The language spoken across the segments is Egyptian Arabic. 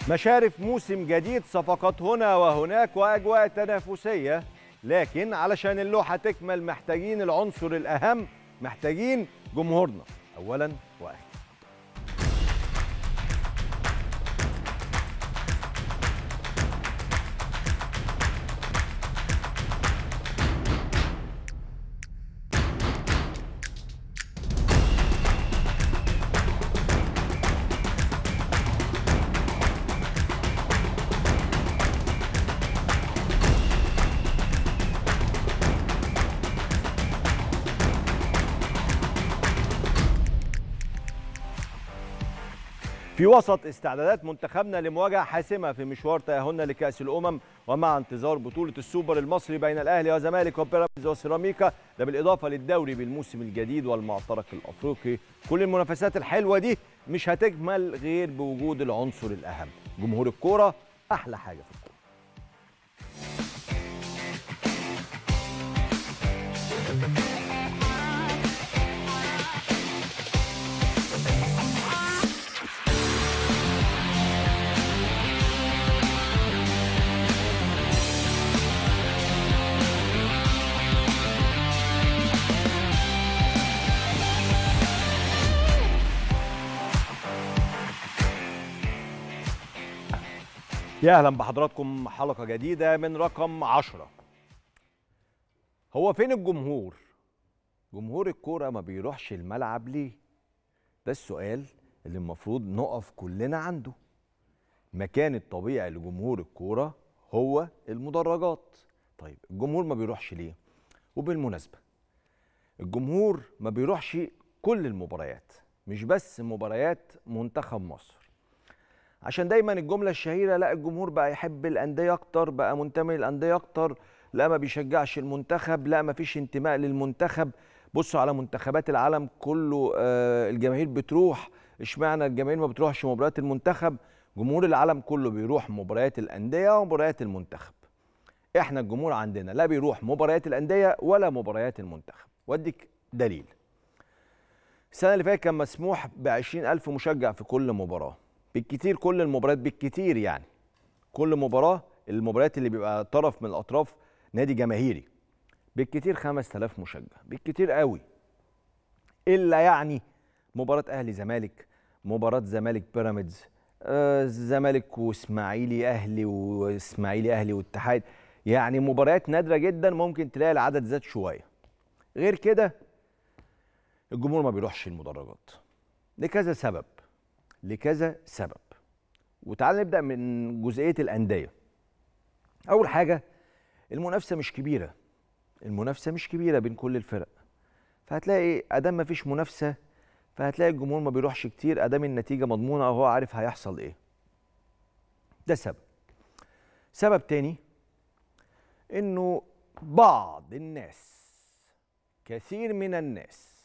مشارف موسم جديد صفقات هنا وهناك واجواء تنافسيه لكن علشان اللوحه تكمل محتاجين العنصر الاهم محتاجين جمهورنا اولا واخيرا في وسط استعدادات منتخبنا لمواجهه حاسمه في مشوار تاهلنا لكاس الامم ومع انتظار بطوله السوبر المصري بين الاهلي والزمالك وبيراميدز وسيراميكا ده بالاضافه للدوري بالموسم الجديد والمعترك الافريقي كل المنافسات الحلوه دي مش هتكمل غير بوجود العنصر الاهم جمهور الكوره احلى حاجه في الكوره يا اهلا بحضراتكم حلقه جديده من رقم عشرة هو فين الجمهور جمهور الكوره ما بيروحش الملعب ليه ده السؤال اللي المفروض نقف كلنا عنده المكان الطبيعي لجمهور الكوره هو المدرجات طيب الجمهور ما بيروحش ليه وبالمناسبه الجمهور ما بيروحش كل المباريات مش بس مباريات منتخب مصر عشان دايما الجمله الشهيره لا الجمهور بقى يحب الانديه اكتر بقى منتمي للانديه اكتر لا ما بيشجعش المنتخب لا ما فيش انتماء للمنتخب بصوا على منتخبات العالم كله آه الجماهير بتروح اشمعنى الجماهير ما بتروحش مباريات المنتخب جمهور العالم كله بيروح مباريات الانديه ومباريات المنتخب احنا الجمهور عندنا لا بيروح مباريات الانديه ولا مباريات المنتخب واديك دليل السنه اللي فاتت كان مسموح ب 20000 مشجع في كل مباراه بالكتير كل المباريات بالكتير يعني كل مباراه المباريات اللي بيبقى طرف من الاطراف نادي جماهيري بالكتير 5000 مشجع بالكتير قوي الا يعني مباراه اهلي زمالك مباراه زمالك بيراميدز آه زمالك واسماعيلي اهلي واسماعيلي اهلي واتحاد يعني مباريات نادره جدا ممكن تلاقي العدد زاد شويه غير كده الجمهور ما بيروحش المدرجات لكذا سبب لكذا سبب وتعال نبدا من جزئيه الانديه اول حاجه المنافسه مش كبيره المنافسه مش كبيره بين كل الفرق فهتلاقي ادام ما فيش منافسه فهتلاقي الجمهور ما بيروحش كتير ادام النتيجه مضمونه وهو عارف هيحصل ايه ده سبب سبب تاني انه بعض الناس كثير من الناس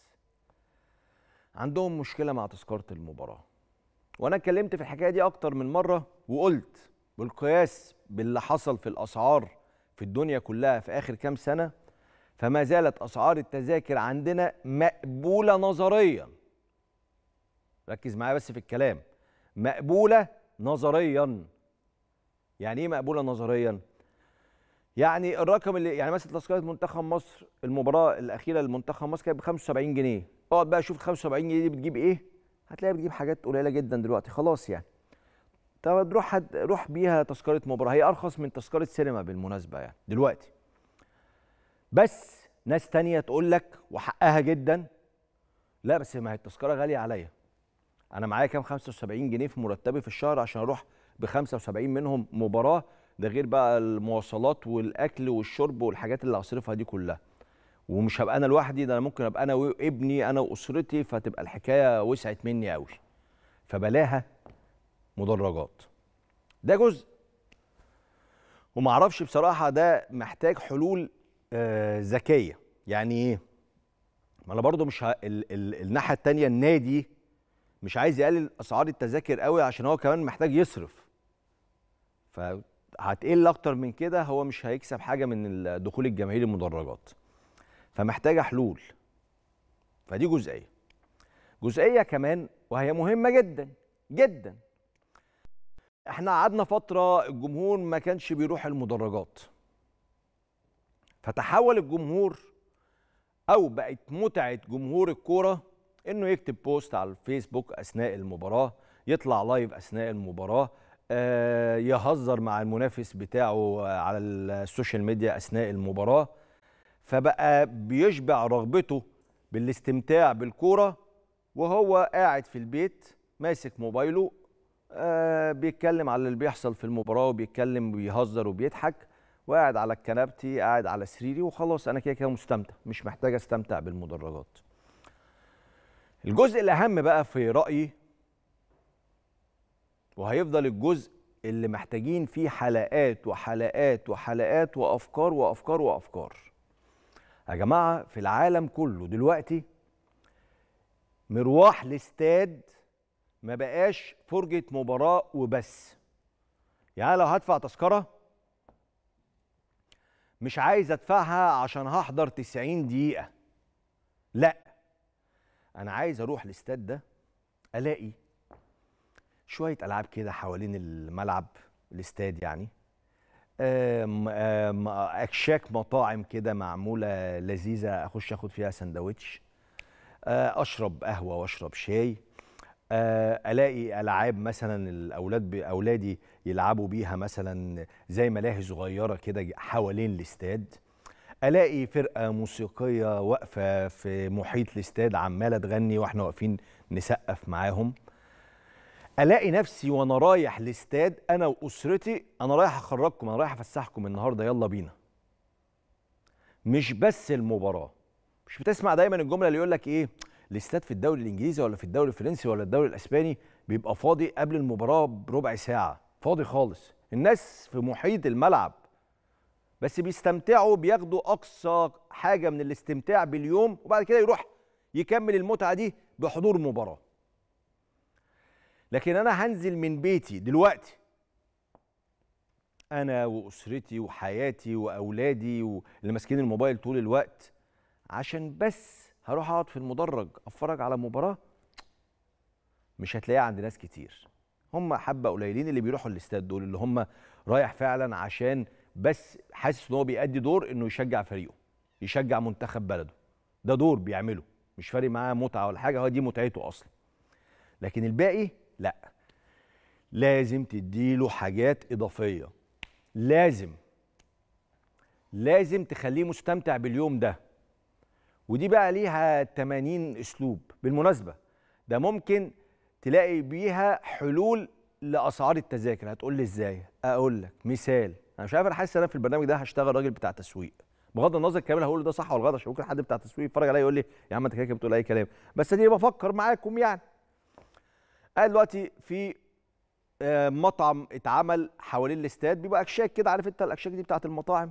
عندهم مشكله مع تذكره المباراه وانا اتكلمت في الحكايه دي اكتر من مره وقلت بالقياس باللي حصل في الاسعار في الدنيا كلها في اخر كام سنه فما زالت اسعار التذاكر عندنا مقبوله نظريا ركز معايا بس في الكلام مقبوله نظريا يعني ايه مقبوله نظريا يعني الرقم اللي يعني مثلا تذكره منتخب مصر المباراه الاخيره لمنتخب مصر كانت ب 75 جنيه اقعد بقى شوف 75 جنيه دي بتجيب ايه هتلاقيها بتجيب حاجات قليله جدا دلوقتي خلاص يعني طب تروح روح بيها تذكره مباراه هي ارخص من تذكره سينما بالمناسبه يعني دلوقتي بس ناس تانية تقول لك وحقها جدا لا بس ما هي التذكره غاليه عليا انا معايا كام 75 جنيه في مرتبي في الشهر عشان اروح ب 75 منهم مباراه ده غير بقى المواصلات والاكل والشرب والحاجات اللي هصرفها دي كلها ومش هبقى انا لوحدي ده انا ممكن ابقى انا وابني انا واسرتي فتبقى الحكايه وسعت مني قوي فبلاها مدرجات ده جزء ومعرفش بصراحه ده محتاج حلول آه ذكيه يعني ايه ما انا برضو مش ه... ال... ال... الناحيه الثانيه النادي مش عايز يقلل اسعار التذاكر قوي عشان هو كمان محتاج يصرف فهتقل اكتر من كده هو مش هيكسب حاجه من دخول الجماهير المدرجات فمحتاجه حلول فدي جزئيه جزئيه كمان وهي مهمه جدا جدا احنا قعدنا فتره الجمهور ما كانش بيروح المدرجات فتحول الجمهور او بقت متعه جمهور الكوره انه يكتب بوست على الفيسبوك اثناء المباراه يطلع لايف اثناء المباراه آه يهزر مع المنافس بتاعه على السوشيال ميديا اثناء المباراه فبقى بيشبع رغبته بالاستمتاع بالكوره وهو قاعد في البيت ماسك موبايله آه بيتكلم على اللي بيحصل في المباراه وبيتكلم وبيهزر وبيضحك وقاعد على كنبتي قاعد على سريري وخلاص انا كده كده مستمتع مش محتاج استمتع بالمدرجات الجزء الاهم بقى في رايي وهيفضل الجزء اللي محتاجين فيه حلقات وحلقات وحلقات وافكار وافكار وافكار يا جماعه في العالم كله دلوقتي مروح الاستاد ما بقاش فرجه مباراه وبس يعني لو هدفع تذكره مش عايز ادفعها عشان هحضر 90 دقيقه لا انا عايز اروح الاستاد ده الاقي شويه العاب كده حوالين الملعب الاستاد يعني آم آم اكشاك مطاعم كده معموله لذيذه اخش اخد فيها سندوتش اشرب قهوه واشرب شاي الاقي العاب مثلا الاولاد اولادي يلعبوا بيها مثلا زي ملاهي صغيره كده حوالين الاستاد الاقي فرقه موسيقيه واقفه في محيط الاستاد عماله تغني واحنا واقفين نسقف معاهم الاقي نفسي وانا رايح الاستاد انا واسرتي انا رايح اخرجكم انا رايح افسحكم النهارده يلا بينا مش بس المباراه مش بتسمع دايما الجمله اللي يقول لك ايه الاستاد في الدوري الانجليزي ولا في الدوري الفرنسي ولا الدوري الاسباني بيبقى فاضي قبل المباراه بربع ساعه فاضي خالص الناس في محيط الملعب بس بيستمتعوا بياخدوا اقصى حاجه من الاستمتاع باليوم وبعد كده يروح يكمل المتعه دي بحضور مباراه لكن انا هنزل من بيتي دلوقتي انا واسرتي وحياتي واولادي واللي ماسكين الموبايل طول الوقت عشان بس هروح اقعد في المدرج اتفرج على مباراه مش هتلاقيها عند ناس كتير هم حبه قليلين اللي بيروحوا الاستاد دول اللي هم رايح فعلا عشان بس حاسس ان هو بيأدي دور انه يشجع فريقه يشجع منتخب بلده ده دور بيعمله مش فارق معاه متعه ولا حاجه هو دي متعته اصلا لكن الباقي لا لازم تديله حاجات اضافيه لازم لازم تخليه مستمتع باليوم ده ودي بقى ليها 80 اسلوب بالمناسبه ده ممكن تلاقي بيها حلول لاسعار التذاكر هتقول لي ازاي اقول لك مثال انا مش عارف انا حاسس انا في البرنامج ده هشتغل راجل بتاع تسويق بغض النظر الكلام اللي هقوله ده صح ولا غلط عشان ممكن حد بتاع تسويق يتفرج عليا يقول لي يا عم انت كده بتقول اي كلام بس اديني بفكر معاكم يعني انا دلوقتي في مطعم اتعمل حوالين الاستاد بيبقى اكشاك كده عارف انت الاكشاك دي بتاعت المطاعم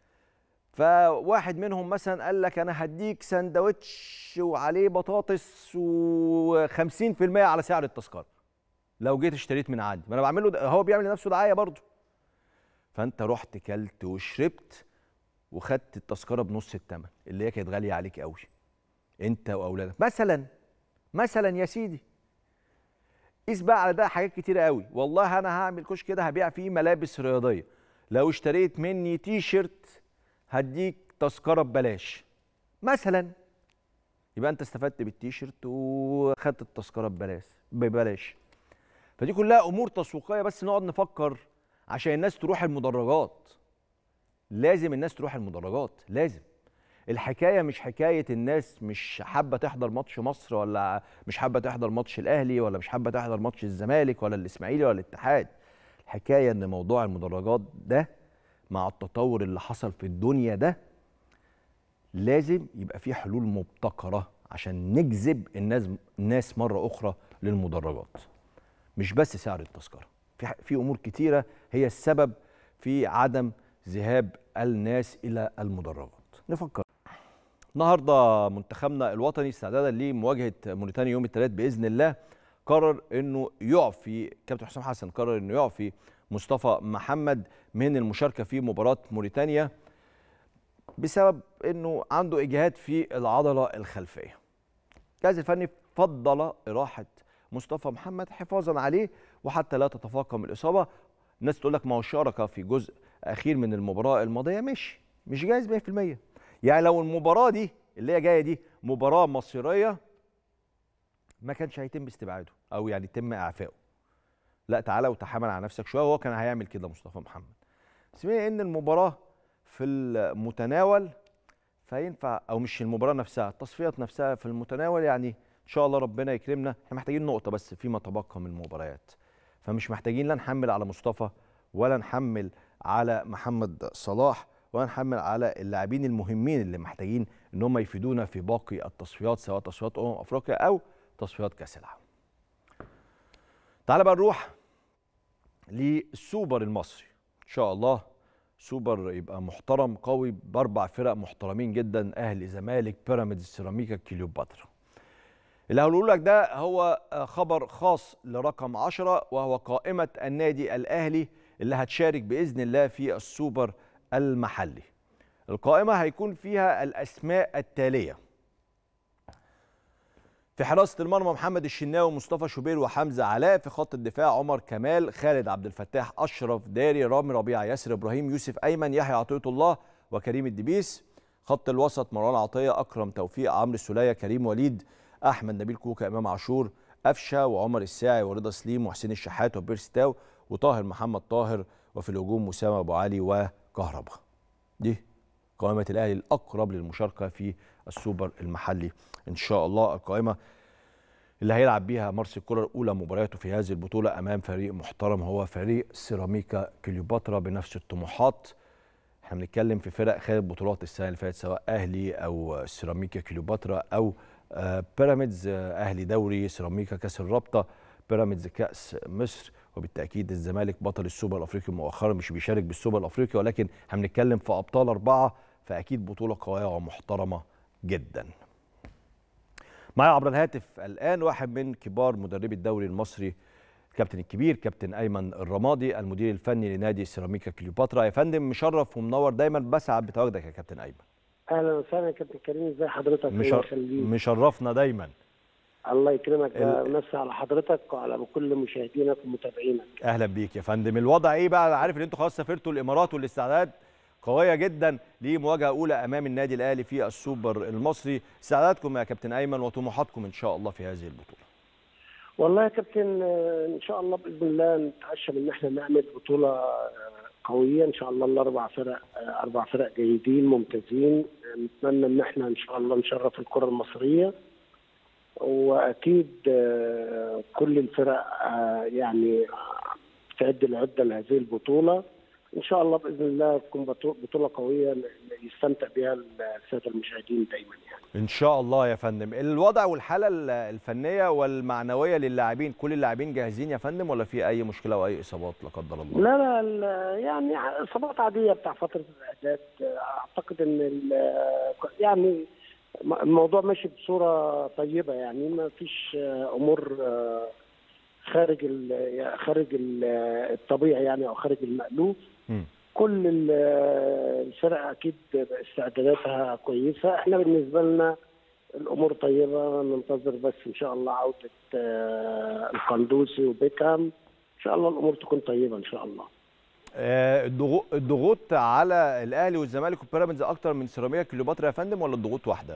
فواحد منهم مثلا قال لك انا هديك سندوتش وعليه بطاطس و50% على سعر التذكره لو جيت اشتريت من عندي ما انا بعمل له هو بيعمل لنفسه دعايه برضه فانت رحت كلت وشربت وخدت التذكره بنص الثمن اللي هي كانت غاليه عليك قوي انت واولادك مثلا مثلا يا سيدي قيس بقى على ده حاجات كتيره قوي والله انا هعمل كشك كده هبيع فيه ملابس رياضيه لو اشتريت مني تي شيرت هديك تذكره ببلاش مثلا يبقى انت استفدت بالتيشيرت وخدت التذكره ببلاش ببلاش فدي كلها امور تسويقيه بس نقعد نفكر عشان الناس تروح المدرجات لازم الناس تروح المدرجات لازم الحكايه مش حكايه الناس مش حابه تحضر ماتش مصر ولا مش حابه تحضر ماتش الاهلي ولا مش حابه تحضر ماتش الزمالك ولا الاسماعيلي ولا الاتحاد الحكايه ان موضوع المدرجات ده مع التطور اللي حصل في الدنيا ده لازم يبقى في حلول مبتكره عشان نجذب الناس الناس مره اخرى للمدرجات مش بس سعر التذكره في في امور كتيره هي السبب في عدم ذهاب الناس الى المدرجات نفكر النهارده منتخبنا الوطني استعدادا لمواجهه موريتانيا يوم الثلاث باذن الله قرر انه يعفي كابتن حسام حسن قرر انه يعفي مصطفى محمد من المشاركه في مباراه موريتانيا بسبب انه عنده اجهاد في العضله الخلفيه. الجهاز الفني فضل اراحه مصطفى محمد حفاظا عليه وحتى لا تتفاقم الاصابه الناس تقول لك ما هو شارك في جزء اخير من المباراه الماضيه مش مش جاهز 100% يعني لو المباراه دي اللي هي جايه دي مباراه مصيريه ما كانش هيتم استبعاده او يعني يتم اعفائه لا تعالى وتحامل على نفسك شويه وهو كان هيعمل كده مصطفى محمد بس بما ان المباراه في المتناول فينفع او مش المباراه نفسها التصفيات نفسها في المتناول يعني ان شاء الله ربنا يكرمنا احنا محتاجين نقطه بس فيما تبقى من المباريات فمش محتاجين لا نحمل على مصطفى ولا نحمل على محمد صلاح ولا نحمل على اللاعبين المهمين اللي محتاجين ان هم يفيدونا في باقي التصفيات سواء تصفيات امم افريقيا او تصفيات كاس العالم. تعال بقى نروح للسوبر المصري ان شاء الله سوبر يبقى محترم قوي باربع فرق محترمين جدا اهلي زمالك بيراميدز سيراميكا كليوباترا اللي هقوله لك ده هو خبر خاص لرقم 10 وهو قائمه النادي الاهلي اللي هتشارك باذن الله في السوبر المحلي القائمه هيكون فيها الاسماء التاليه في حراسة المرمى محمد الشناوي ومصطفى شوبير وحمزة علاء في خط الدفاع عمر كمال خالد عبد الفتاح أشرف داري رامي ربيعة ياسر إبراهيم يوسف أيمن يحيى عطية الله وكريم الدبيس خط الوسط مروان عطية أكرم توفيق عمرو السولية كريم وليد أحمد نبيل كوكا إمام عاشور أفشة وعمر الساعي ورضا سليم وحسين الشحات وبيرستاو وطاهر محمد طاهر وفي الهجوم مسامة أبو علي وكهربا دي قائمة الأهلي الأقرب للمشاركة في السوبر المحلي إن شاء الله القائمة اللي هيلعب بيها مارسيل كولر اولى مبارياته في هذه البطوله امام فريق محترم هو فريق سيراميكا كليوباترا بنفس الطموحات احنا بنتكلم في فرق خدت بطولات السنه اللي فاتت سواء اهلي او سيراميكا كليوباترا او آه بيراميدز آه اهلي دوري سيراميكا كاس الرابطه بيراميدز كاس مصر وبالتاكيد الزمالك بطل السوبر الافريقي مؤخرا مش بيشارك بالسوبر الافريقي ولكن احنا بنتكلم في ابطال اربعه فاكيد بطوله قويه ومحترمه جدا معايا عبر الهاتف الان واحد من كبار مدربي الدوري المصري الكابتن الكبير كابتن ايمن الرمادي المدير الفني لنادي سيراميكا كليوباترا يا فندم مشرف ومنور دايما بسعد بتواجدك يا كابتن ايمن اهلا وسهلا يا كابتن كريم ازي حضرتك مشر... مشرفنا دايما الله يكرمك بمسي على حضرتك وعلى كل مشاهدينك ومتابعينك اهلا بيك يا فندم الوضع ايه بقى انا عارف ان انتوا خلاص سافرتوا الامارات والاستعداد قويه جدا لمواجهه اولى امام النادي الاهلي في السوبر المصري استعدادكم يا كابتن ايمن وطموحاتكم ان شاء الله في هذه البطوله والله يا كابتن ان شاء الله باذن الله نتعشم ان احنا نعمل بطوله قويه ان شاء الله الاربع فرق اربع فرق جيدين ممتازين نتمنى ان احنا ان شاء الله نشرف الكره المصريه واكيد كل الفرق يعني تعد العده لهذه البطوله ان شاء الله باذن الله تكون بطوله قويه يستمتع بها الساده المشاهدين دايما يعني. ان شاء الله يا فندم الوضع والحاله الفنيه والمعنويه للاعبين كل اللاعبين جاهزين يا فندم ولا في اي مشكله او اي اصابات لا قدر الله لا لا يعني اصابات عاديه بتاع فتره الاعداد اعتقد ان يعني الموضوع ماشي بصوره طيبه يعني ما فيش امور خارج ال خارج ال الطبيعي يعني او خارج المألوف م. كل الفرق اكيد استعداداتها كويسه احنا بالنسبه لنا الامور طيبه ننتظر بس ان شاء الله عوده القندوسي وبيكهام ان شاء الله الامور تكون طيبه ان شاء الله الضغوط على الاهلي والزمالك وبيراميدز اكتر من سيراميكا كليوباترا يا فندم ولا الضغوط واحده؟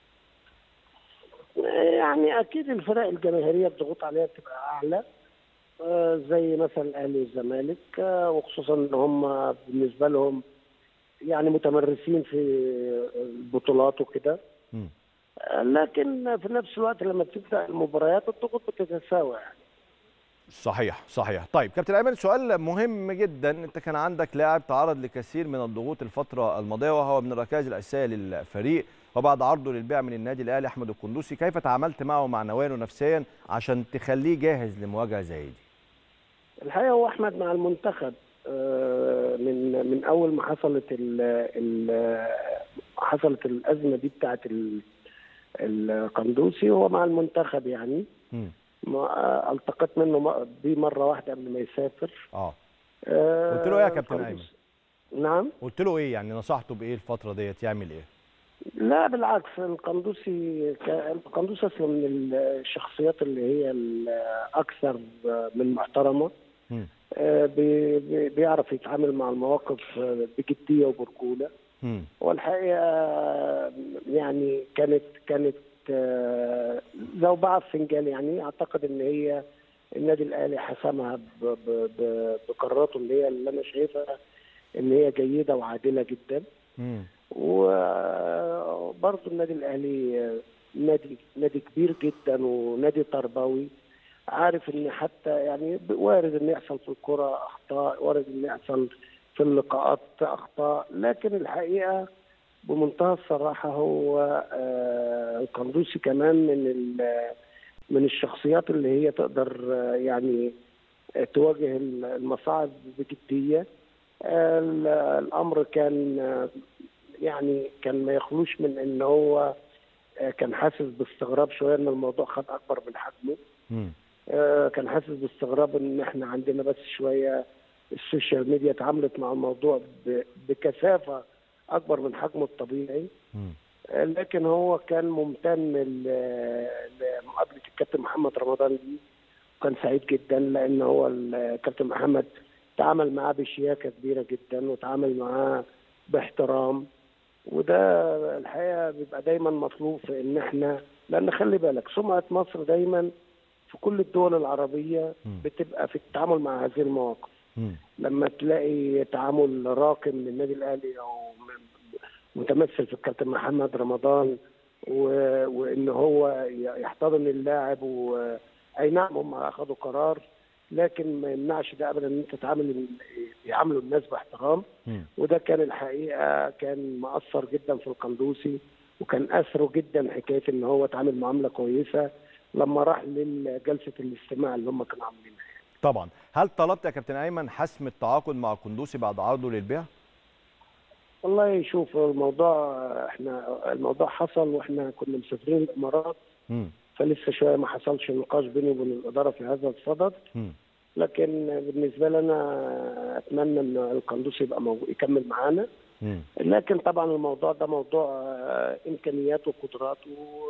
يعني اكيد الفرق الجماهيريه الضغوط عليها بتبقى اعلى زي مثلا الاهلي والزمالك وخصوصا ان هم بالنسبه لهم يعني متمرسين في البطولات وكده لكن في نفس الوقت لما بتبدا المباريات الضغوط بتتساوى يعني صحيح صحيح طيب كابتن ايمن سؤال مهم جدا انت كان عندك لاعب تعرض لكثير من الضغوط الفتره الماضيه وهو من الركائز الاساسيه للفريق وبعد عرضه للبيع من النادي الاهلي احمد القندوسي كيف تعاملت معه معنويا ونفسيا عشان تخليه جاهز لمواجهه زي دي الحقيقه هو احمد مع المنتخب من من اول ما حصلت ال ال حصلت الازمه دي بتاعت القندوسي هو مع المنتخب يعني م. التقيت منه بيه مره واحده قبل ما يسافر اه قلت له ايه يا كابتن ايمن نعم قلت له ايه يعني نصحته بايه الفتره ديت يعمل ايه لا بالعكس القندوسي ك- القندوسي اصلا من الشخصيات اللي هي الاكثر من محترمه مم. آه، بي- بي- بيعرف يتعامل مع المواقف آه، بجديه وبرجوله مم. والحقيقه آه، يعني كانت كانت آه، زوبعه في فنجان يعني اعتقد ان هي النادي الاهلي حسمها ب- ب- ب- بقراراته اللي هي اللي انا شايفها ان هي جيده وعادله جدا مم. وبرضه النادي الاهلي نادي نادي كبير جدا ونادي تربوي عارف ان حتى يعني وارد ان يحصل في الكره اخطاء وارد ان يحصل في اللقاءات اخطاء لكن الحقيقه بمنتهى الصراحه هو آه، القندوسي كمان من ال- من الشخصيات اللي هي تقدر آه، يعني آه، تواجه المصاعب بجديه آه، ال- الامر كان آه، يعني كان ما يخلوش من ان هو آه، كان حاسس باستغراب شويه ان الموضوع خد اكبر من حجمه مم. آه، كان حاسس باستغراب ان احنا عندنا بس شويه السوشيال ميديا اتعاملت مع الموضوع ب- بكثافه اكبر من حجمه الطبيعي مم. آه، لكن هو كان ممتن ل- لمقابله الكابتن محمد رمضان دي وكان سعيد جدا لان هو الكابتن محمد تعامل معاه بشياكه كبيره جدا وتعامل معاه باحترام وده الحقيقه بيبقى دايما مطلوب في ان احنا لان خلي بالك سمعه مصر دايما في كل الدول العربيه مم. بتبقى في التعامل مع هذه المواقف مم. لما تلاقي تعامل راقي من النادي الاهلي او م- متمثل في الكابتن محمد رمضان و... وان هو ي- يحتضن اللاعب و... اي نعم هم اخذوا قرار لكن ما يمنعش ده ابدا ان انت تعامل يعاملوا الناس باحترام مم. وده كان الحقيقه كان مأثر جدا في القندوسي وكان اثره جدا حكايه ان هو اتعامل معامله كويسه لما راح لجلسه الاستماع اللي هم كانوا عاملينها طبعا هل طلبت يا كابتن ايمن حسم التعاقد مع القندوسي بعد عرضه للبيع والله شوف الموضوع احنا الموضوع حصل واحنا كنا مسافرين الامارات مم. فلسه شويه ما حصلش نقاش بيني وبين الاداره في هذا الصدد مم. لكن بالنسبه لنا اتمنى ان القندوسي يبقى موجود يكمل معانا مم. لكن طبعا الموضوع ده موضوع آه، امكانياته وقدراته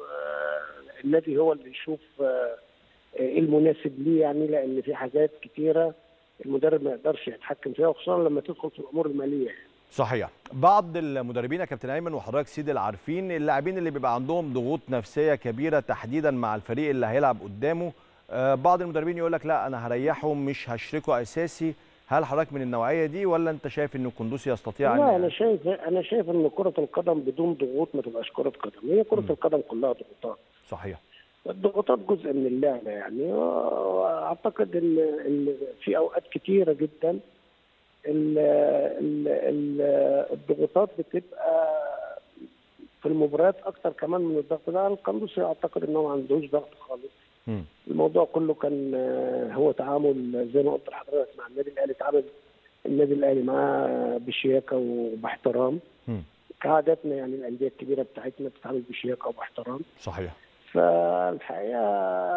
آه، النادي هو اللي يشوف آه، ايه المناسب ليه يعني لان في حاجات كتيره المدرب ما يقدرش يتحكم فيها وخصوصا لما تدخل في الامور الماليه يعني. صحيح بعض المدربين يا كابتن ايمن وحضرتك سيدي العارفين اللاعبين اللي بيبقى عندهم ضغوط نفسيه كبيره تحديدا مع الفريق اللي هيلعب قدامه آه، بعض المدربين يقول لك لا انا هريحه مش هشركه اساسي هل حضرتك من النوعيه دي ولا انت شايف ان القندوسي يستطيع لا ان انا شايف انا شايف ان كره القدم بدون ضغوط ما تبقاش كره قدم هي كره مم. القدم كلها ضغوطات صحيح الضغوطات جزء من اللعبه يعني واعتقد ان ان في اوقات كتيره جدا ال ال ال الضغوطات بتبقى في المباريات اكتر كمان من الضغط ده القندوسي اعتقد انه ما عندوش ضغط خالص مم. الموضوع كله كان آه، هو تعامل زي ما قلت لحضرتك مع النادي الاهلي تعامل النادي الاهلي معاه بشياكه وباحترام مم. كعاداتنا يعني الانديه الكبيره بتاعتنا بتتعامل بشياكه وباحترام صحيح فالحقيقه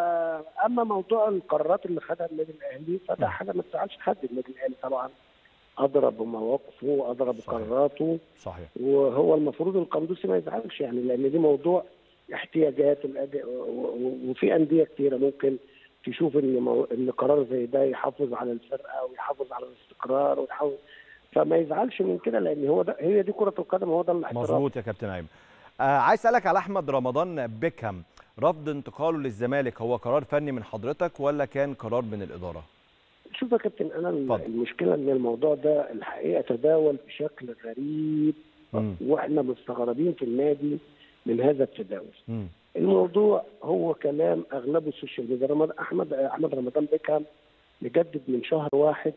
اما موضوع القرارات اللي خدها النادي الاهلي فده نعم. حاجه ما تزعلش حد النادي الاهلي طبعا اضرب بمواقفه واضرب صحيح. بقراراته صحيح وهو المفروض القندوسي ما يزعلش يعني لان دي موضوع احتياجات الأد- و- و- وفي انديه كتيره ممكن تشوف ان مو... ان قرار زي ده يحافظ على الفرقه ويحافظ على الاستقرار ويحافظ فما يزعلش من كده لان هو ده هي دي كره القدم هو ده الاحتراف مظبوط يا كابتن ايمن آه عايز اسالك على احمد رمضان بيكهام رفض انتقاله للزمالك هو قرار فني من حضرتك ولا كان قرار من الاداره شوف يا كابتن انا اتفضل. المشكله ان الموضوع ده الحقيقه تداول بشكل غريب مم. واحنا مستغربين في النادي من هذا التداول مم. الموضوع هو كلام اغلبه السوشيال ميديا رمضان احمد احمد رمضان بيكهام مجدد من شهر واحد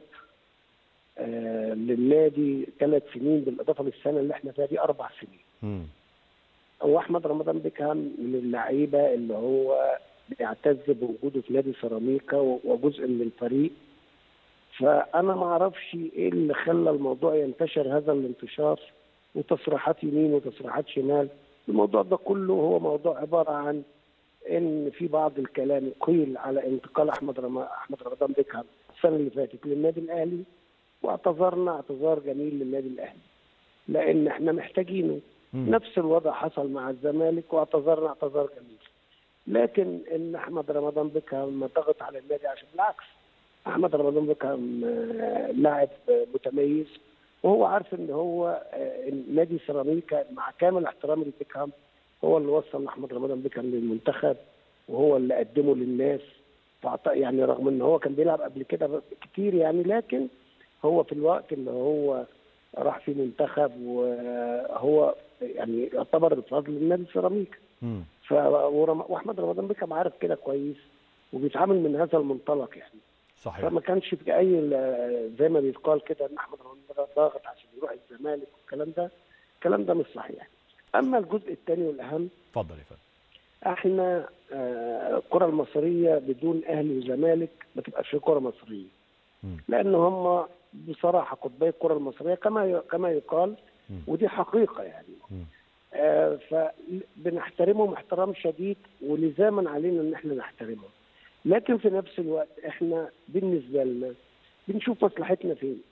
آه للنادي ثلاث سنين بالاضافه للسنه اللي احنا فيها دي اربع سنين مم. هو احمد رمضان بيكهام من اللعيبه اللي هو بيعتز بوجوده في نادي سيراميكا وجزء من الفريق فانا ما اعرفش ايه اللي خلى الموضوع ينتشر هذا الانتشار وتصريحات يمين وتصريحات شمال الموضوع ده كله هو موضوع عباره عن ان في بعض الكلام قيل على انتقال احمد رم... احمد رمضان بيكهام السنه اللي فاتت للنادي الاهلي واعتذرنا اعتذار جميل للنادي الاهلي لان احنا محتاجينه مم. نفس الوضع حصل مع الزمالك واعتذرنا اعتذار جميل لكن ان احمد رمضان بيكهام ضغط على النادي عشان بالعكس احمد رمضان بيكهام آه، لاعب آه، متميز وهو عارف ان هو آه، نادي سيراميكا مع كامل احترامي لبيكهام هو اللي وصل احمد رمضان بيكهام للمنتخب وهو اللي قدمه للناس فأعت- يعني رغم ان هو كان بيلعب قبل كده كتير يعني لكن هو في الوقت اللي هو راح فيه منتخب وهو يعني يعتبر الفضل للنادي سيراميكا مم. ف ورم- واحمد رمضان بيكهام عارف كده كويس وبيتعامل من هذا المنطلق يعني صحيح فما كانش في اي ال- زي ما بيتقال كده ان احمد رمضان بيكهام ضاغط عشان يروح الزمالك والكلام ده الكلام ده مش صحيح اما الجزء الثاني والاهم اتفضل يا فندم احنا آه، الكره المصريه بدون اهلي وزمالك ما تبقاش كره مصريه مم. لان هم بصراحه قطبي الكره المصريه كما ي- كما يقال مم. ودي حقيقه يعني مم. آه، فبنحترمهم احترام شديد ولزاما علينا ان احنا نحترمهم لكن في نفس الوقت احنا بالنسبه لنا بنشوف مصلحتنا فين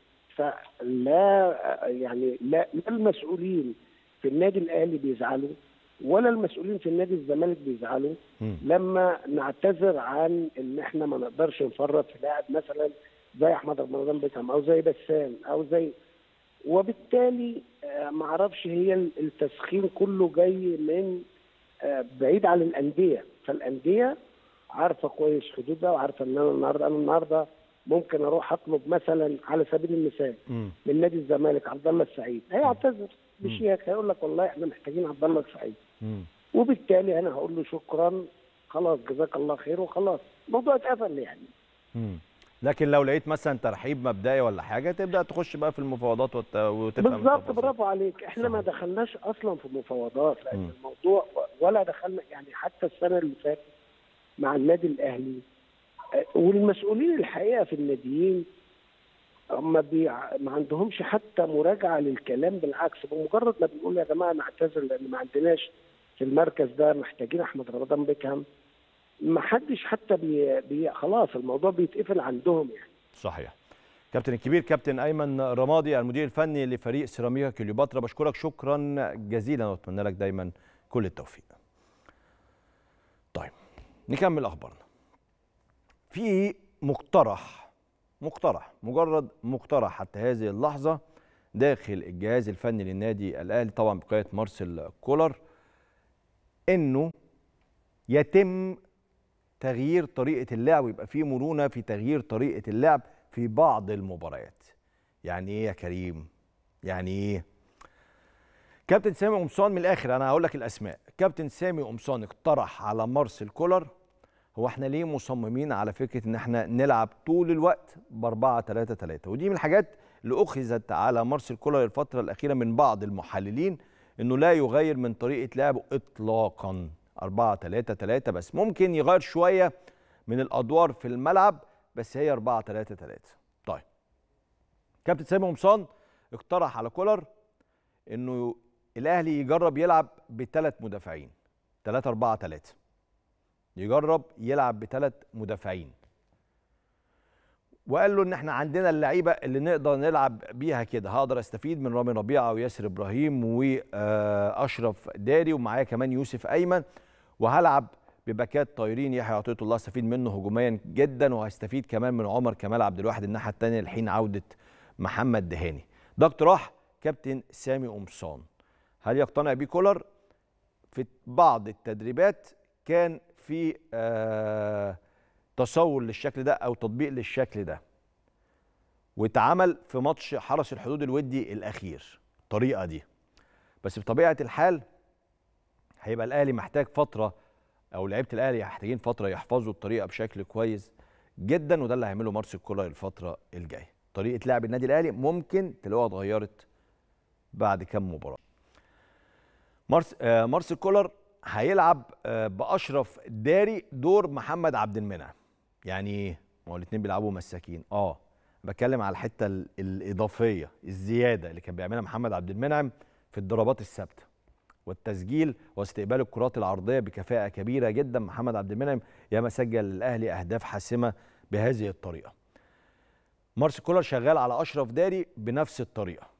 فلا يعني لا لا المسؤولين في النادي الاهلي بيزعلوا ولا المسؤولين في النادي الزمالك بيزعلوا مم. لما نعتذر عن ان احنا ما نقدرش نفرط في لاعب مثلا زي احمد رمضان بيكهام او زي بسام او زي وبالتالي آه، ما اعرفش هي التسخين كله جاي من آه، بعيد عن الانديه فالانديه عارفه كويس حدودها وعارفه ان انا النهارده انا النهارده ممكن اروح اطلب مثلا على سبيل المثال مم. من نادي الزمالك عبد الله السعيد هيعتذر بشياكه هيقول لك والله احنا محتاجين عبد الله السعيد مم. وبالتالي انا هقول له شكرا خلاص جزاك الله خير وخلاص الموضوع اتقفل يعني مم. لكن لو لقيت مثلا ترحيب مبدئي ولا حاجه تبدا تخش بقى في المفاوضات وت... وتفهم بالظبط التفاصيل. برافو عليك احنا ما صحيح. دخلناش اصلا في مفاوضات مم. لان الموضوع ولا دخلنا يعني حتى السنه اللي فاتت مع النادي الاهلي آه، والمسؤولين الحقيقه في الناديين هم بيع... ما عندهمش حتى مراجعه للكلام بالعكس بمجرد ما بنقول يا جماعه نعتذر لان ما عندناش في المركز ده محتاجين احمد رمضان بيكهام ما حدش حتى بي... بي... خلاص الموضوع بيتقفل عندهم يعني صحيح كابتن الكبير كابتن ايمن رمادي المدير الفني لفريق سيراميكا كليوباترا بشكرك شكرا جزيلا واتمنى لك دايما كل التوفيق طيب نكمل اخبارنا في مقترح مقترح مجرد مقترح حتى هذه اللحظه داخل الجهاز الفني للنادي الاهلي طبعا بقياده مارسيل كولر انه يتم تغيير طريقه اللعب ويبقى في مرونه في تغيير طريقه اللعب في بعض المباريات يعني ايه يا كريم يعني ايه كابتن سامي قمصان من الاخر انا هقول لك الاسماء كابتن سامي قمصان اقترح على مارسيل كولر هو احنا ليه مصممين على فكره ان احنا نلعب طول الوقت ب 4 3 3 ودي من الحاجات اللي اخذت على مارسيل كولر الفتره الاخيره من بعض المحللين انه لا يغير من طريقه لعبه اطلاقا 4 3 3 بس ممكن يغير شويه من الادوار في الملعب بس هي 4 3 3 طيب كابتن سامي قمصان اقترح على كولر انه الاهلي يجرب يلعب بثلاث مدافعين 3 4 3 يجرب يلعب بثلاث مدافعين وقال له ان احنا عندنا اللعيبه اللي نقدر نلعب بيها كده هقدر استفيد من رامي ربيعه وياسر ابراهيم واشرف داري ومعايا كمان يوسف ايمن وهلعب بباكات طايرين يحيى عطيه الله استفيد منه هجوميا جدا وهستفيد كمان من عمر كمال عبد الواحد الناحيه الثانيه لحين عوده محمد دهاني ده اقتراح كابتن سامي قمصان هل يقتنع بيه كولر في بعض التدريبات كان في آه تصور للشكل ده او تطبيق للشكل ده واتعمل في ماتش حرس الحدود الودي الاخير الطريقه دي بس بطبيعه الحال هيبقى الاهلي محتاج فتره او لعيبه الاهلي محتاجين فتره يحفظوا الطريقه بشكل كويس جدا وده اللي هيعمله مارسيل كولر الفتره الجايه طريقه لعب النادي الاهلي ممكن تلاقوها اتغيرت بعد كام مباراه مارس آه مارسيل كولر هيلعب آه باشرف داري دور محمد عبد المنعم يعني ايه ما هو الاثنين بيلعبوا مساكين اه بتكلم على الحته ال- الاضافيه الزياده اللي كان بيعملها محمد عبد المنعم في الضربات الثابته والتسجيل واستقبال الكرات العرضيه بكفاءه كبيره جدا محمد عبد المنعم ياما سجل للاهلي اهداف حاسمه بهذه الطريقه مارسيل كولر شغال على اشرف داري بنفس الطريقه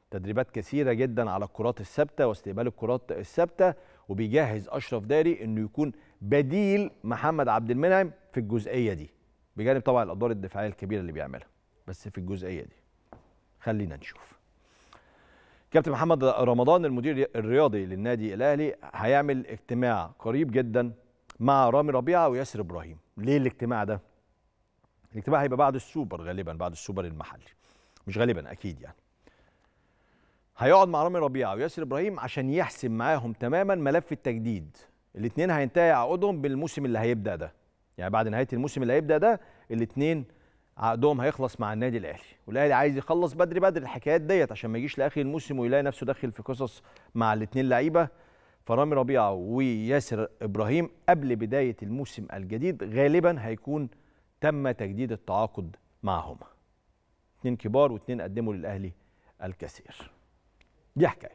تدريبات كثيره جدا على الكرات الثابته واستقبال الكرات الثابته وبيجهز اشرف داري انه يكون بديل محمد عبد المنعم في الجزئيه دي بجانب طبعا الادوار الدفاعيه الكبيره اللي بيعملها بس في الجزئيه دي خلينا نشوف كابتن محمد رمضان المدير الرياضي للنادي الاهلي هيعمل اجتماع قريب جدا مع رامي ربيعه وياسر ابراهيم ليه الاجتماع ده الاجتماع هيبقى بعد السوبر غالبا بعد السوبر المحلي مش غالبا اكيد يعني هيقعد مع رامي ربيعه وياسر ابراهيم عشان يحسم معاهم تماما ملف التجديد الاثنين هينتهي عقودهم بالموسم اللي هيبدا ده يعني بعد نهايه الموسم اللي هيبدا ده الاثنين عقدهم هيخلص مع النادي الاهلي والاهلي عايز يخلص بدري بدري الحكايات ديت عشان ما يجيش لاخر الموسم ويلاقي نفسه داخل في قصص مع الاثنين لعيبه فرامي ربيعه وياسر ابراهيم قبل بدايه الموسم الجديد غالبا هيكون تم تجديد التعاقد معهما اثنين كبار واثنين قدموا للاهلي الكثير دي حكايه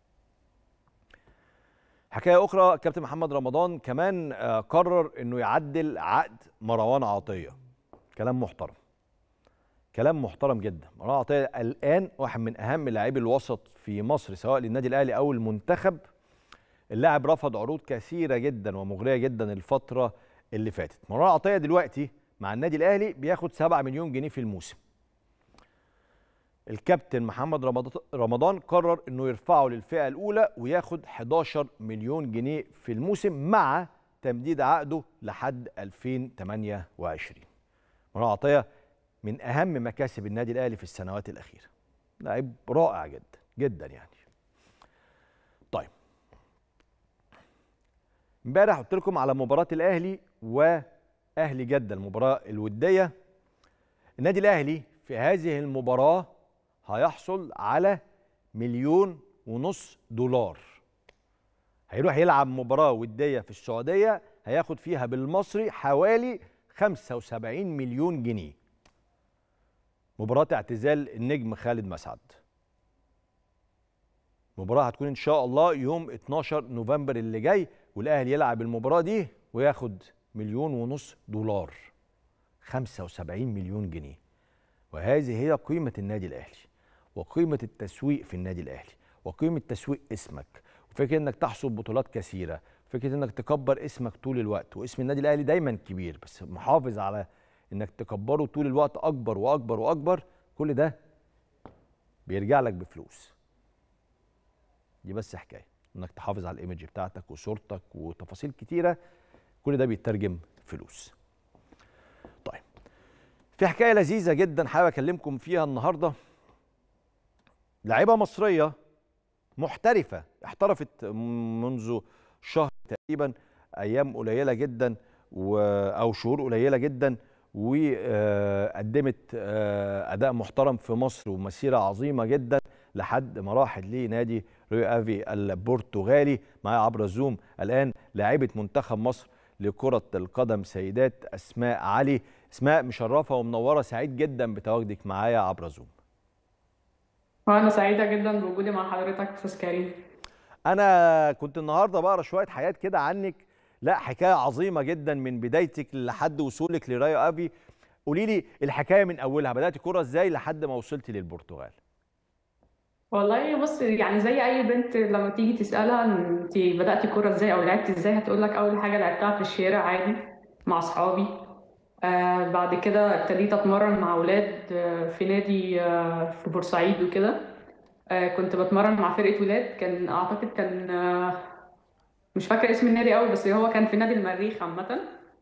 حكايه اخرى كابتن محمد رمضان كمان آه، قرر انه يعدل عقد مروان عطيه كلام محترم كلام محترم جدا مروان عطيه الان واحد من اهم لاعبي الوسط في مصر سواء للنادي الاهلي او المنتخب اللاعب رفض عروض كثيره جدا ومغريه جدا الفتره اللي فاتت مروان عطيه دلوقتي مع النادي الاهلي بياخد 7 مليون جنيه في الموسم الكابتن محمد رمض- رمضان قرر انه يرفعه للفئه الاولى وياخد 11 مليون جنيه في الموسم مع تمديد عقده لحد 2028 مروان عطيه من اهم مكاسب النادي الاهلي في السنوات الاخيره لاعب رائع جدا جدا يعني طيب امبارح قلت لكم على مباراه الاهلي واهلي جده المباراه الوديه النادي الاهلي في هذه المباراه هيحصل على مليون ونص دولار هيروح يلعب مباراه وديه في السعوديه هياخد فيها بالمصري حوالي 75 مليون جنيه مباراة اعتزال النجم خالد مسعد مباراة هتكون إن شاء الله يوم 12 نوفمبر اللي جاي والأهلي يلعب المباراة دي وياخد مليون ونص دولار 75 مليون جنيه وهذه هي قيمة النادي الأهلي وقيمة التسويق في النادي الأهلي وقيمة تسويق اسمك وفكرة إنك تحصل بطولات كثيرة فكرة إنك تكبر اسمك طول الوقت واسم النادي الأهلي دايما كبير بس محافظ على إنك تكبره طول الوقت أكبر وأكبر وأكبر كل ده بيرجع لك بفلوس دي بس حكاية إنك تحافظ على الإيمج بتاعتك وصورتك وتفاصيل كتيرة كل ده بيترجم فلوس طيب في حكايه لذيذه جدا حابب اكلمكم فيها النهارده لاعيبه مصريه محترفه احترفت منذ شهر تقريبا ايام قليله جدا و او شهور قليله جدا وقدمت اداء محترم في مصر ومسيره عظيمه جدا لحد ما راحت لنادي روي افي البرتغالي معايا عبر زوم الان لاعبه منتخب مصر لكرة القدم سيدات أسماء علي أسماء مشرفة ومنورة سعيد جدا بتواجدك معايا عبر زوم وأنا سعيدة جدا بوجودي مع حضرتك أستاذ كريم أنا كنت النهاردة بقرا شوية حاجات كده عنك لا حكاية عظيمة جدا من بدايتك لحد وصولك لرايو أبي قولي لي الحكاية من أولها بدأتي كرة إزاي لحد ما وصلتي للبرتغال والله بص يعني زي أي بنت لما تيجي تسألها أنت بدأتي كورة إزاي أو لعبتي إزاي هتقول لك أول حاجة لعبتها في الشارع عادي مع أصحابي آه بعد كده ابتديت أتمرن مع أولاد آه في نادي آه في بورسعيد وكده آه كنت بتمرن مع فرقة ولاد كان أعتقد كان آه مش فاكرة اسم النادي قوي بس هو كان في نادي المريخ عامة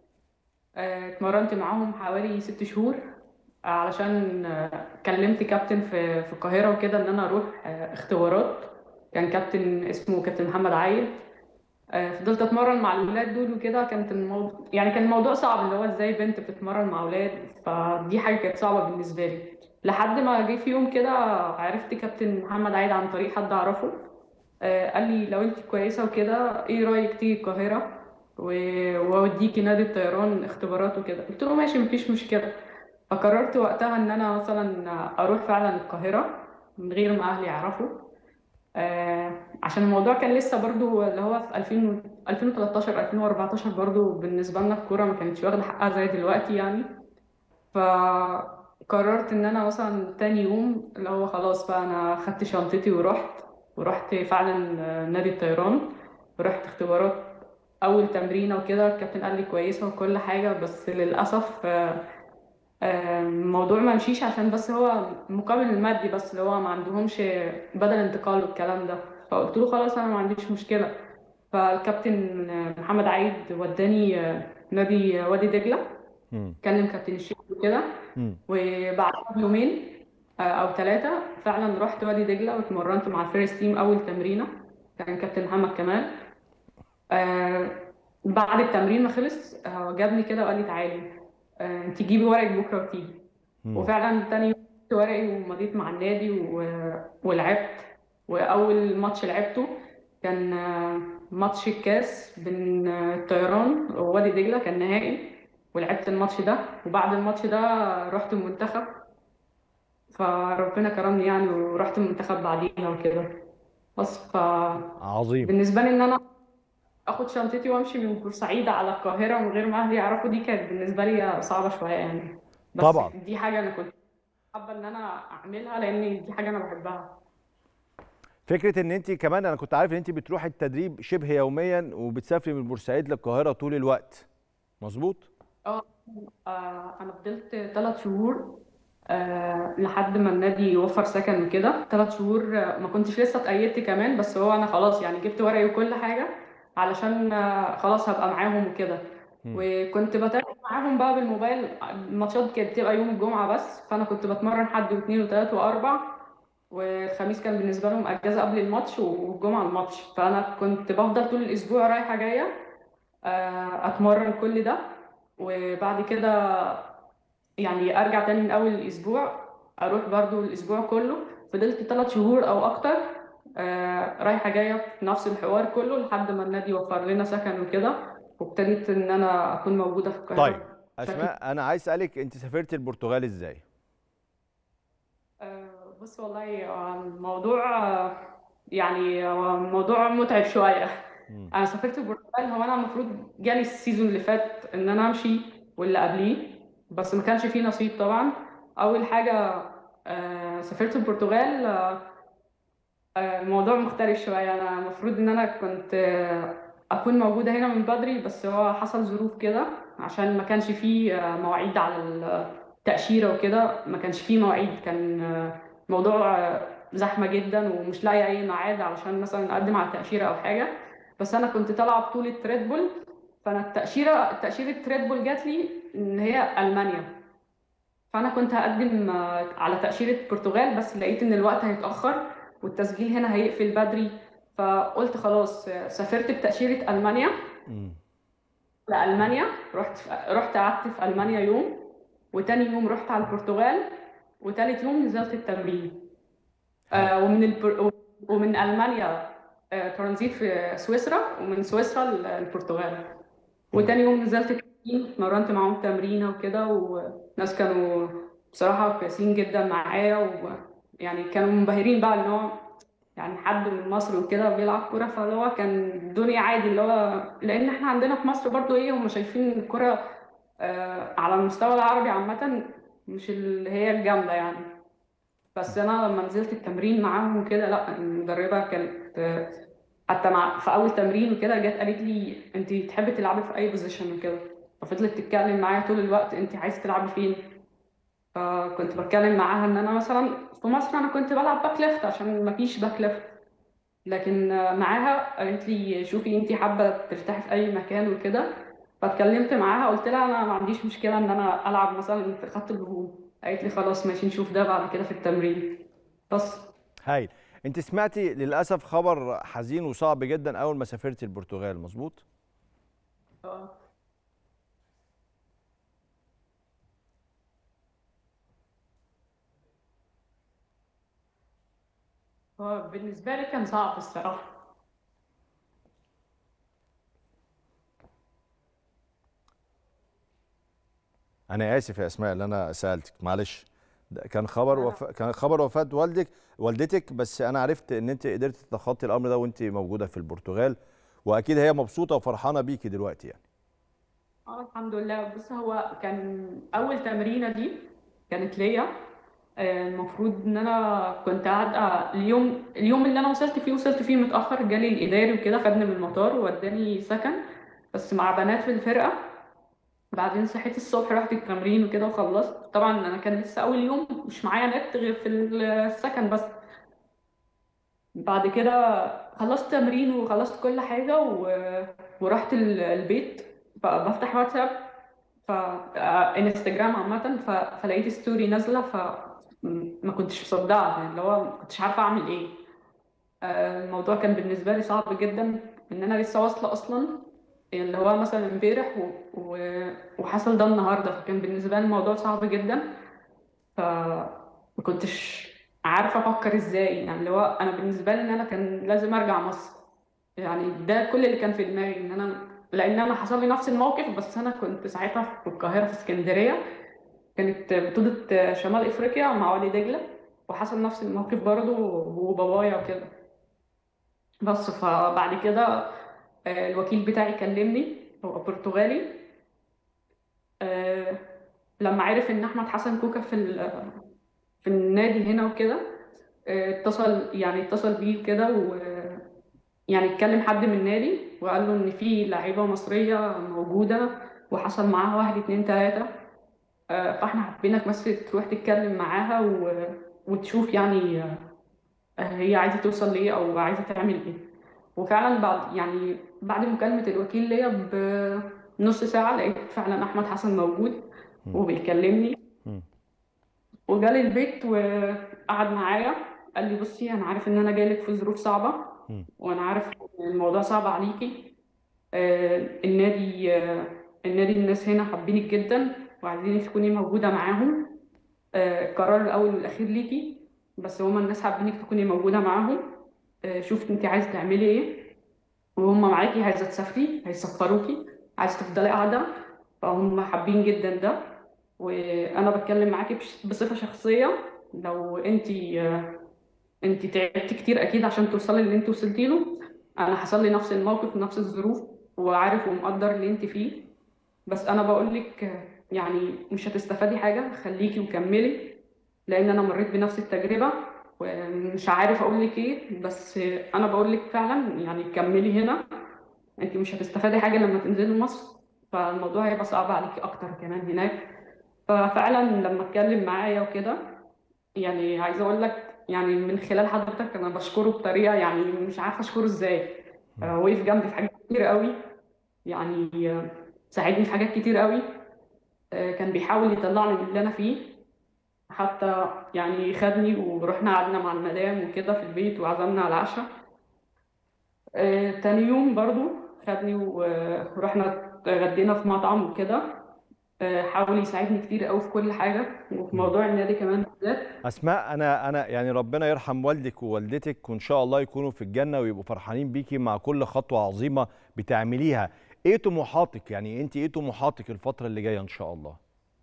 آه اتمرنت معاهم حوالي ست شهور علشان كلمت كابتن في في القاهره وكده ان انا اروح اختبارات كان كابتن اسمه كابتن محمد عايد فضلت اتمرن مع الولاد دول وكده كانت الموضوع يعني كان الموضوع صعب اللي هو ازاي بنت بتتمرن مع اولاد فدي حاجه كانت صعبه بالنسبه لي لحد ما جه في يوم كده عرفت كابتن محمد عايد عن طريق حد اعرفه قال لي لو انت كويسه وكده ايه رايك تيجي القاهره واوديكي نادي الطيران اختبارات وكده قلت له ماشي مفيش مشكله فقررت وقتها ان انا مثلا اروح فعلا القاهره من غير ما اهلي يعرفوا آه عشان الموضوع كان لسه برضو اللي هو في 2000 2013 2014 برضو بالنسبه لنا الكوره ما كانتش واخده حقها زي دلوقتي يعني ف قررت ان انا مثلا تاني يوم اللي هو خلاص بقى انا خدت شنطتي ورحت ورحت فعلا آه، نادي الطيران ورحت اختبارات اول تمرينه وكده الكابتن قال لي كويسه وكل حاجه بس للاسف آه، آه، الموضوع ما مشيش عشان بس هو المقابل المادي بس اللي هو ما عندهمش بدل انتقال والكلام ده فقلت له خلاص انا ما عنديش مشكله فالكابتن آه، محمد عايد وداني آه، نادي وادي دجله مم. كلم كابتن الشيخ وكده مم. وبعدها بيومين آه، او ثلاثه فعلا رحت وادي دجله واتمرنت مع الفيرست تيم اول تمرينه كان كابتن محمد كمال آه، بعد التمرين ما خلص آه، جابني كده وقال لي تعالي آه، انت جيبي ورقك بكره وتيجي مم. وفعلا تاني يوم جبت ورقي ومضيت مع النادي و- ولعبت واول ماتش لعبته كان آه، ماتش الكاس بين آه، الطيران ووادي دجله كان نهائي ولعبت الماتش ده وبعد الماتش ده رحت المنتخب فربنا كرمني يعني ورحت المنتخب بعديها وكده بس عظيم فبالنسبه لي ان انا اخد شنطتي وامشي من بورسعيد على القاهره من غير ما اهلي يعرفوا دي كانت بالنسبه لي صعبه شويه يعني بس طبعا دي حاجه انا كنت حابه ان انا اعملها لان دي حاجه انا بحبها فكره ان انت كمان انا كنت عارف ان انت بتروحي التدريب شبه يوميا وبتسافري من بورسعيد للقاهره طول الوقت مظبوط اه آه، انا فضلت ثلاث شهور آه، لحد ما النادي يوفر سكن وكده ثلاث شهور آه، ما كنتش لسه اتأيدت كمان بس هو انا خلاص يعني جبت ورقي وكل حاجه علشان آه، خلاص هبقى معاهم وكده مم. وكنت بتابع معاهم بقى بالموبايل الماتشات كانت بتبقى يوم الجمعه بس فانا كنت بتمرن حد واثنين وثلاث واربع والخميس كان بالنسبه لهم اجازه قبل الماتش والجمعه الماتش فانا كنت بفضل طول الاسبوع رايحه جايه آه، اتمرن كل ده وبعد كده يعني ارجع تاني من اول الاسبوع اروح برضو الاسبوع كله فضلت ثلاث شهور او اكتر آه، رايحه جايه في نفس الحوار كله لحد ما النادي وفر لنا سكن وكده وابتديت ان انا اكون موجوده في القاهره طيب اسماء انا عايز اسالك انت سافرتي البرتغال ازاي آه، بص والله آه، الموضوع آه، يعني هو موضوع متعب شويه مم. انا سافرت البرتغال هو انا المفروض جالي السيزون اللي فات ان انا امشي واللي قبليه بس ما كانش فيه نصيب طبعا اول حاجه آه، سافرت البرتغال آه، آه، الموضوع مختلف شويه انا المفروض ان انا كنت آه، اكون موجوده هنا من بدري بس هو حصل ظروف كده عشان ما كانش فيه آه، مواعيد على التأشيرة وكده ما كانش فيه مواعيد كان آه، موضوع آه، زحمة جدا ومش لاقي أي ميعاد علشان مثلا أقدم على تأشيرة أو حاجة بس أنا كنت طالعة بطولة ريد بول فأنا التأشيرة تأشيرة ريد بول جات لي إن هي ألمانيا فأنا كنت هقدم آه، على تأشيرة برتغال بس لقيت إن الوقت هيتأخر والتسجيل هنا هيقفل بدري فقلت خلاص آه، سافرت بتأشيرة ألمانيا مم. لألمانيا رحت رحت قعدت في ألمانيا يوم وتاني يوم رحت على البرتغال وتالت يوم نزلت التمرين آه ومن البر... ومن ألمانيا آه ترانزيت في سويسرا ومن سويسرا ل- البرتغال وتاني يوم نزلت التمرين اتمرنت معاهم تمرينة وكده وناس كانوا بصراحة كويسين جدا معايا ويعني كانوا منبهرين بقى ان هو يعني حد من مصر وكده بيلعب كورة فاللي هو كان الدنيا عادي اللي هو لأن احنا عندنا في مصر برضو ايه هم شايفين الكورة آه، على المستوى العربي عامة مش اللي هي الجامدة يعني بس أنا لما نزلت التمرين معاهم كده لا المدربة كانت آه، حتى مع في أول تمرين وكده جت قالت لي أنت تحبي تلعبي في أي بوزيشن وكده ففضلت تتكلم معايا طول الوقت أنت عايزة تلعبي فين فكنت بتكلم معاها إن أنا مثلا في مصر أنا كنت بلعب باك ليفت عشان مفيش باك ليفت لكن آه، معاها قالت لي شوفي انت حابه ترتاحي في اي مكان وكده فاتكلمت معاها قلت لها انا ما عنديش مشكله ان انا العب مثلا في خط الهجوم قالت لي خلاص ماشي نشوف ده بعد كده في التمرين بس هايل انت سمعتي للاسف خبر حزين وصعب جدا اول ما سافرتي البرتغال مظبوط اه هو بالنسبه لي كان صعب الصراحه انا اسف يا اسماء اللي انا سالتك معلش ده كان خبر لا لا. وف... كان خبر وفاه والدك والدتك بس انا عرفت ان انت قدرت تتخطي الامر ده وانت موجوده في البرتغال واكيد هي مبسوطه وفرحانه بيكي دلوقتي يعني اه الحمد لله بص هو كان اول تمرينه دي كانت ليا آه، المفروض ان انا كنت قاعده اليوم اليوم اللي انا وصلت فيه وصلت فيه متاخر جالي الاداري وكده خدني من المطار ووداني سكن بس مع بنات في الفرقه بعدين صحيت الصبح رحت التمرين وكده وخلصت طبعا انا كان لسه اول يوم مش معايا نت غير في السكن بس بعد كده خلصت تمرين وخلصت كل حاجه و... ورحت ال- البيت فبفتح واتساب ف آه، انستجرام عامة ف... فلقيت ستوري نازلة فما كنتش مصدقة يعني اللي هو ما كنتش عارفة أعمل إيه آه، الموضوع كان بالنسبة لي صعب جدا إن أنا لسه واصلة أصلا اللي هو مثلا امبارح و... و... وحصل ده النهاردة فكان بالنسبة لي الموضوع صعب جدا فما كنتش عارفة أفكر إزاي يعني اللي هو أنا بالنسبة لي إن أنا كان لازم أرجع مصر يعني ده كل اللي كان في دماغي إن أنا لأن أنا حصل لي نفس الموقف بس أنا كنت ساعتها في القاهرة في اسكندرية كانت بطولة شمال أفريقيا مع وادي دجلة وحصل نفس الموقف برضه وبابايا وكده بس فبعد كده آه، الوكيل بتاعي كلمني هو برتغالي آه، لما عرف ان احمد حسن كوكا في ال- في النادي هنا وكده آه، اتصل يعني اتصل بيه كده و يعني اتكلم حد من النادي وقال له ان في لعيبه مصريه موجوده وحصل معاها واحد اتنين تلاته آه، فاحنا حابينك بس تروح تتكلم معاها و... وتشوف يعني آه، هي عايزه توصل لايه او عايزه تعمل ايه وفعلا بعد يعني بعد مكالمه الوكيل ليا بنص ساعه لقيت فعلا احمد حسن موجود مم. وبيكلمني مم. وجالي البيت وقعد معايا قال لي بصي انا عارف ان انا جايلك في ظروف صعبه مم. وانا عارف ان الموضوع صعب عليكي آه، النادي آه، النادي الناس هنا حابينك جدا وعايزينك تكوني موجوده معاهم آه، القرار الاول والاخير ليكي بس هما الناس حابينك تكوني موجوده معاهم آه، شوفي انت عايزه تعملي ايه وهم معاكي عايزه تسافري هيسفروكي عايزه تفضلي قاعده فهم حابين جدا ده وانا بتكلم معاكي بش- بصفه شخصيه لو انت انت تعبتي كتير اكيد عشان توصلي اللي انت وصلتي له انا حصل لي نفس الموقف ونفس الظروف وعارف ومقدر اللي انت فيه بس انا بقول لك يعني مش هتستفادي حاجه خليكي وكملي لان انا مريت بنفس التجربه ومش عارف اقول لك ايه بس انا بقول لك فعلا يعني كملي هنا انت مش هتستفادي حاجه لما تنزلي مصر فالموضوع هيبقى صعب عليكي اكتر كمان هناك ففعلا لما اتكلم معايا وكده يعني عايزه اقول لك يعني من خلال حضرتك انا بشكره بطريقه يعني مش عارفه اشكره ازاي آه، وقف جنبي في حاجات كتير قوي يعني آه، ساعدني في حاجات كتير قوي آه، كان بيحاول يطلعني من اللي انا فيه حتى يعني خدني ورحنا قعدنا مع المدام وكده في البيت وعزمنا على العشاء آه، تاني يوم برضو خدني و- ورحنا غدينا في مطعم وكده آه، حاول يساعدني كتير قوي في كل حاجة وفي موضوع النادي كمان بالذات اسماء انا انا يعني ربنا يرحم والدك ووالدتك وان شاء الله يكونوا في الجنه ويبقوا فرحانين بيكي مع كل خطوه عظيمه بتعمليها ايه طموحاتك يعني انت ايه طموحاتك الفتره اللي جايه ان شاء الله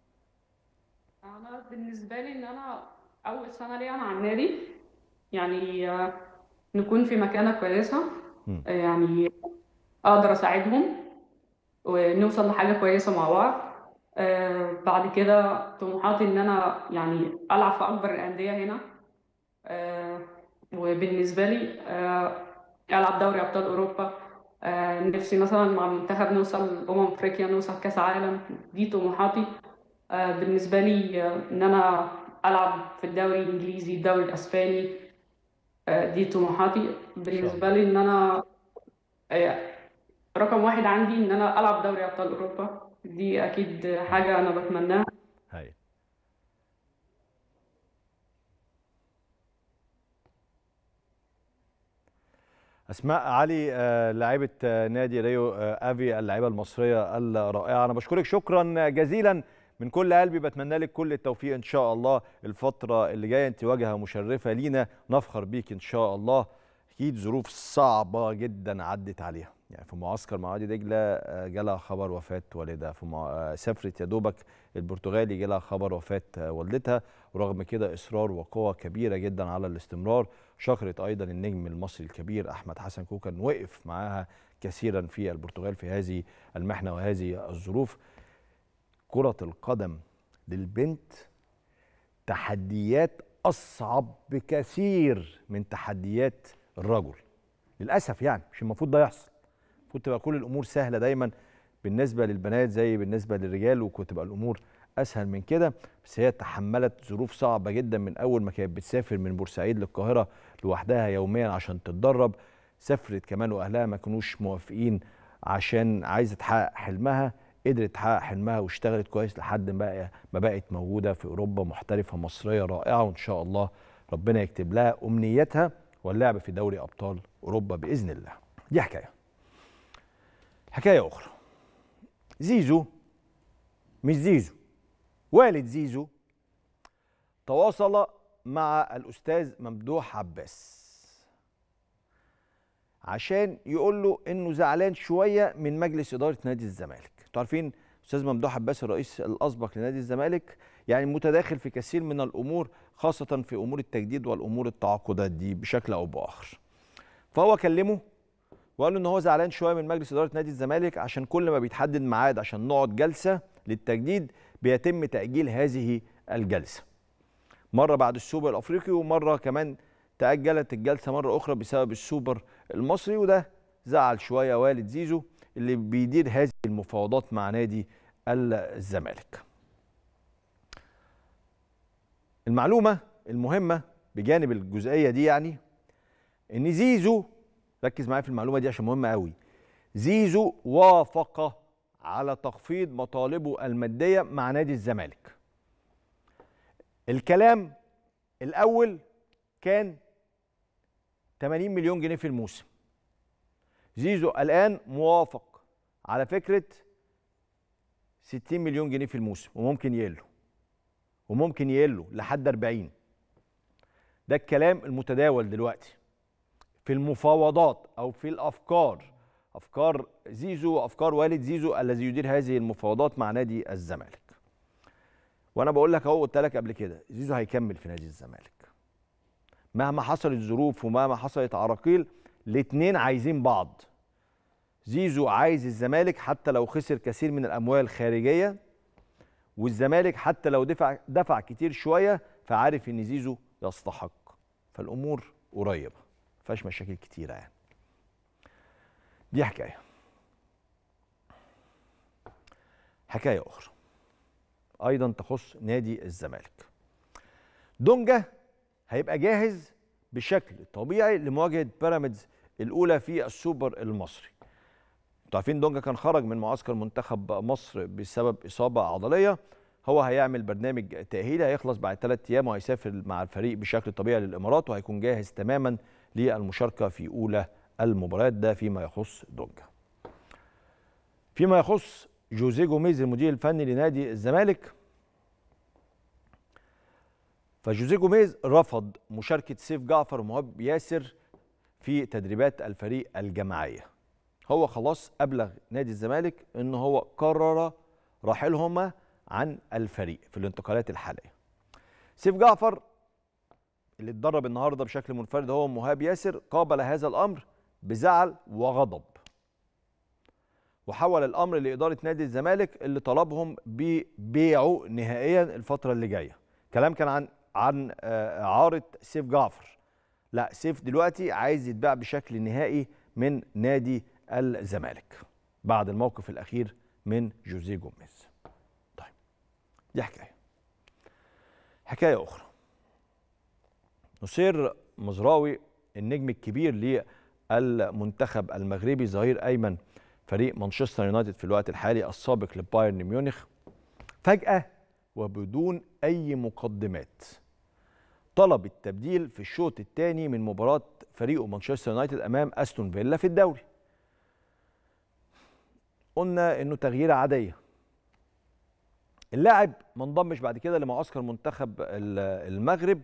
انا بالنسبه لي ان انا اول سنه ليا مع النادي يعني آه، نكون في مكانه كويسه مم. آه، يعني اقدر اساعدهم ونوصل لحاجه كويسه مع بعض آه، بعد كده طموحاتي ان انا يعني العب في اكبر الانديه هنا آه، وبالنسبه لي آه، العب دوري ابطال اوروبا آه، نفسي مثلا مع المنتخب نوصل امم افريقيا نوصل كاس عالم دي طموحاتي آه، بالنسبة لي آه، إن أنا ألعب في الدوري الإنجليزي الدوري الأسباني آه، دي طموحاتي بالنسبة لي إن أنا آه، رقم واحد عندي إن أنا ألعب دوري أبطال أوروبا دي أكيد حاجة أنا بتمناها هاي اسماء علي آه، لاعبه آه، نادي ريو آه، افي اللاعبه المصريه الرائعه انا بشكرك شكرا جزيلا من كل قلبي بتمنى لك كل التوفيق ان شاء الله الفتره اللي جايه انت واجهه مشرفه لينا نفخر بيك ان شاء الله اكيد ظروف صعبه جدا عدت عليها يعني في معسكر مع وادي دجله آه، جالها خبر وفاه والدها في مع... آه، سافرت يا دوبك البرتغالي جالها خبر وفاه آه، والدتها ورغم كده اصرار وقوه كبيره جدا على الاستمرار شكرت ايضا النجم المصري الكبير احمد حسن كوكا وقف معاها كثيرا في البرتغال في هذه المحنه وهذه الظروف كره القدم للبنت تحديات اصعب بكثير من تحديات الرجل للاسف يعني مش المفروض ده يحصل المفروض تبقى كل الامور سهله دايما بالنسبه للبنات زي بالنسبه للرجال وكنت تبقى الامور اسهل من كده بس هي تحملت ظروف صعبه جدا من اول ما كانت بتسافر من بورسعيد للقاهره لوحدها يوميا عشان تتدرب سافرت كمان واهلها ما كانوش موافقين عشان عايزه تحقق حلمها قدرت تحقق حلمها واشتغلت كويس لحد ما ما بقت موجوده في اوروبا محترفه مصريه رائعه وان شاء الله ربنا يكتب لها امنيتها واللعب في دوري ابطال اوروبا باذن الله دي حكايه حكايه اخرى زيزو مش زيزو والد زيزو تواصل مع الاستاذ ممدوح عباس عشان يقول له انه زعلان شويه من مجلس اداره نادي الزمالك انتوا عارفين استاذ ممدوح عباس الرئيس الاسبق لنادي الزمالك يعني متداخل في كثير من الامور خاصه في امور التجديد والامور التعاقدات دي بشكل او باخر فهو كلمه وقال له ان هو زعلان شويه من مجلس اداره نادي الزمالك عشان كل ما بيتحدد ميعاد عشان نقعد جلسه للتجديد بيتم تاجيل هذه الجلسه مره بعد السوبر الافريقي ومره كمان تاجلت الجلسه مره اخرى بسبب السوبر المصري وده زعل شويه والد زيزو اللي بيدير هذه المفاوضات مع نادي الزمالك المعلومه المهمه بجانب الجزئيه دي يعني ان زيزو ركز معايا في المعلومه دي عشان مهمه قوي زيزو وافق على تخفيض مطالبه الماديه مع نادي الزمالك الكلام الاول كان 80 مليون جنيه في الموسم زيزو الان موافق على فكره 60 مليون جنيه في الموسم وممكن يقله وممكن يقله لحد 40 ده الكلام المتداول دلوقتي في المفاوضات او في الافكار افكار زيزو وافكار والد زيزو الذي يدير هذه المفاوضات مع نادي الزمالك وانا بقول لك اهو قلت لك قبل كده زيزو هيكمل في نادي الزمالك مهما حصلت ظروف ومهما حصلت عراقيل الاثنين عايزين بعض زيزو عايز الزمالك حتى لو خسر كثير من الاموال الخارجيه والزمالك حتى لو دفع دفع كتير شويه فعارف ان زيزو يستحق فالامور قريبه ما فيهاش مشاكل كتيره يعني دي حكايه حكايه اخرى ايضا تخص نادي الزمالك دونجا هيبقى جاهز بشكل طبيعي لمواجهه بيراميدز الاولى في السوبر المصري انتوا عارفين دونجا كان خرج من معسكر منتخب مصر بسبب اصابه عضليه هو هيعمل برنامج تاهيلي هيخلص بعد ثلاث ايام وهيسافر مع الفريق بشكل طبيعي للامارات وهيكون جاهز تماما للمشاركه في اولى المباريات ده فيما يخص دونجا فيما يخص جوزيه جوميز المدير الفني لنادي الزمالك فجوزيه جوميز رفض مشاركه سيف جعفر ومهاب ياسر في تدريبات الفريق الجماعيه هو خلاص ابلغ نادي الزمالك ان هو قرر رحيلهما عن الفريق في الانتقالات الحاليه سيف جعفر اللي اتدرب النهارده بشكل منفرد هو مهاب ياسر قابل هذا الامر بزعل وغضب وحول الامر لاداره نادي الزمالك اللي طلبهم ببيعه نهائيا الفتره اللي جايه كلام كان عن عن اعاره سيف جعفر لا سيف دلوقتي عايز يتباع بشكل نهائي من نادي الزمالك بعد الموقف الاخير من جوزيه جوميز طيب دي حكايه حكايه اخرى نصير مزراوي النجم الكبير للمنتخب المغربي ظهير ايمن فريق مانشستر يونايتد في الوقت الحالي السابق لبايرن ميونخ فجاه وبدون اي مقدمات طلب التبديل في الشوط الثاني من مباراه فريقه مانشستر يونايتد امام استون فيلا في الدوري قلنا انه تغييره عاديه اللاعب ما انضمش بعد كده لمعسكر منتخب المغرب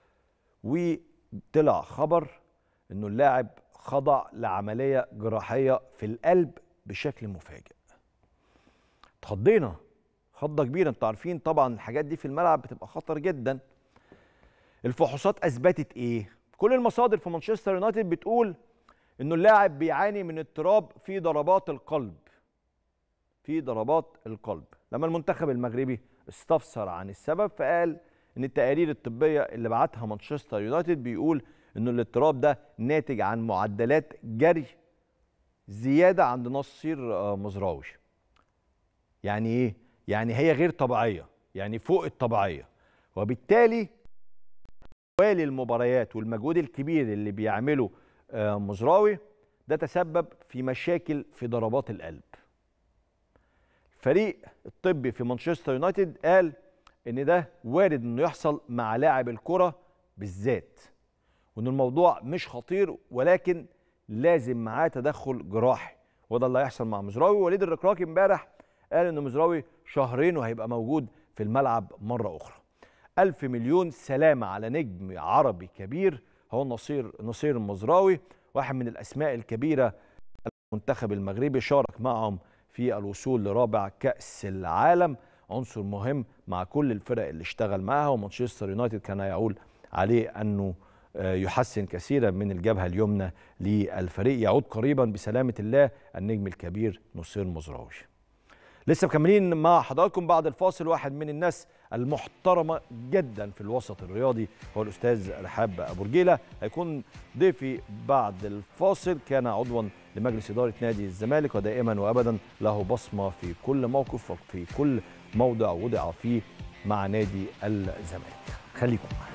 وطلع خبر انه اللاعب خضع لعمليه جراحيه في القلب بشكل مفاجئ اتخضينا خضه كبيره انتوا عارفين طبعا الحاجات دي في الملعب بتبقى خطر جدا الفحوصات اثبتت ايه كل المصادر في مانشستر يونايتد بتقول انه اللاعب بيعاني من اضطراب في ضربات القلب في ضربات القلب لما المنتخب المغربي استفسر عن السبب فقال ان التقارير الطبيه اللي بعتها مانشستر يونايتد بيقول ان الاضطراب ده ناتج عن معدلات جري زياده عند نصير آه، مزراوي يعني ايه يعني هي غير طبيعيه يعني فوق الطبيعيه وبالتالي توالي المباريات والمجهود الكبير اللي بيعمله آه، مزراوي ده تسبب في مشاكل في ضربات القلب الفريق الطبي في مانشستر يونايتد قال ان ده وارد انه يحصل مع لاعب الكره بالذات وان الموضوع مش خطير ولكن لازم معاه تدخل جراحي وده اللي هيحصل مع مزراوي وليد الركراكي امبارح قال ان مزراوي شهرين وهيبقى موجود في الملعب مره اخرى ألف مليون سلامة على نجم عربي كبير هو نصير نصير المزراوي واحد من الأسماء الكبيرة المنتخب المغربي شارك معهم في الوصول لرابع كأس العالم عنصر مهم مع كل الفرق اللي اشتغل معها ومانشستر يونايتد كان يعول عليه أنه آه، يحسن كثيرا من الجبهة اليمنى للفريق يعود قريبا بسلامة الله النجم الكبير نصير مزراوي لسه مكملين مع حضراتكم بعد الفاصل واحد من الناس المحترمة جدا في الوسط الرياضي هو الأستاذ رحاب أبو رجيلة هيكون ضيفي بعد الفاصل كان عضوا لمجلس إدارة نادي الزمالك ودائما وأبدا له بصمة في كل موقف وفي كل موضع وضع فيه مع نادي الزمالك خليكم معنا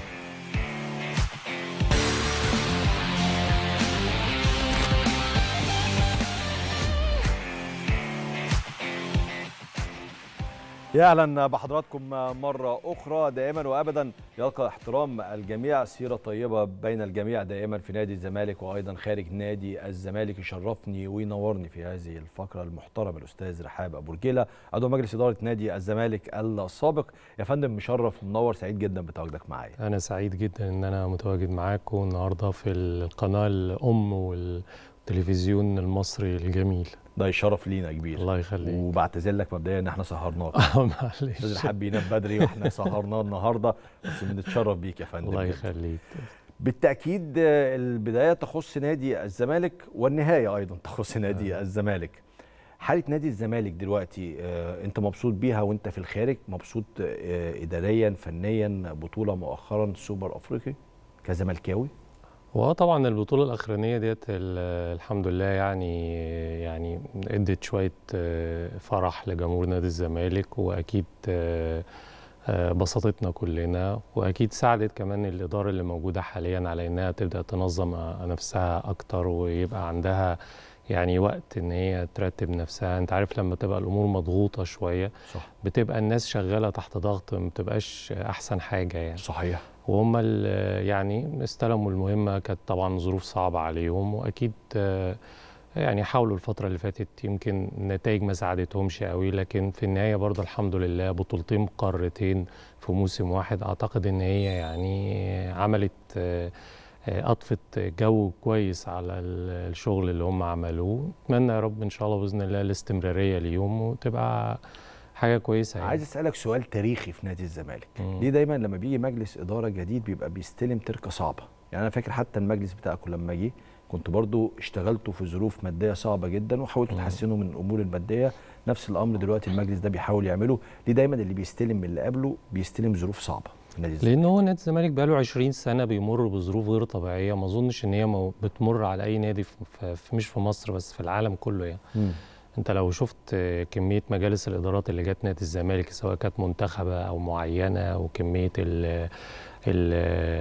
يا اهلا بحضراتكم مره اخرى دائما وابدا يلقى احترام الجميع سيره طيبه بين الجميع دائما في نادي الزمالك وايضا خارج نادي الزمالك يشرفني وينورني في هذه الفقره المحترمه الاستاذ رحاب ابو رجيله عضو مجلس اداره نادي الزمالك السابق يا فندم مشرف ومنور سعيد جدا بتواجدك معايا أنا سعيد جدا إن أنا متواجد معاكم النهاردة في القناة الأم والتلفزيون المصري الجميل ده يشرف لينا كبير الله يخليك وبعتذر لك مبدئيا ان احنا سهرناك آه، الاستاذ معلش رحاب بينام بدري واحنا سهرناه النهارده بس بنتشرف بيك يا فندم الله جداً. يخليك بالتاكيد آه، البدايه تخص نادي الزمالك والنهايه ايضا تخص نادي آه. الزمالك حاله نادي الزمالك دلوقتي آه، انت مبسوط بيها وانت في الخارج مبسوط آه، اداريا فنيا بطوله مؤخرا سوبر افريقي كزملكاوي واه طبعا البطولة الأخرانية ديت ال- الحمد لله يعني يعني ادت شوية آه، فرح لجمهور نادي الزمالك وأكيد آه، آه، بسطتنا كلنا وأكيد ساعدت كمان الإدارة اللي موجودة حاليا على إنها تبدأ تنظم آه، نفسها أكتر ويبقى عندها يعني وقت إن هي ترتب نفسها أنت عارف لما تبقى الأمور مضغوطة شوية صح بتبقى الناس شغالة تحت ضغط ما بتبقاش أحسن حاجة يعني صحيح وهم ال- يعني استلموا المهمة كانت طبعا ظروف صعبة عليهم وأكيد آه، يعني حاولوا الفترة اللي فاتت يمكن النتائج ما ساعدتهمش قوي لكن في النهاية برضه الحمد لله بطولتين قارتين في موسم واحد أعتقد إن هي يعني عملت آه، آه، أضفت جو كويس على ال- الشغل اللي هم عملوه أتمنى يا رب إن شاء الله بإذن الله الاستمرارية ليهم وتبقى حاجة كويسة يعني عايز اسالك سؤال تاريخي في نادي الزمالك مم. ليه دايما لما بيجي مجلس اداره جديد بيبقى بيستلم تركه صعبه يعني انا فاكر حتى المجلس بتاعكم لما جه كنت برضو اشتغلتوا في ظروف ماديه صعبه جدا وحاولتوا مم. تحسنوا من الامور الماديه نفس الامر دلوقتي المجلس ده بيحاول يعمله ليه دايما اللي بيستلم من اللي قبله بيستلم ظروف صعبه في نادي الزمالك لان هو نادي الزمالك بقاله 20 سنه بيمر بظروف غير طبيعيه ما اظنش ان هي مو- بتمر على اي نادي في في- في مش في مصر بس في العالم كله يعني مم. انت لو شفت آه، كميه مجالس الادارات اللي جت نادي الزمالك سواء كانت منتخبه او معينه وكميه ال ال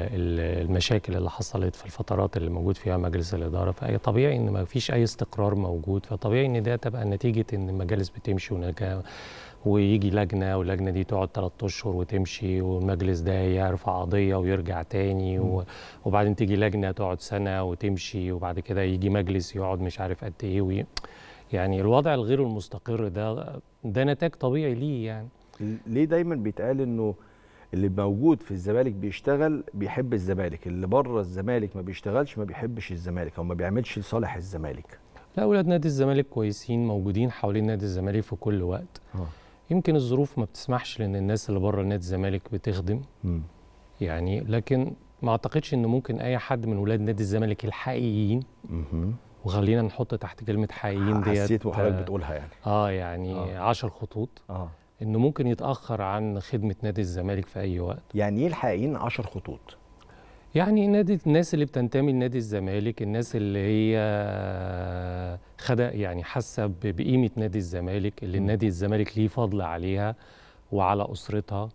ال المشاكل اللي حصلت في الفترات اللي موجود فيها مجلس الاداره فهي طبيعي ان ما فيش اي استقرار موجود فطبيعي ان ده تبقى نتيجه ان المجالس بتمشي ونجا ويجي لجنه واللجنه دي تقعد ثلاث اشهر وتمشي والمجلس ده يرفع قضيه ويرجع تاني و- وبعدين تيجي لجنه تقعد سنه وتمشي وبعد كده يجي مجلس يقعد مش عارف قد ايه وي... يعني الوضع الغير المستقر ده ده نتاج طبيعي ليه يعني ليه دايما بيتقال انه اللي موجود في الزمالك بيشتغل بيحب الزمالك اللي بره الزمالك ما بيشتغلش ما بيحبش الزمالك او ما بيعملش لصالح الزمالك لا اولاد نادي الزمالك كويسين موجودين حوالين نادي الزمالك في كل وقت اه يمكن الظروف ما بتسمحش لان الناس اللي بره نادي الزمالك بتخدم مم. يعني لكن ما اعتقدش ان ممكن اي حد من ولاد نادي الزمالك الحقيقيين مهم. وخلينا نحط تحت كلمه حقيقيين ديت حسيت وحضرتك بتقولها يعني اه يعني آه. 10 خطوط اه انه ممكن يتاخر عن خدمه نادي الزمالك في اي وقت يعني ايه الحقيقيين 10 خطوط يعني نادي الناس اللي بتنتمي لنادي الزمالك الناس اللي هي خد يعني حاسه ب- بقيمه نادي الزمالك اللي م. نادي الزمالك ليه فضل عليها وعلى اسرتها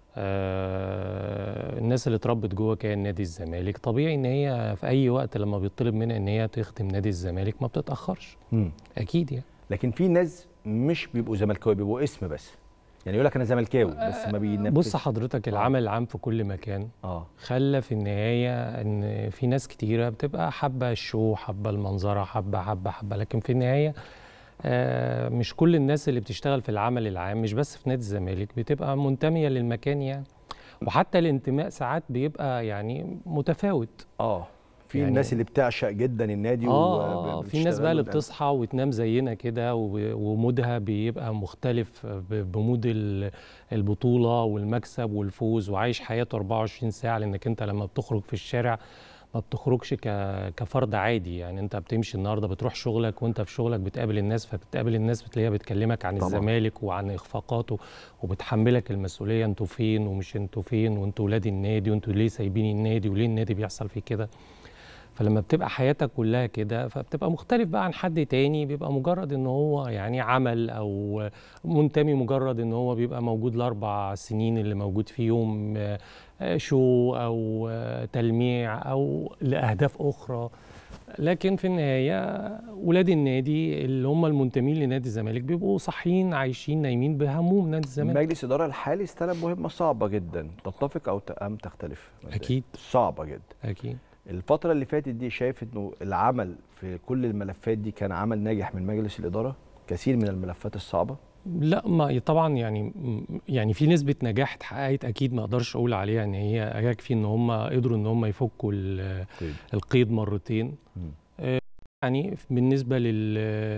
آه الناس اللي اتربت جوه كيان نادي الزمالك طبيعي ان هي في اي وقت لما بيطلب منها ان هي تخدم نادي الزمالك ما بتتاخرش مم. اكيد يعني لكن في ناس مش بيبقوا زملكاويه بيبقوا اسم بس يعني يقول لك انا زملكاوي بس ما بينفذش بص حضرتك العمل العام في كل مكان اه خلى في النهاية إن في ناس كتيرة بتبقى حابة الشو حابة المنظرة حابة حابة حابة لكن في النهاية آه، مش كل الناس اللي بتشتغل في العمل العام مش بس في نادي الزمالك بتبقى منتمية للمكان يعني وحتى الانتماء ساعات بيبقى يعني متفاوت اه في يعني- الناس اللي بتعشق جدا النادي اه وب- في ناس بقى اللي بتشتغل بتصحى وتنام زينا كده و- ومودها بيبقى مختلف ب- بمود ال- البطولة والمكسب والفوز وعايش حياته 24 ساعة لانك انت لما بتخرج في الشارع ما بتخرجش ك- كفرد عادي يعني انت بتمشي النهارده بتروح شغلك وانت في شغلك بتقابل الناس فبتقابل الناس بتلاقيها بتكلمك عن طبعاً. الزمالك وعن اخفاقاته وبتحملك المسؤوليه انتوا فين ومش انتوا فين وانتوا ولاد النادي وانتوا ليه سايبين النادي وليه النادي بيحصل فيه كده فلما بتبقى حياتك كلها كده فبتبقى مختلف بقى عن حد تاني بيبقى مجرد ان هو يعني عمل او منتمي مجرد ان هو بيبقى موجود الاربع سنين اللي موجود فيهم آه، آه، شو او آه، تلميع او لاهداف اخرى لكن في النهايه ولاد النادي اللي هم المنتمين لنادي الزمالك بيبقوا صاحيين عايشين نايمين بهموم نادي الزمالك مجلس الاداره الحالي استلم مهمه صعبه جدا تتفق او ت- ام تختلف اكيد صعبه جدا اكيد الفتره اللي فاتت دي شايف انه العمل في كل الملفات دي كان عمل ناجح من مجلس الاداره كثير من الملفات الصعبه لا ما طبعا يعني يعني في نسبه نجاح اتحققت اكيد ما اقدرش اقول عليها ان هي يكفي ان هم قدروا ان هم يفكوا ال- طيب. القيد مرتين مم. آه، يعني بالنسبه لل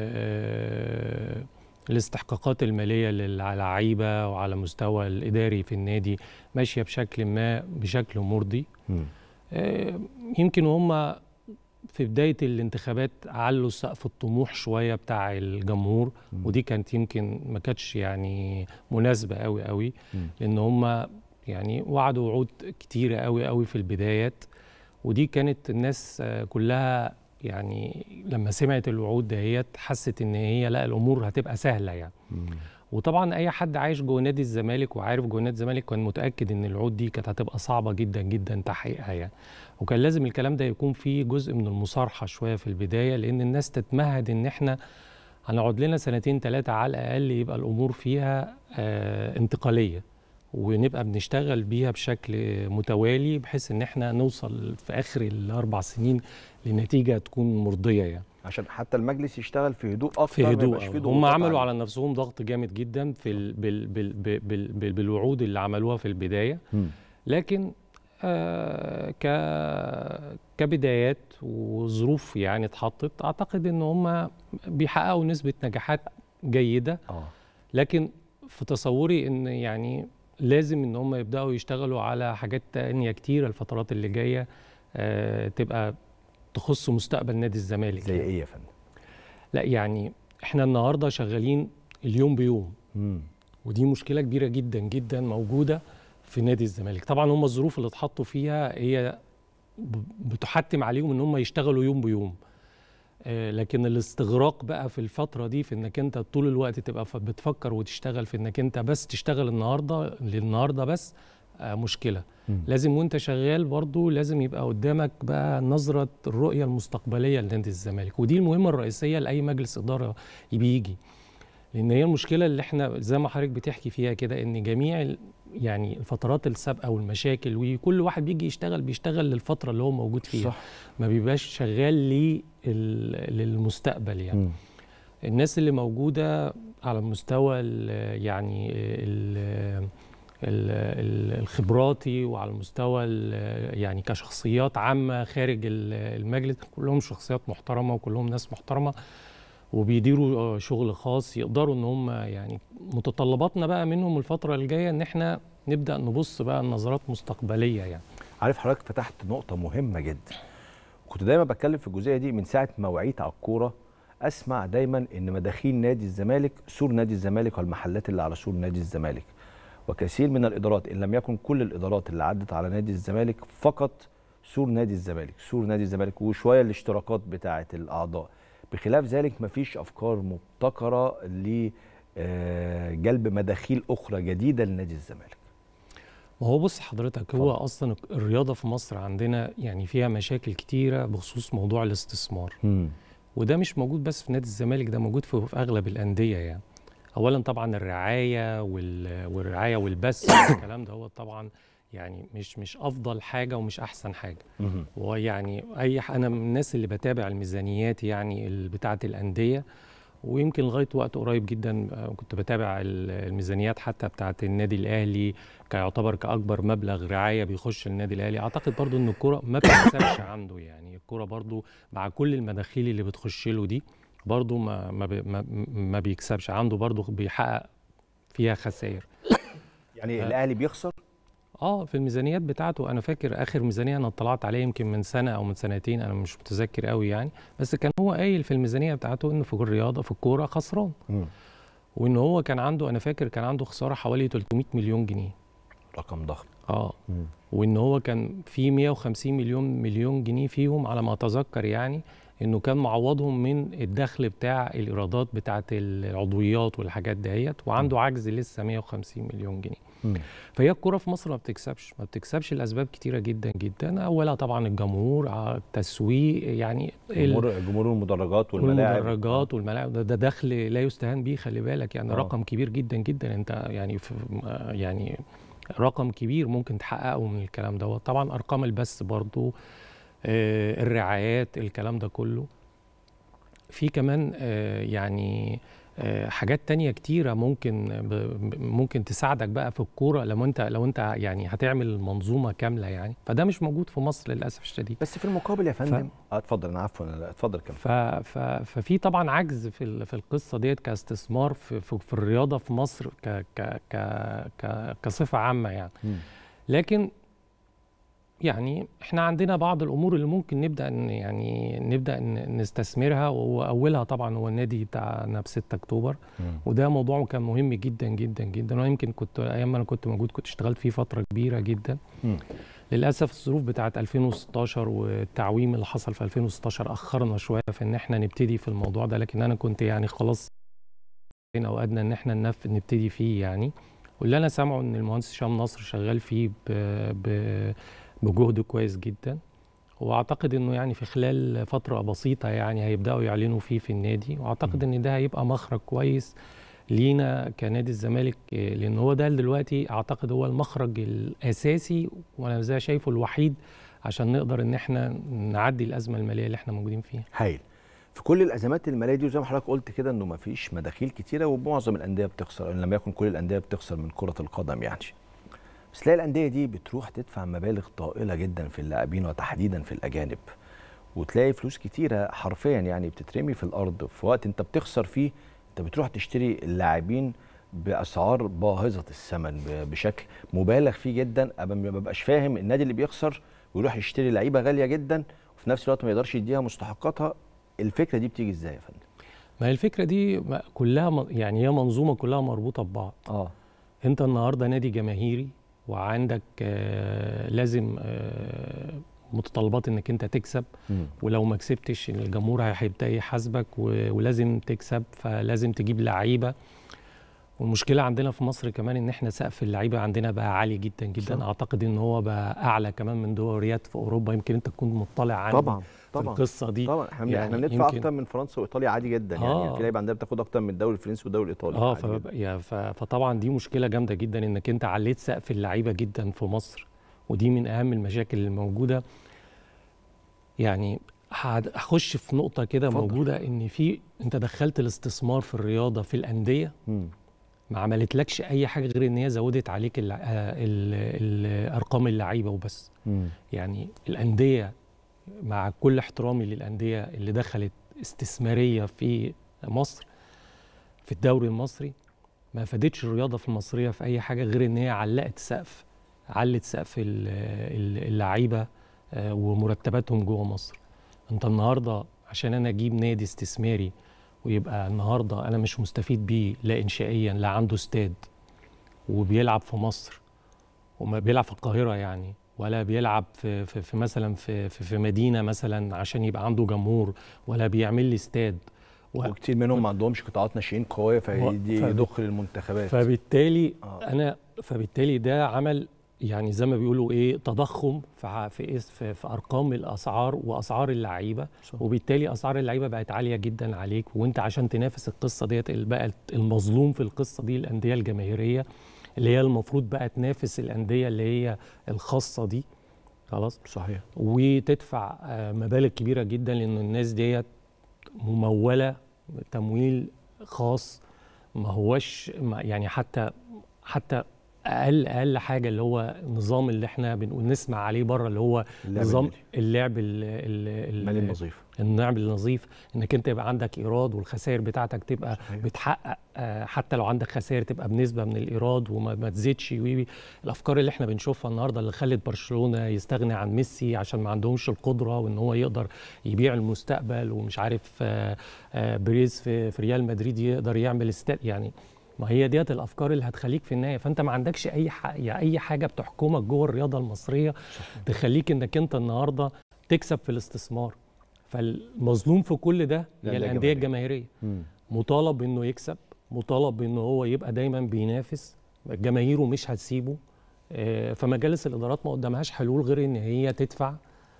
آه، الاستحقاقات الماليه للعيبه وعلى مستوى الاداري في النادي ماشيه بشكل ما بشكل مرضي مم. آه، يمكن هم في بداية الانتخابات علوا سقف الطموح شوية بتاع الجمهور مم. ودي كانت يمكن ما كانتش يعني مناسبة قوي قوي مم. لأن هم يعني وعدوا وعود كتيرة قوي قوي في البدايات ودي كانت الناس آه، كلها يعني لما سمعت الوعود دهيت حست ان هي لا الامور هتبقى سهله يعني مم. وطبعا اي حد عايش جوه نادي الزمالك وعارف جوه نادي الزمالك كان متاكد ان الوعود دي كانت هتبقى صعبه جدا جدا تحقيقها يعني وكان لازم الكلام ده يكون فيه جزء من المصارحه شويه في البدايه لان الناس تتمهد ان احنا هنقعد لنا سنتين ثلاثه على الاقل يبقى الامور فيها آه انتقاليه ونبقى بنشتغل بيها بشكل متوالي بحيث ان احنا نوصل في اخر الاربع سنين لنتيجه تكون مرضيه يعني عشان حتى المجلس يشتغل في هدوء اكتر في ما هدوء يبقاش فيه أوي. هم ضغوطات عملوا عليه. على نفسهم ضغط جامد جدا في ال بال بال بال بال بال بالوعود اللي عملوها في البدايه مم. لكن آه ك كبدايات وظروف يعني اتحطت اعتقد ان هم بيحققوا نسبه نجاحات جيده اه لكن في تصوري ان يعني لازم ان هم يبداوا يشتغلوا على حاجات تانية كتير الفترات اللي جايه آه تبقى تخص مستقبل نادي الزمالك زي ايه يا فندم لا يعني احنا النهارده شغالين اليوم بيوم مم. ودي مشكله كبيره جدا جدا موجوده في نادي الزمالك طبعا هم الظروف اللي اتحطوا فيها هي ب- بتحتم عليهم ان هم يشتغلوا يوم بيوم آه، لكن الاستغراق بقى في الفتره دي في انك انت طول الوقت تبقى ف- بتفكر وتشتغل في انك انت بس تشتغل النهارده للنهارده بس آه، مشكله مم. لازم وانت شغال برضو لازم يبقى قدامك بقى نظره الرؤيه المستقبليه لنادي الزمالك ودي المهمه الرئيسيه لاي مجلس اداره بيجي لان هي المشكله اللي احنا زي ما حضرتك بتحكي فيها كده ان جميع ال- يعني الفترات السابقه والمشاكل وكل واحد بيجي يشتغل بيشتغل للفتره اللي هو موجود فيها صح ما بيبقاش شغال لل- للمستقبل يعني مم. الناس اللي موجوده على مستوى ال- يعني ال- ال- ال- الخبراتي وعلى المستوى ال- يعني كشخصيات عامه خارج ال- المجلس كلهم شخصيات محترمه وكلهم ناس محترمه وبيديروا آه، شغل خاص يقدروا ان هم يعني متطلباتنا بقى منهم الفتره الجايه ان احنا نبدا نبص بقى نظرات مستقبليه يعني عارف حضرتك فتحت نقطة مهمة جدا كنت دايما بتكلم في الجزئية دي من ساعة ما وعيت على الكورة اسمع دايما ان مداخيل نادي الزمالك سور نادي الزمالك والمحلات اللي على سور نادي الزمالك وكثير من الادارات ان لم يكن كل الادارات اللي عدت على نادي الزمالك فقط سور نادي الزمالك سور نادي الزمالك وشويه الاشتراكات بتاعه الاعضاء بخلاف ذلك مفيش افكار مبتكره لجلب مداخيل اخرى جديده لنادي الزمالك ما هو بص حضرتك هو اصلا الرياضه في مصر عندنا يعني فيها مشاكل كتيره بخصوص موضوع الاستثمار مم. وده مش موجود بس في نادي الزمالك ده موجود في, في اغلب الانديه يعني اولا طبعا الرعايه وال... والرعايه والبث والكلام ده هو طبعا يعني مش مش افضل حاجه ومش احسن حاجه مم. ويعني اي ح- انا من الناس اللي بتابع الميزانيات يعني ال- بتاعه الانديه ويمكن لغايه وقت قريب جدا آه، كنت بتابع ال- الميزانيات حتى بتاعه النادي الاهلي كيعتبر كاكبر مبلغ رعايه بيخش النادي الاهلي اعتقد برضو ان الكره ما بتكسبش عنده يعني الكره برضو مع كل المداخيل اللي بتخش له دي برضو ما ما, بي ما, ما بيكسبش عنده برضو بيحقق فيها خسائر يعني آه. الاهلي بيخسر اه في الميزانيات بتاعته انا فاكر اخر ميزانيه انا اطلعت عليها يمكن من سنه او من سنتين انا مش متذكر قوي يعني بس كان هو قايل في الميزانيه بتاعته انه في الرياضه في الكوره خسران مم. وان هو كان عنده انا فاكر كان عنده خساره حوالي 300 مليون جنيه رقم ضخم اه مم. وان هو كان في 150 مليون مليون جنيه فيهم على ما اتذكر يعني انه كان معوضهم من الدخل بتاع الايرادات بتاعه العضويات والحاجات دهيت وعنده عجز لسه 150 مليون جنيه مم. فهي الكرة في مصر ما بتكسبش ما بتكسبش لأسباب كتيرة جدا جدا أولها طبعا الجمهور ع- التسويق يعني ال- جمهور جمهور المدرجات والملاعب والمدرجات والملاعب ده, ده دخل لا يستهان به خلي بالك يعني آه. رقم كبير جدا جدا انت يعني في آه يعني رقم كبير ممكن تحققه من الكلام ده طبعا ارقام البث برضو آه الرعايات الكلام ده كله في كمان آه يعني آه حاجات تانية كتيرة ممكن ب- ب- ممكن تساعدك بقى في الكورة لو انت لو انت يعني هتعمل منظومة كاملة يعني فده مش موجود في مصر للأسف الشديد بس في المقابل يا فندم اه اتفضل انا عفوا لا، اتفضل كمل ف... ف... ففي طبعا عجز في ال... في القصه ديت كاستثمار في... في... في الرياضه في مصر ك... ك... ك... ك... كصفه عامه يعني مم. لكن يعني احنا عندنا بعض الامور اللي ممكن نبدا ن- يعني نبدا ن- نستثمرها واولها طبعا هو النادي بتاعنا ب 6 اكتوبر مم. وده موضوع كان مهم جدا جدا جدا وانا يمكن كنت ايام ما انا كنت موجود كنت اشتغلت فيه فتره كبيره جدا مم. للاسف الظروف بتاعه 2016 والتعويم اللي حصل في 2016 اخرنا شويه في ان احنا نبتدي في الموضوع ده لكن انا كنت يعني خلاص بين اوقاتنا ان احنا ننف نبتدي فيه يعني واللي انا سامعه ان المهندس هشام نصر شغال فيه ب... ب... بجهد كويس جدا واعتقد انه يعني في خلال فتره بسيطه يعني هيبداوا يعلنوا فيه في النادي واعتقد ان ده هيبقى مخرج كويس لينا كنادي الزمالك إيه، لان هو ده دلوقتي اعتقد هو المخرج الاساسي وانا زي شايفه الوحيد عشان نقدر ان احنا نعدي الازمه الماليه اللي احنا موجودين فيها هايل في كل الازمات الماليه دي وزي ما حضرتك قلت كده انه ما فيش مداخيل كتيره ومعظم الانديه بتخسر ان لم يكن كل الانديه بتخسر من كره القدم يعني بس تلاقي الانديه دي بتروح تدفع مبالغ طائله جدا في اللاعبين وتحديدا في الاجانب وتلاقي فلوس كتيره حرفيا يعني بتترمي في الارض في وقت انت بتخسر فيه انت بتروح تشتري اللاعبين باسعار باهظه الثمن ب- بشكل مبالغ فيه جدا أبقى ما ببقاش فاهم النادي اللي بيخسر ويروح يشتري لعيبه غاليه جدا وفي نفس الوقت ما يقدرش يديها مستحقاتها الفكره دي بتيجي ازاي يا فندم ما هي الفكره دي م- كلها م- يعني هي منظومه كلها مربوطه ببعض اه انت النهارده نادي جماهيري وعندك آه لازم آه متطلبات انك انت تكسب ولو ما كسبتش الجمهور هيبدا يحاسبك و- ولازم تكسب فلازم تجيب لعيبه والمشكله عندنا في مصر كمان ان احنا سقف اللعيبه عندنا بقى عالي جدا جدا صح. اعتقد ان هو بقى اعلى كمان من دوريات في اوروبا يمكن انت تكون مطلع عن طبعا في طبعا القصه دي طبعا احنا يعني يعني احنا بندفع يمكن- اكتر من فرنسا وايطاليا عادي جدا يعني, آه. يعني في لعيبه عندنا بتاخد اكتر من الدوري الفرنسي والدوري الايطالي اه عادي ف... جداً. يا ف... فطبعا دي مشكله جامده جدا انك انت عليت سقف اللعيبه جدا في مصر ودي من اهم المشاكل الموجوده يعني هد- هخش في نقطه كده اتفضل. موجوده ان في انت دخلت الاستثمار في الرياضه في الانديه مم. ما عملتلكش اي حاجه غير ان هي زودت عليك ال... ال... ال... ارقام اللعيبه وبس مم. يعني الانديه مع كل احترامي للانديه اللي دخلت استثماريه في مصر في الدوري المصري ما فادتش الرياضه في المصريه في اي حاجه غير ان هي علقت سقف علت سقف ال- ال- اللعيبه آه، ومرتباتهم جوه مصر انت النهارده عشان انا اجيب نادي استثماري ويبقى النهارده انا مش مستفيد بيه لا انشائيا لا عنده استاد وبيلعب في مصر وما بيلعب في القاهره يعني ولا بيلعب في, في, في مثلا في, في, في مدينه مثلا عشان يبقى عنده جمهور ولا بيعمل لي استاد و- وكتير منهم ما عندهمش قطاعات ناشئين قويه فيدي فب- يضخ للمنتخبات فبالتالي آه. انا فبالتالي ده عمل يعني زي ما بيقولوا ايه تضخم في ع- في إيه؟ في, في ارقام الاسعار واسعار اللعيبه صح. وبالتالي اسعار اللعيبه بقت عاليه جدا عليك وانت عشان تنافس القصه ديت ال- بقى المظلوم في القصه دي الانديه الجماهيريه اللي هي المفروض بقى تنافس الانديه اللي هي الخاصه دي خلاص صحيح وتدفع آه، مبالغ كبيره جدا لان الناس ديت مموله تمويل خاص ما هوش ما- يعني حتى حتى اقل اقل حاجه اللي هو النظام اللي احنا بنقول نسمع عليه بره اللي هو اللعب نظام المالي. اللعب ال- ال- ال- المالي النظيف اللعب النظيف انك انت يبقى عندك ايراد والخسائر بتاعتك تبقى صحيح. بتحقق آه، حتى لو عندك خسائر تبقى بنسبه من الايراد وما ما تزيدش وي وي. الافكار اللي احنا بنشوفها النهارده اللي خلت برشلونه يستغني عن ميسي عشان ما عندهمش القدره وان هو يقدر يبيع المستقبل ومش عارف آه، آه، بريز في في ريال مدريد يقدر يعمل استاد يعني ما هي ديت الافكار اللي هتخليك في النهايه فانت ما عندكش اي ح... يعني اي حاجه بتحكمك جوه الرياضه المصريه تخليك انك انت النهارده تكسب في الاستثمار فالمظلوم في كل ده هي الأندية الانديه الجماهيريه مم. مطالب انه يكسب مطالب انه هو يبقى دايما بينافس جماهيره مش هتسيبه آه، فمجالس الادارات ما قدامهاش حلول غير ان هي تدفع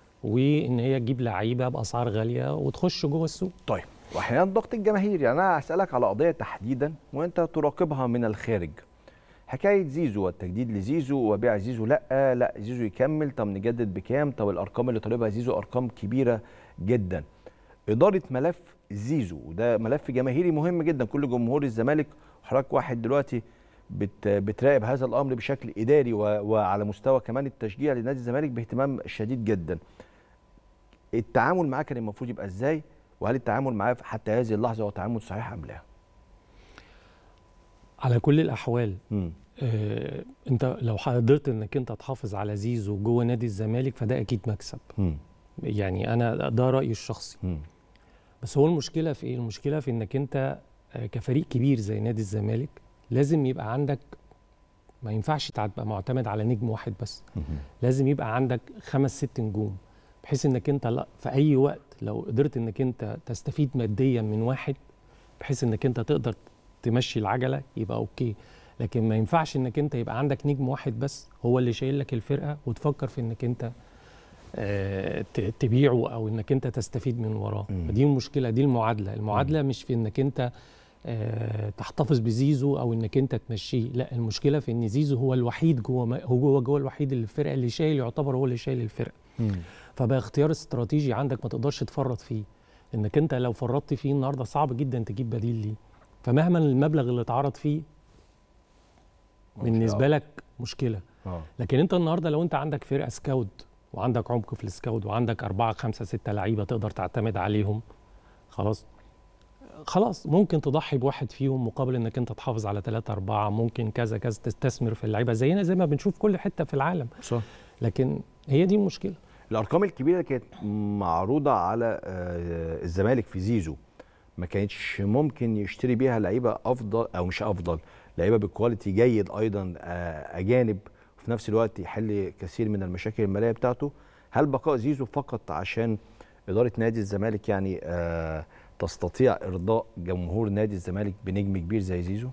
وان هي تجيب لعيبه باسعار غاليه وتخش جوه السوق طيب واحيانا ضغط الجماهير يعني انا هسالك على قضيه تحديدا وانت تراقبها من الخارج حكايه زيزو والتجديد لزيزو وبيع زيزو لا لا زيزو يكمل طب نجدد بكام طب الارقام اللي طالبها زيزو ارقام كبيره جدا اداره ملف زيزو وده ملف جماهيري مهم جدا كل جمهور الزمالك وحضرتك واحد دلوقتي بت بتراقب هذا الامر بشكل اداري و- وعلى مستوى كمان التشجيع لنادي الزمالك باهتمام شديد جدا التعامل معاه كان المفروض يبقى ازاي وهل التعامل معاه حتى هذه اللحظه هو تعامل صحيح ام لا؟ على كل الاحوال مم. آه، انت لو قدرت انك انت تحافظ على زيزو جوه نادي الزمالك فده اكيد مكسب مم. يعني انا ده رايي الشخصي مم. بس هو المشكله في ايه المشكله في انك انت آه، كفريق كبير زي نادي الزمالك لازم يبقى عندك ما ينفعش تبقى معتمد على نجم واحد بس مم. لازم يبقى عندك خمس ست نجوم بحيث انك انت لا في اي وقت لو قدرت انك انت تستفيد ماديا من واحد بحيث انك انت تقدر تمشي العجله يبقى اوكي لكن ما ينفعش انك انت يبقى عندك نجم واحد بس هو اللي شايل لك الفرقه وتفكر في انك انت آه، ت- تبيعه او انك انت تستفيد من وراه مم. فدي المشكله دي المعادله المعادله مش في انك انت آه، تحتفظ بزيزو او انك انت تمشيه لا المشكله في ان زيزو هو الوحيد جوه ما- هو جوه جوه الوحيد اللي الفرقه اللي شايل يعتبر هو اللي شايل الفرقه مم. فبقى اختيار استراتيجي عندك ما تقدرش تفرط فيه انك انت لو فرطت فيه النهارده صعب جدا تجيب بديل ليه فمهما المبلغ اللي اتعرض فيه بالنسبه لك مشكله اه لكن انت النهارده لو انت عندك فرقه سكاوت وعندك عمق في السكاوت وعندك أربعة خمسة ستة لعيبة تقدر تعتمد عليهم خلاص خلاص ممكن تضحي بواحد فيهم مقابل انك انت تحافظ على ثلاثة أربعة ممكن كذا كذا تستثمر في اللعيبة زينا زي ما بنشوف كل حتة في العالم صح لكن هي دي المشكلة الارقام الكبيره اللي كانت معروضه على آه، الزمالك في زيزو ما كانتش ممكن يشتري بيها لعيبه افضل او مش افضل لعيبه بكواليتي جيد ايضا آه، اجانب وفي نفس الوقت يحل كثير من المشاكل الماليه بتاعته هل بقاء زيزو فقط عشان اداره نادي الزمالك يعني آه، تستطيع ارضاء جمهور نادي الزمالك بنجم كبير زي زيزو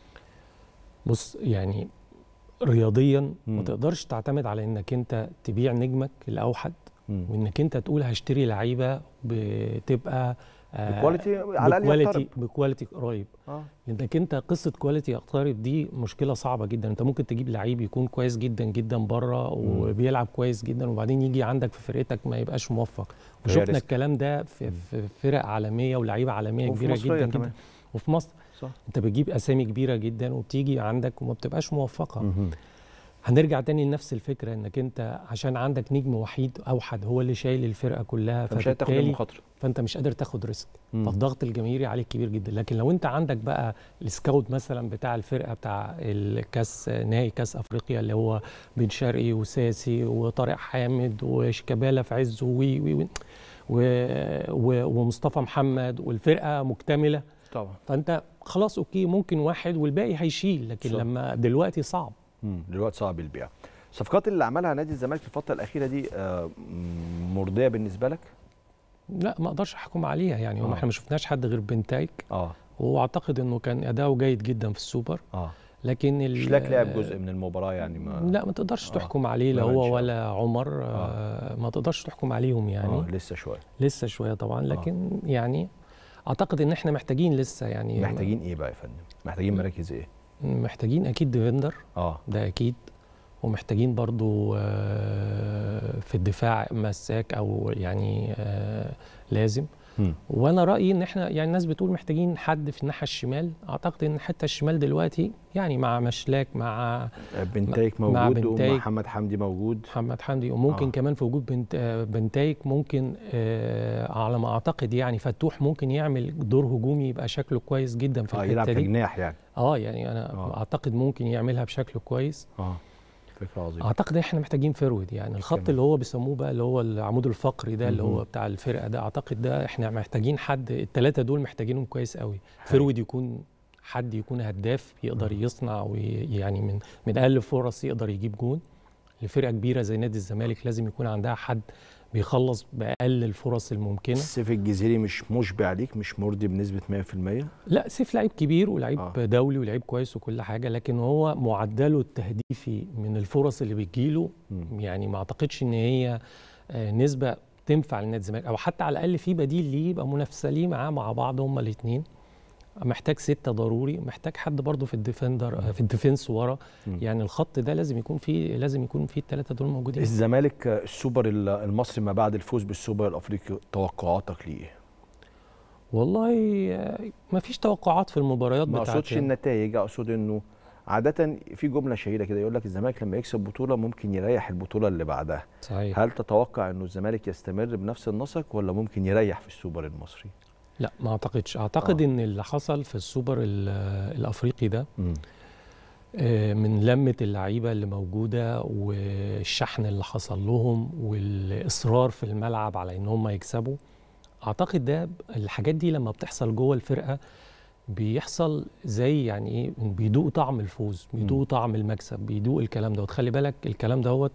بص يعني رياضيا مم. ما تقدرش تعتمد على انك انت تبيع نجمك الاوحد مم. وانك انت تقول هشتري لعيبه بتبقى آه، بكواليتي على الاقل بكواليتي يقترب. بكواليتي قريب اه لانك انت قصه كواليتي يقترب دي مشكله صعبه جدا انت ممكن تجيب لعيب يكون كويس جدا جدا بره وبيلعب كويس جدا وبعدين يجي عندك في فرقتك ما يبقاش موفق فهي وشفنا ريسك. الكلام ده في, في فرق عالميه ولعيبه عالميه وفي كبيره مصرية جدا كمان. جدا وفي مصر صح انت بتجيب اسامي كبيره جدا وبتيجي عندك وما بتبقاش موفقه مهم. هنرجع تاني لنفس الفكره انك انت عشان عندك نجم وحيد اوحد هو اللي شايل الفرقه كلها فمش هتاخد فبالتالي المخاطره فانت مش قادر تاخد ريسك مم. فالضغط الجماهيري عليك كبير جدا لكن لو انت عندك بقى السكاوت مثلا بتاع الفرقه بتاع الكاس نهائي كاس افريقيا اللي هو بن شرقي وساسي وطارق حامد وشيكابالا في عزه وي وي وي و... و... ومصطفى محمد والفرقه مكتمله طبعا فانت خلاص اوكي ممكن واحد والباقي هيشيل لكن صح. لما دلوقتي صعب مم. دلوقتي صعب البيع الصفقات اللي عملها نادي الزمالك في الفتره الاخيره دي آه، م- مرضيه بالنسبه لك لا ما اقدرش احكم عليها يعني هم آه. احنا ما شفناش حد غير بنتايك اه واعتقد انه كان اداؤه جيد جدا في السوبر اه لكن ال- شلاك لعب جزء من المباراه يعني ما لا ما تقدرش آه. تحكم عليه لا ما بانش، هو آه. ولا عمر آه. ما تقدرش تحكم عليهم يعني آه لسه شويه لسه شويه طبعا لكن يعني اعتقد ان احنا محتاجين لسه يعني محتاجين ايه بقى يا فندم محتاجين مراكز ايه محتاجين اكيد ديفندر اه ده اكيد ومحتاجين برضو آه، في الدفاع مساك او يعني آه، لازم مم. وانا رايي ان احنا يعني الناس بتقول محتاجين حد في الناحيه الشمال اعتقد ان الحته الشمال دلوقتي يعني مع مشلاك مع بنتايك مع موجود بنتايك. ومحمد حمدي موجود محمد حمدي وممكن آه. آه. كمان في وجود بنت آه، بنتايك ممكن آه على ما اعتقد يعني فتوح ممكن يعمل دور هجومي يبقى شكله كويس جدا في اه يلعب الحته دي كجناح يعني اه يعني انا آه. آه. اعتقد ممكن يعملها بشكل كويس اه فكره عظيمه اعتقد احنا محتاجين فيرود يعني الخط كمان. اللي هو بيسموه بقى اللي هو العمود الفقري ده اللي مهم. هو بتاع الفرقه ده اعتقد ده احنا محتاجين حد الثلاثه دول محتاجينهم كويس قوي حقيقي. فيرود يكون حد يكون هداف يقدر يصنع ويعني من من اقل فرص يقدر يجيب جون لفرقه كبيره زي نادي الزمالك لازم يكون عندها حد بيخلص باقل الفرص الممكنه السيف الجزيري مش مشبع ليك مش مرضي بنسبه 100% لا سيف لعيب كبير ولعيب آه. آه. دولي ولعيب كويس وكل حاجه لكن هو معدله التهديفي من الفرص اللي بتجيله مم. يعني ما اعتقدش ان هي آه، نسبه تنفع لنادي الزمالك او حتى على الاقل في بديل ليه يبقى منافسه ليه معاه مع بعض هما الاثنين محتاج ستة ضروري محتاج حد برضه في الديفندر آه، في الديفنس ورا مم. يعني الخط ده لازم يكون فيه لازم يكون فيه الثلاثه دول موجودين الزمالك آه، السوبر ال- المصري ما بعد الفوز بالسوبر الافريقي توقعاتك ليه والله ما فيش توقعات في المباريات ما بتاعت اقصدش النتائج اقصد انه عادة في جملة شهيرة كده يقول لك الزمالك لما يكسب بطولة ممكن يريح البطولة اللي بعدها، صحيح هل تتوقع انه الزمالك يستمر بنفس النسق ولا ممكن يريح في السوبر المصري؟ لا ما اعتقدش اعتقد آه. ان اللي حصل في السوبر ال- الافريقي ده مم. آه، من لمة اللعيبة اللي موجودة والشحن اللي حصل لهم والإصرار في الملعب على إن هم يكسبوا أعتقد ده الحاجات دي لما بتحصل جوه الفرقة بيحصل زي يعني إيه بيدوق طعم الفوز بيدوق طعم المكسب بيدوق الكلام ده وتخلي بالك الكلام دوت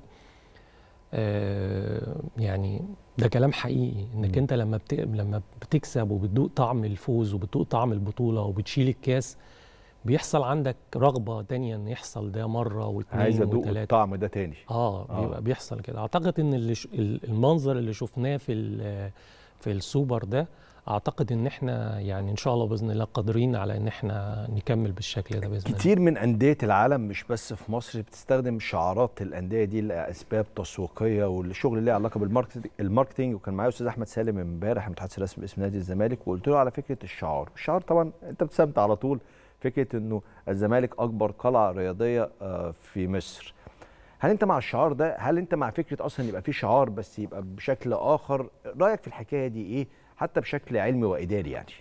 آه يعني ده كلام حقيقي انك مم. انت لما بت... لما بتكسب وبتدوق طعم الفوز وبتدوق طعم البطوله وبتشيل الكاس بيحصل عندك رغبه تانية ان يحصل ده مره واثنين عايز ادوق وثلاثه الطعم ده تاني اه آه. بيبقى بيحصل كده اعتقد ان اللي ش... ال- المنظر اللي شفناه في ال- في السوبر ده اعتقد ان احنا يعني ان شاء الله باذن الله قادرين على ان احنا نكمل بالشكل ده باذن الله كتير من أندية العالم مش بس في مصر بتستخدم شعارات الأندية دي لأسباب تسويقية والشغل اللي له علاقة بالماركتنج الماركتنج وكان معايا أستاذ أحمد سالم امبارح المتحدث الرسمي باسم نادي الزمالك وقلت له على فكرة الشعار، الشعار طبعا أنت ابتسمت على طول فكرة إنه الزمالك أكبر قلعة رياضية آه، في مصر. هل أنت مع الشعار ده؟ هل أنت مع فكرة أصلا يبقى في شعار بس يبقى بشكل آخر؟ رأيك في الحكاية دي إيه؟ حتى بشكل علمي وإداري يعني.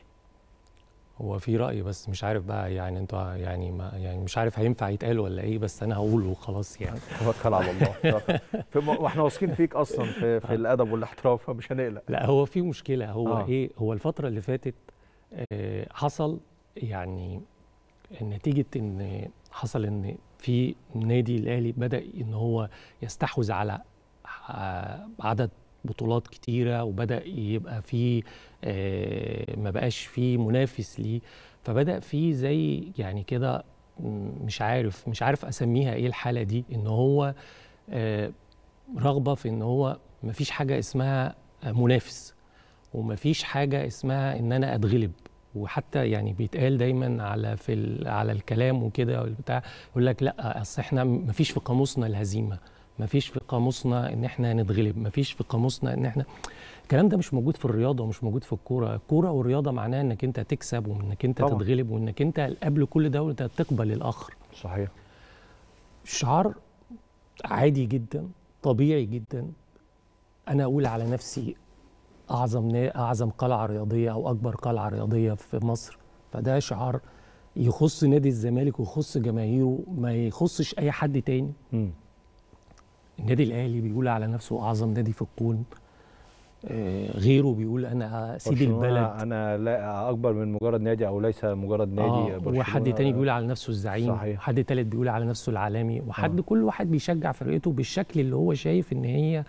هو في راي بس مش عارف بقى يعني انتوا يعني ما يعني مش عارف هينفع يتقال ولا ايه بس انا هقوله وخلاص يعني توكل على الله في- واحنا واثقين فيك اصلا في, في الادب والاحترام فمش هنقلق لا هو في مشكله هو آه. آه. ايه هو الفتره اللي فاتت آه حصل يعني نتيجه ان حصل ان في نادي الاهلي بدا ان هو يستحوذ على آه، عدد بطولات كتيره وبدا يبقى في آه، ما بقاش في منافس ليه فبدا في زي يعني كده م، مش عارف مش عارف اسميها ايه الحاله دي ان هو آه، رغبه في ان هو مفيش حاجه اسمها منافس ومفيش حاجه اسمها ان انا اتغلب وحتى يعني بيتقال دايما على في ال- على الكلام وكده والبتاع يقول لك لا اصل احنا مفيش في قاموسنا الهزيمه مفيش في قاموسنا ان احنا نتغلب مفيش في قاموسنا ان احنا الكلام ده مش موجود في الرياضه ومش موجود في الكوره الكوره والرياضه معناها انك انت تكسب وانك انت طبعاً. تتغلب وانك انت قبل كل ده انت تقبل الاخر صحيح الشعار عادي جدا طبيعي جدا انا اقول على نفسي اعظم نا- اعظم قلعه رياضيه او اكبر قلعه رياضيه في مصر فده شعار يخص نادي الزمالك ويخص جماهيره ما يخصش اي حد تاني مم. النادي الاهلي بيقول على نفسه اعظم نادي في الكون آه، غيره بيقول انا سيد برشلونة البلد انا لا اكبر من مجرد نادي او ليس مجرد نادي آه برشلونة وحد تاني بيقول على نفسه الزعيم صحيح. وحد تالت بيقول على نفسه العالمي وحد آه. كل واحد بيشجع فرقته بالشكل اللي هو شايف ان هي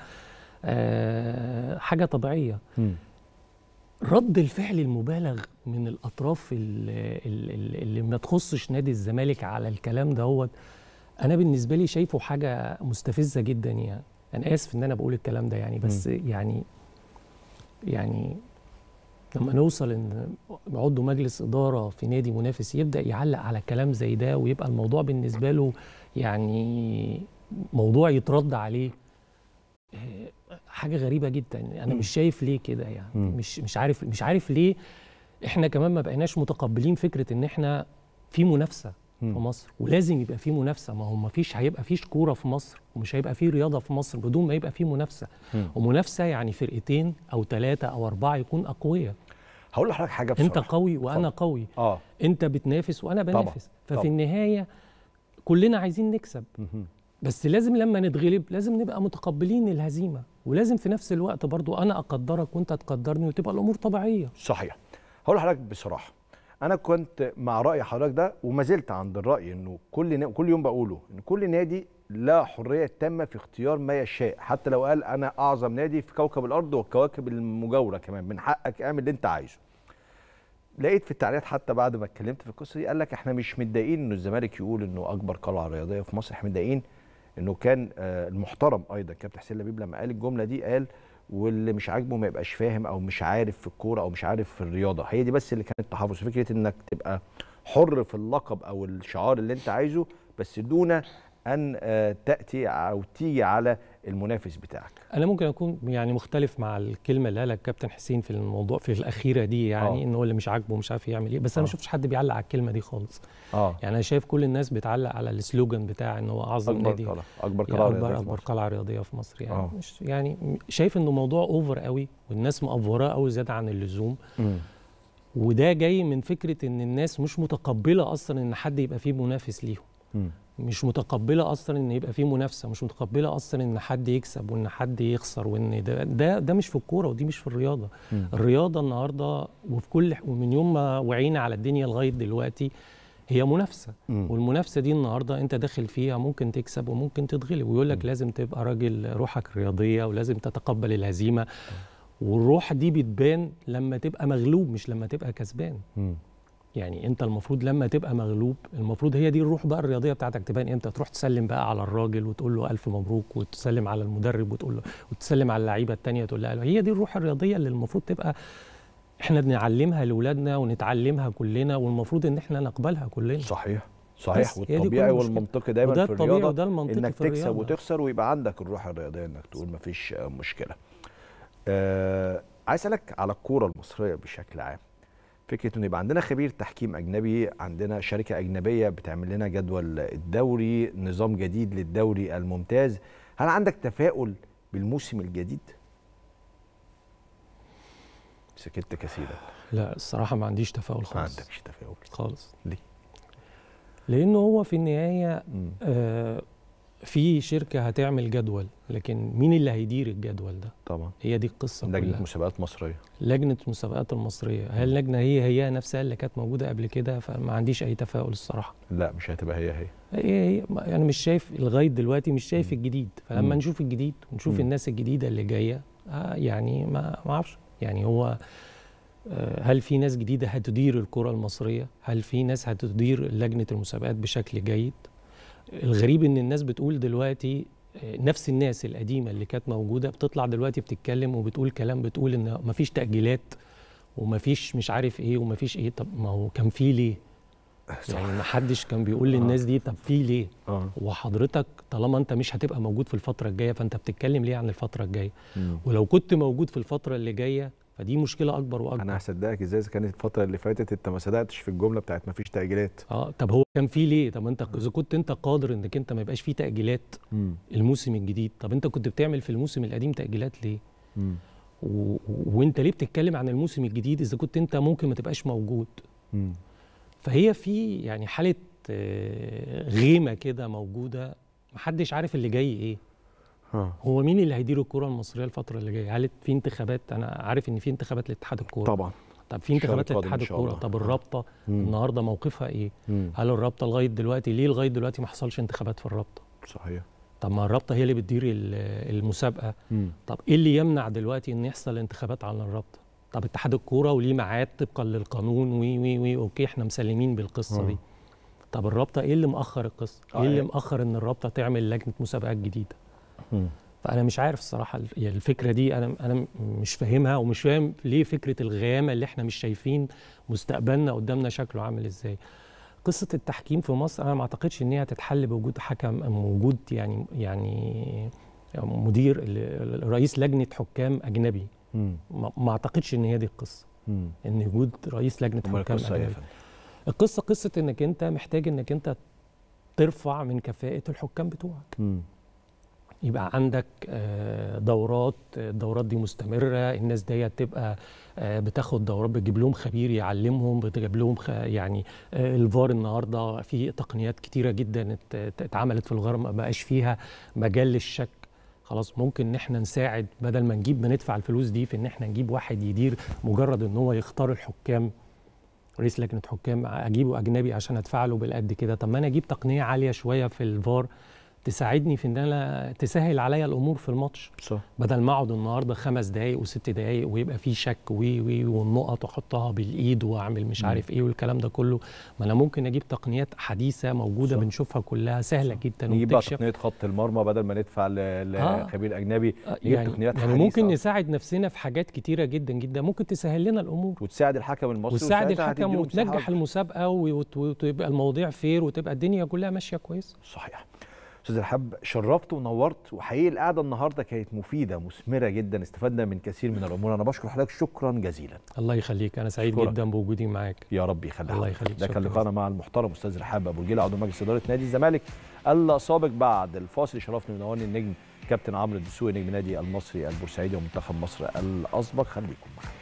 آه حاجه طبيعيه مم. رد الفعل المبالغ من الاطراف ال- ال- ال- اللي ما تخصش نادي الزمالك على الكلام دوت انا بالنسبه لي شايفه حاجه مستفزه جدا يعني انا اسف ان انا بقول الكلام ده يعني بس يعني يعني لما نوصل ان عضو مجلس اداره في نادي منافس يبدا يعلق على كلام زي ده ويبقى الموضوع بالنسبه له يعني موضوع يترد عليه آه، حاجه غريبه جدا انا مم. مش شايف ليه كده يعني مم. مش مش عارف مش عارف ليه احنا كمان ما بقيناش متقبلين فكره ان احنا في منافسه في مم. مصر ولازم يبقى في منافسه ما هو ما فيش هيبقى فيش كوره في مصر ومش هيبقى في رياضه في مصر بدون ما يبقى في منافسه مم. ومنافسه يعني فرقتين او ثلاثه او اربعه يكون اقوياء هقول لحضرتك حاجه انت بصراحه قوي وانا اتفضل. قوي اه انت بتنافس وانا طبعاً، بنافس ففي طبعاً. النهايه كلنا عايزين نكسب مهم. بس لازم لما نتغلب لازم نبقى متقبلين الهزيمه ولازم في نفس الوقت برضو انا اقدرك وانت تقدرني وتبقى الامور طبيعيه صحيح هقول لحضرتك بصراحه انا كنت مع راي حضرتك ده وما زلت عند الراي انه كل نا... كل يوم بقوله ان كل نادي لا حريه تامه في اختيار ما يشاء حتى لو قال انا اعظم نادي في كوكب الارض والكواكب المجاوره كمان من حقك اعمل اللي انت عايزه لقيت في التعليقات حتى بعد ما اتكلمت في القصه دي قال لك احنا مش متضايقين انه الزمالك يقول انه اكبر قلعه رياضيه في مصر احنا متضايقين انه كان آه، المحترم ايضا كابتن حسين لبيب لما قال الجمله دي قال واللي مش عاجبه ما يبقاش فاهم او مش عارف في الكوره او مش عارف في الرياضه هي دي بس اللي كانت تحفظ فكره انك تبقى حر في اللقب او الشعار اللي انت عايزه بس دون ان آه، تاتي او تيجي على المنافس بتاعك انا ممكن اكون يعني مختلف مع الكلمه اللي قالها الكابتن حسين في الموضوع في الاخيره دي يعني آه. ان هو اللي مش عاجبه مش عارف يعمل ايه بس انا ما آه. شفتش حد بيعلق على الكلمه دي خالص اه يعني انا شايف كل الناس بتعلق على السلوجان بتاع ان هو اعظم اكبر نادي قلعه اكبر يعني قلعه اكبر رياضية في اكبر مصر. قلعه رياضيه في مصر يعني آه. مش يعني م- شايف انه موضوع اوفر قوي والناس مأفوراه قوي زياده عن اللزوم مم. وده جاي من فكره ان الناس مش متقبله اصلا ان حد يبقى فيه منافس ليهم مم. مش متقبله اصلا ان يبقى فيه منافسه مش متقبله اصلا ان حد يكسب وان حد يخسر وان ده ده, ده مش في الكوره ودي مش في الرياضه مم. الرياضه النهارده وفي كل ومن يوم ما وعينا على الدنيا لغايه دلوقتي هي منافسه مم. والمنافسه دي النهارده انت داخل فيها ممكن تكسب وممكن تتغلب ويقول لك لازم تبقى راجل روحك رياضيه ولازم تتقبل الهزيمه والروح دي بتبان لما تبقى مغلوب مش لما تبقى كسبان مم. يعني انت المفروض لما تبقى مغلوب المفروض هي دي الروح بقى الرياضيه بتاعتك تبان امتى تروح تسلم بقى على الراجل وتقول له الف مبروك وتسلم على المدرب وتقول له وتسلم على اللعيبه التانية تقول لها هي دي الروح الرياضيه اللي المفروض تبقى احنا بنعلمها لاولادنا ونتعلمها كلنا والمفروض ان احنا نقبلها كلنا صحيح صحيح بس هي دي كل والطبيعي المشكلة. والمنطقي دايما وده في الطبيعي الرياضه وده المنطقي انك في تكسب الرياضة. وتخسر ويبقى عندك الروح الرياضيه انك تقول مفيش آه، مشكله. آه عايز اسالك على الكوره المصريه بشكل عام. فكره انه يبقى عندنا خبير تحكيم اجنبي، عندنا شركه اجنبيه بتعمل لنا جدول الدوري، نظام جديد للدوري الممتاز، هل عندك تفاؤل بالموسم الجديد؟ سكت كثيرا لا الصراحه ما عنديش تفاؤل ما خالص عندكش تفاؤل خالص ليه؟ لانه هو في النهايه مم. آه في شركه هتعمل جدول لكن مين اللي هيدير الجدول ده طبعا هي دي القصه لجنه كلها مسابقات مصريه لجنه المسابقات المصريه هل اللجنه هي هي نفسها اللي كانت موجوده قبل كده فما عنديش اي تفاؤل الصراحه لا مش هتبقى هي هي هي هي ما- انا مش شايف لغايه دلوقتي مش شايف مم. الجديد مم. فلما نشوف الجديد ونشوف مم. الناس الجديده اللي جايه آه يعني ما ما اعرفش يعني هو آه، هل في ناس جديده هتدير الكره المصريه هل في ناس هتدير لجنه المسابقات بشكل جيد الغريب ان الناس بتقول دلوقتي آه، نفس الناس القديمه اللي كانت موجوده بتطلع دلوقتي بتتكلم وبتقول كلام بتقول ان مفيش تاجيلات ومفيش مش عارف ايه ومفيش ايه طب ما هو كان في ليه يعني ما حدش كان بيقول للناس دي طب في ليه اه وحضرتك طالما انت مش هتبقى موجود في الفتره الجايه فانت بتتكلم ليه عن الفتره الجايه مم. ولو كنت موجود في الفتره اللي جايه فدي مشكله اكبر واكبر انا هصدقك ازاي اذا كانت الفتره اللي فاتت انت ما صدقتش في الجمله بتاعت ما فيش تاجيلات اه طب هو كان في ليه طب انت اذا كنت انت قادر انك انت ما يبقاش في تاجيلات مم. الموسم الجديد طب انت كنت بتعمل في الموسم القديم تاجيلات ليه مم. و... و- وانت ليه بتتكلم عن الموسم الجديد اذا كنت انت ممكن ما تبقاش موجود مم. فهي في يعني حاله آه، غيمه كده موجوده محدش عارف اللي جاي ايه ها. هو مين اللي هيدير الكره المصريه الفتره اللي جايه هل في انتخابات انا عارف ان في انتخابات لاتحاد الكوره طبعا طب في انتخابات الشهر القادم لاتحاد إن شاء الكوره الله. طب آه. الرابطه مم. النهارده موقفها ايه مم. هل الرابطه لغايه دلوقتي ليه لغايه دلوقتي ما حصلش انتخابات في الرابطه صحيح طب ما الرابطه هي اللي بتدير ال- المسابقه مم. طب ايه اللي يمنع دلوقتي ان يحصل انتخابات على الرابطه طب اتحاد الكوره وليه ميعاد طبقا للقانون وي وي وي اوكي احنا مسلمين بالقصه آه. دي طب الرابطه ايه اللي مأخر القصه آه، ايه اللي إيه؟ مأخر ان الرابطه تعمل لجنه مسابقات جديده مم. فانا مش عارف الصراحه الف- يعني الفكره دي انا انا مش فاهمها ومش فاهم ليه فكره الغيامه اللي احنا مش شايفين مستقبلنا قدامنا شكله عامل ازاي قصه التحكيم في مصر انا ما اعتقدش ان هي هتتحل بوجود حكم أو وجود يعني يعني مدير ال- رئيس لجنه حكام اجنبي مم. ما ما اعتقدش ان هي دي القصه مم. ان وجود رئيس لجنه امال حكام القصه ايه يا اجنبي فندم؟ القصه قصه انك انت محتاج انك انت ترفع من كفاءه الحكام بتوعك مم. يبقى عندك آه، دورات الدورات دي مستمرة الناس دي تبقى آه، بتاخد دورات بتجيب لهم خبير يعلمهم بتجيب لهم خ- يعني آه، الفار النهاردة في تقنيات كتيرة جدا ات- ات- اتعملت في الغرب ما بقاش فيها مجال للشك خلاص ممكن ان احنا نساعد بدل ما نجيب ما ندفع الفلوس دي في ان احنا نجيب واحد يدير مجرد ان هو يختار الحكام رئيس لجنه حكام اجيبه اجنبي عشان ادفع له بالقد كده طب ما انا اجيب تقنيه عاليه شويه في الفار تساعدني في ان انا تسهل عليا الامور في الماتش صح بدل ما اقعد النهارده خمس دقائق وست دقائق ويبقى في شك وي وي والنقط واحطها بالايد واعمل مش مم. عارف ايه والكلام ده كله ما انا ممكن اجيب تقنيات حديثه موجوده صح. بنشوفها كلها سهله جدا نجيب بقى وبتكشف تقنيه خط المرمى بدل ما ندفع ل- آه. لخبير اجنبي آه، نجيب يعني, تقنيات يعني حديثة. ممكن نساعد نفسنا في حاجات كتيره جدا جدا ممكن تسهل لنا الامور وتساعد الحكم المصري وتساعد وساعتها الحكم هتديله وتنجح مساحة. المسابقه وت- وتبقى المواضيع فير وتبقى الدنيا كلها ماشيه كويس صحيح استاذ الحب شرفت ونورت وحقيقي القعده النهارده كانت مفيده مثمره جدا استفدنا من كثير من الامور انا بشكر حضرتك شكرا جزيلا الله يخليك انا سعيد أشكرك. جدا بوجودي معاك يا رب يخليك الله يخليك، ده كان شكراً. لقاءنا مع المحترم استاذ رحاب ابو الجيل عضو مجلس اداره نادي الزمالك السابق بعد الفاصل شرفني ونورني النجم كابتن عمرو الدسوقي نجم نادي المصري البورسعيدي ومنتخب مصر الاسبق خليكم معانا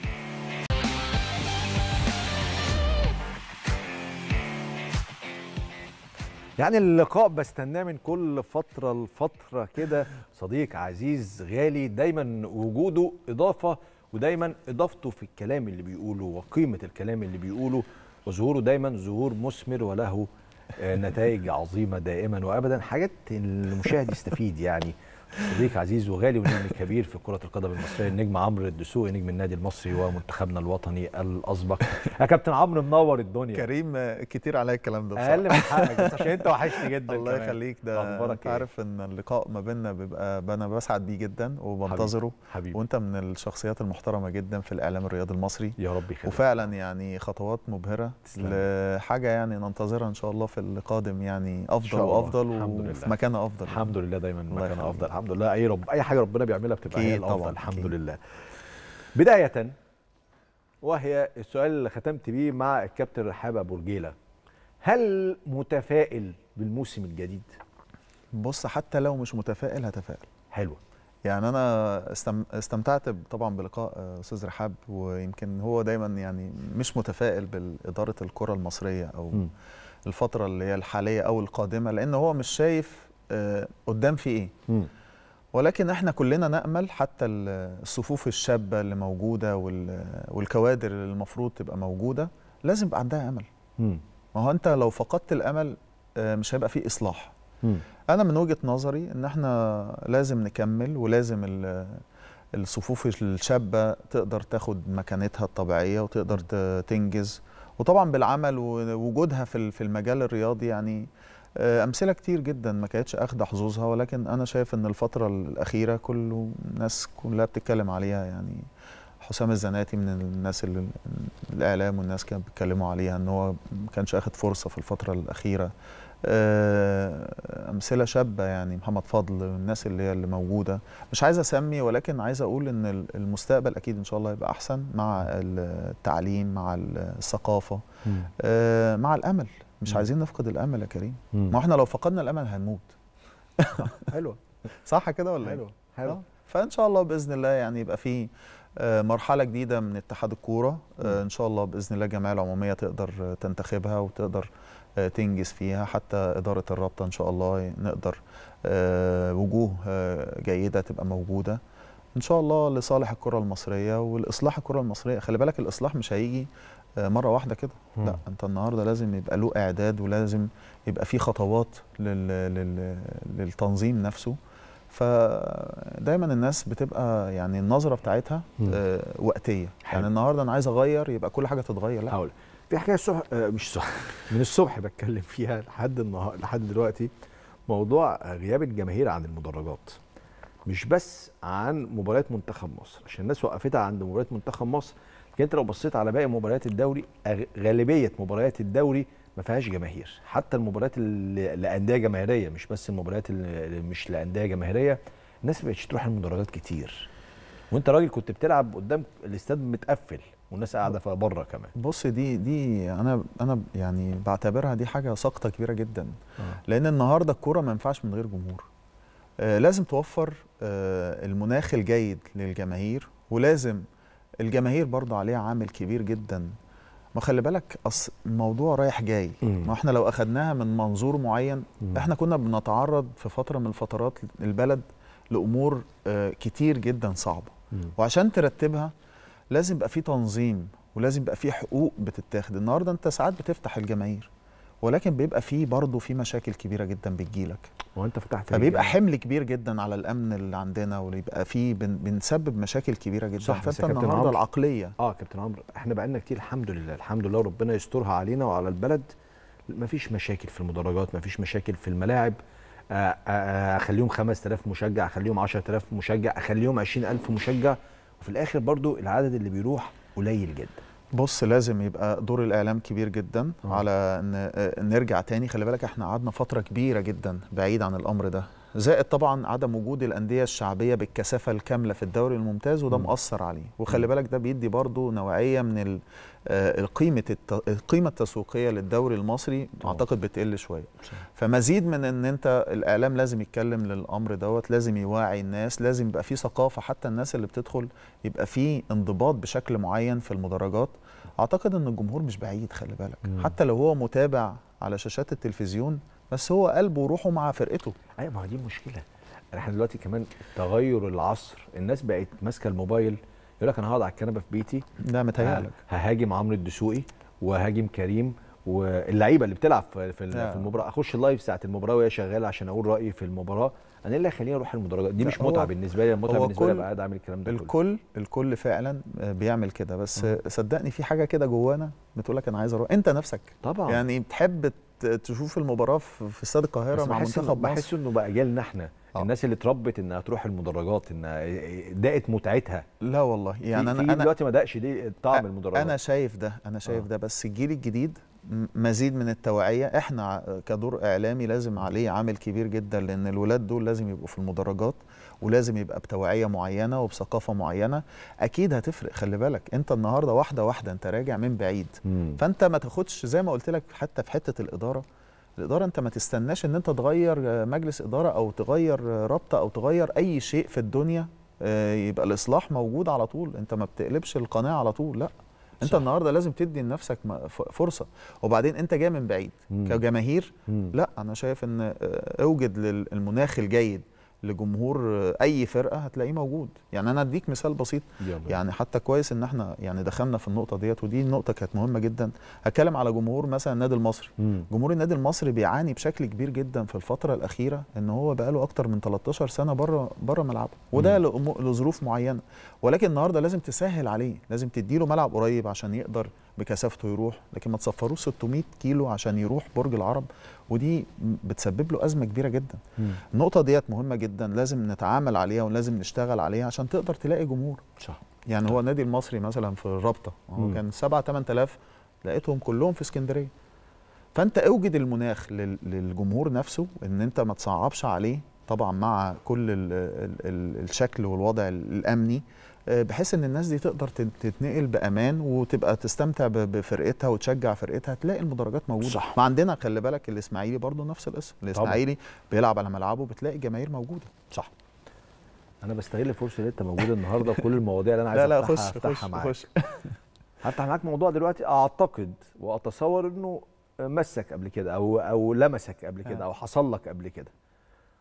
يعني اللقاء بستناه من كل فترة لفترة كده صديق عزيز غالي دايما وجوده إضافة ودايما إضافته في الكلام اللي بيقوله وقيمة الكلام اللي بيقوله وظهوره دايما ظهور مثمر وله آه، نتائج عظيمة دائما وأبدا حاجات المشاهد يستفيد يعني صديق عزيز وغالي ونجم كبير في كرة القدم المصرية النجم عمرو الدسوقي نجم النادي المصري ومنتخبنا الوطني الأسبق يا كابتن عمرو منور الدنيا كريم آه، كتير عليا الكلام ده اقل بصراحه من حقك بس عشان انت وحشني جدا الله كمان. يخليك ده أخبارك انت إيه؟ عارف ان اللقاء ما بيننا بيبقى انا بسعد بيه جدا وبنتظره حبيبي وانت من الشخصيات المحترمه جدا في الاعلام الرياضي المصري يا رب يخليك وفعلا يعني خطوات مبهره تسلم. لحاجه يعني ننتظرها ان شاء الله في القادم يعني افضل شاء الله. وافضل الحمد لله. وفي مكان افضل الحمد لله دايما الله مكان يخليك. افضل الحمد لله اي رب اي حاجه ربنا بيعملها بتبقى هي أكيد الافضل طبعاً، الحمد أكيد. لله بدايه وهي السؤال اللي ختمت بيه مع الكابتن رحاب ابو رجيله هل متفائل بالموسم الجديد بص حتى لو مش متفائل هتفائل حلو يعني انا استم... استمتعت طبعا بلقاء آه، استاذ رحاب ويمكن هو دايما يعني مش متفائل باداره الكره المصريه او مم. الفتره اللي هي الحاليه او القادمه لان هو مش شايف آه، قدام في ايه مم. ولكن احنا كلنا نامل حتى ال- الصفوف الشابه اللي موجوده وال... والكوادر اللي المفروض تبقى موجوده لازم يبقى عندها امل مم. ما هو انت لو فقدت الامل آه، مش هيبقى فيه اصلاح مم. انا من وجهه نظري ان احنا لازم نكمل ولازم ال- الصفوف الشابه تقدر تاخد مكانتها الطبيعيه وتقدر ت- تنجز وطبعا بالعمل ووجودها في ال- في المجال الرياضي يعني آه، امثله كتير جدا ما كانتش اخده حظوظها ولكن انا شايف ان الفتره الاخيره كله الناس كلها بتتكلم عليها يعني حسام الزناتي من الناس اللي الاعلام والناس كانوا بيتكلموا عليها ان هو ما كانش اخد فرصه في الفتره الاخيره آه، امثله شابه يعني محمد فضل الناس اللي هي اللي موجوده مش عايز اسمي ولكن عايز اقول ان ال- المستقبل اكيد ان شاء الله يبقى احسن مع التعليم مع الثقافه مم. آه، مع الامل مش مم. عايزين نفقد الامل يا كريم مم. ما احنا لو فقدنا الامل هنموت حلوه صح كده ولا حلوه ايه حلوه آه. فان شاء الله باذن الله يعني يبقى في آه، مرحله جديده من اتحاد الكوره آه، ان شاء الله باذن الله الجمعيه العموميه تقدر آه، تنتخبها وتقدر آه، تنجز فيها حتى اداره الرابطه ان شاء الله نقدر آه، وجوه آه، جيده تبقى موجوده ان شاء الله لصالح الكره المصريه والاصلاح الكره المصريه خلي بالك الاصلاح مش هيجي آه، مره واحده كده مم. لا انت النهارده لازم يبقى له اعداد ولازم يبقى في خطوات لل... لل... للتنظيم نفسه فدايما الناس بتبقى يعني النظره بتاعتها مم. آه، وقتيه حلو. يعني النهارده انا عايز اغير يبقى كل حاجه تتغير لا هقول في حكايه الصبح آه، مش الصبح من الصبح بتكلم فيها لحد النهار لحد دلوقتي موضوع غياب الجماهير عن المدرجات مش بس عن مباريات منتخب مصر عشان الناس وقفتها عند مباريات منتخب مصر لكن انت لو بصيت على باقي مباريات الدوري أغ- غالبيه مباريات الدوري ما فيهاش جماهير حتى المباريات اللي لانديه جماهيريه مش بس المباريات اللي مش لانديه جماهيريه الناس ما بقتش تروح المدرجات كتير وانت راجل كنت بتلعب قدام الاستاد متقفل والناس قاعده بره كمان بص دي دي انا انا يعني بعتبرها دي حاجه سقطه كبيره جدا آه. لان النهارده الكوره ما ينفعش من غير جمهور آه لازم توفر آه المناخ الجيد للجماهير ولازم الجماهير برضه عليها عامل كبير جدا ما خلي بالك أص الموضوع رايح جاي مم. ما احنا لو اخدناها من منظور معين مم. احنا كنا بنتعرض في فتره من الفترات البلد لامور آه كتير جدا صعبه مم. وعشان ترتبها لازم يبقى في تنظيم ولازم يبقى في حقوق بتتاخد النهارده انت ساعات بتفتح الجماهير ولكن بيبقى في برضه في مشاكل كبيره جدا بتجيلك وانت فتحت فبيبقى الجامعة. حمل كبير جدا على الامن اللي عندنا ويبقى في بن بنسبب مشاكل كبيره جدا صح، بس فانت يا كابتن النهارده عمرو، العقليه اه كابتن عمرو احنا بقالنا كتير الحمد لله الحمد لله ربنا يسترها علينا وعلى البلد مفيش مشاكل في المدرجات مفيش مشاكل في الملاعب آه، آه، آه، اخليهم 5000 مشجع اخليهم 10000 مشجع اخليهم 20000 مشجع وفي الاخر برضو العدد اللي بيروح قليل جدا بص لازم يبقى دور الاعلام كبير جدا آه. على ان آه، نرجع تاني خلي بالك احنا قعدنا فتره كبيره جدا بعيد عن الامر ده زائد طبعا عدم وجود الانديه الشعبيه بالكثافه الكامله في الدوري الممتاز وده مم. مؤثر عليه وخلي بالك ده بيدي برضو نوعيه من ال- آه، القيمه الت- القيمه التسويقيه للدوري المصري طبعا. اعتقد بتقل شويه فمزيد من ان انت الاعلام لازم يتكلم للامر دوت لازم يوعي الناس لازم يبقى في ثقافه حتى الناس اللي بتدخل يبقى في انضباط بشكل معين في المدرجات اعتقد ان الجمهور مش بعيد خلي بالك مم. حتى لو هو متابع على شاشات التلفزيون بس هو قلبه وروحه مع فرقته ايوه ما هو دي مشكله احنا دلوقتي كمان تغير العصر الناس بقت ماسكه الموبايل يقول لك انا هقعد على الكنبه في بيتي ده متهيألك ه- ههاجم عمرو الدسوقي وهاجم كريم واللعيبه اللي بتلعب في في ال- آه. في المباراه اخش اللايف ساعه المباراه وهي شغاله عشان اقول رايي في المباراه انا ايه اللي هيخليني اروح المدرجات دي لا، مش هو- متعه بالنسبه لي المتعه هو بالنسبه لي كل- ابقى قاعد اعمل الكلام ده كله الكل الكل فعلا آه، بيعمل كده بس آه، صدقني في حاجه كده جوانا بتقول لك انا عايز اروح انت نفسك طبعا يعني بتحب ت- تشوف المباراه في في استاد القاهره بس مع بحس إنه منتخب بحس مصر انه بقى جالنا احنا آه. الناس اللي اتربت انها تروح المدرجات انها دقت متعتها لا والله يعني يعني في انا انا انا دلوقتي ما دقش دي طعم أ- المدرجات انا شايف ده انا شايف آه. ده بس الجيل الجديد م- مزيد من التوعيه احنا ع- كدور اعلامي لازم عليه عامل كبير جدا لان الولاد دول لازم يبقوا في المدرجات ولازم يبقى بتوعيه معينه وبثقافه معينه اكيد هتفرق خلي بالك انت النهارده واحده واحده انت راجع من بعيد مم. فانت ما تاخدش زي ما قلت لك حتى في حته الاداره الاداره انت ما تستناش ان انت تغير آه، مجلس اداره او تغير آه، رابطه او تغير اي شيء في الدنيا آه، يبقى الاصلاح موجود على طول انت ما بتقلبش القناه على طول لا انت صح. النهارده لازم تدي لنفسك م- ف- فرصه وبعدين انت جاي من بعيد مم. كجماهير مم. لا انا شايف ان آه، اوجد لل- المناخ الجيد لجمهور آه، اي فرقه هتلاقيه موجود يعني انا اديك مثال بسيط يلا. يعني حتى كويس ان احنا يعني دخلنا في النقطه ديت ودي النقطه كانت مهمه جدا هتكلم على جمهور مثلا النادي المصري مم. جمهور النادي المصري بيعاني بشكل كبير جدا في الفتره الاخيره ان هو بقاله اكتر من 13 سنه بره بره ملعبه وده لأمو- لظروف معينه ولكن النهارده لازم تسهل عليه لازم تديله ملعب قريب عشان يقدر بكثافته يروح لكن ما تصفروش 600 كيلو عشان يروح برج العرب ودي بتسبب له ازمه كبيره جدا مم. النقطه ديت مهمه جدا لازم نتعامل عليها ولازم نشتغل عليها عشان تقدر تلاقي جمهور صح يعني هو النادي المصري مثلا في الرابطه هو مم. كان 7 8000 لقيتهم كلهم في اسكندريه فانت اوجد المناخ لل- للجمهور نفسه ان انت ما تصعبش عليه طبعا مع كل ال ال ال الشكل والوضع الامني آه، بحيث ان الناس دي تقدر تت- تتنقل بامان وتبقى تستمتع ب- بفرقتها وتشجع فرقتها تلاقي المدرجات موجوده صح. ما عندنا خلي بالك الاسماعيلي برضه نفس القصه الاسماعيلي بيلعب على ملعبه بتلاقي جماهير موجوده صح انا بستغل الفرصه اللي انت موجود النهارده وكل المواضيع اللي انا عايز لا لا افتحها خش افتحها خش معاك خش هفتح معاك موضوع دلوقتي اعتقد واتصور انه مسك قبل كده او او لمسك قبل كده آه. او حصل لك قبل كده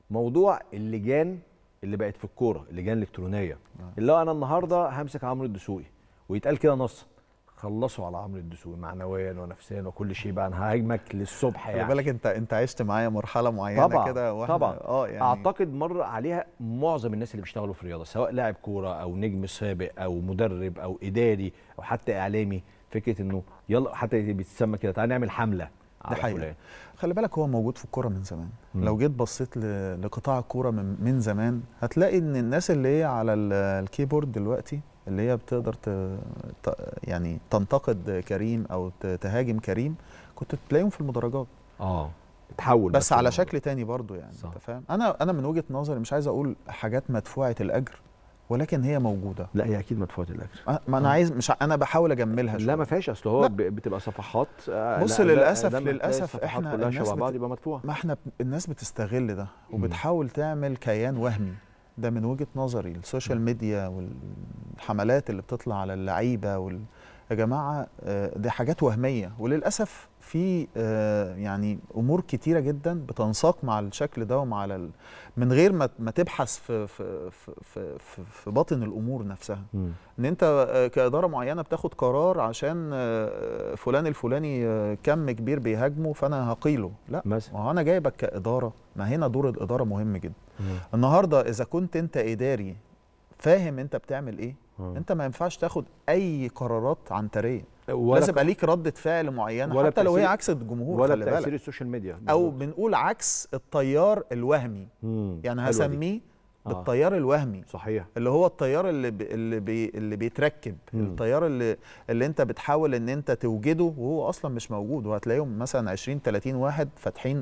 موضوع اللجان اللي بقت في الكوره اللجان الالكترونيه اللي هو انا النهارده همسك عمرو الدسوقي ويتقال كده نصا خلصوا على عمرو الدسوقي معنويا ونفسيا وكل شيء بقى انا ههاجمك للصبح خلي يعني بالك انت انت عشت معايا مرحله معينه طبعا كده واحنا- طبعا اه يعني اعتقد مر عليها معظم الناس اللي بيشتغلوا في الرياضه سواء لاعب كوره او نجم سابق او مدرب او اداري او حتى اعلامي فكره انه يلا حتى بتسمى كده تعالى نعمل حمله على حقيقة. فلان. خلي بالك هو موجود في الكوره من زمان مم. لو جيت بصيت ل- لقطاع الكوره من, من زمان هتلاقي ان الناس اللي هي على ال- الكيبورد دلوقتي اللي هي بتقدر ت... ت... يعني تنتقد كريم او ت- تهاجم كريم كنت تلاقيهم في المدرجات اه تحول بس على الموضوع. شكل تاني برضو يعني صح. انت فاهم انا انا من وجهه نظري مش عايز اقول حاجات مدفوعه الاجر ولكن هي موجوده لا هي اكيد مدفوعه الاجر أ- ما انا عايز مش ع- انا بحاول اجملها لا ما شوية. فيهاش اصل هو لا. ب- بتبقى صفحات آه، بص لا، ده- للأسف- ده محتاج للأسف صفحات إحنا كلها الناس شبه بت- بعض يبقى مدفوعه ما احنا ب- الناس بتستغل ده وبتحاول تعمل كيان وهمي ده من وجهة نظري السوشيال ميديا والحملات اللي بتطلع على اللعيبة وال... يا جماعة آه، دي حاجات وهمية وللأسف في آه، يعني أمور كتيرة جدا بتنساق مع الشكل ده ومع ال... من غير ما ما تبحث في في في في, في, في باطن الأمور نفسها مم. ان انت آه، كاداره معينه بتاخد قرار عشان آه، فلان الفلاني آه، كم كبير بيهاجمه فانا هقيله لا مثلا ما هو انا جايبك كاداره ما هنا دور الاداره مهم جدا مم. النهارده اذا كنت انت اداري فاهم انت بتعمل ايه مم. انت ما ينفعش تاخد اي قرارات عنتريه ولا لازم يبقى ليك ردة فعل معينه ولا حتى لو هي بتأثير- عكس الجمهور ولا خلي بتاثير بالك السوشيال ميديا او بالظبط. بنقول عكس التيار الوهمي مم. يعني حلوة دي. هسميه آه. بالتيار الوهمي صحيح اللي هو التيار اللي بي اللي بي اللي بيتركب مم. التيار اللي اللي انت بتحاول ان انت توجده وهو اصلا مش موجود وهتلاقيهم مثلا 20 30 واحد فاتحين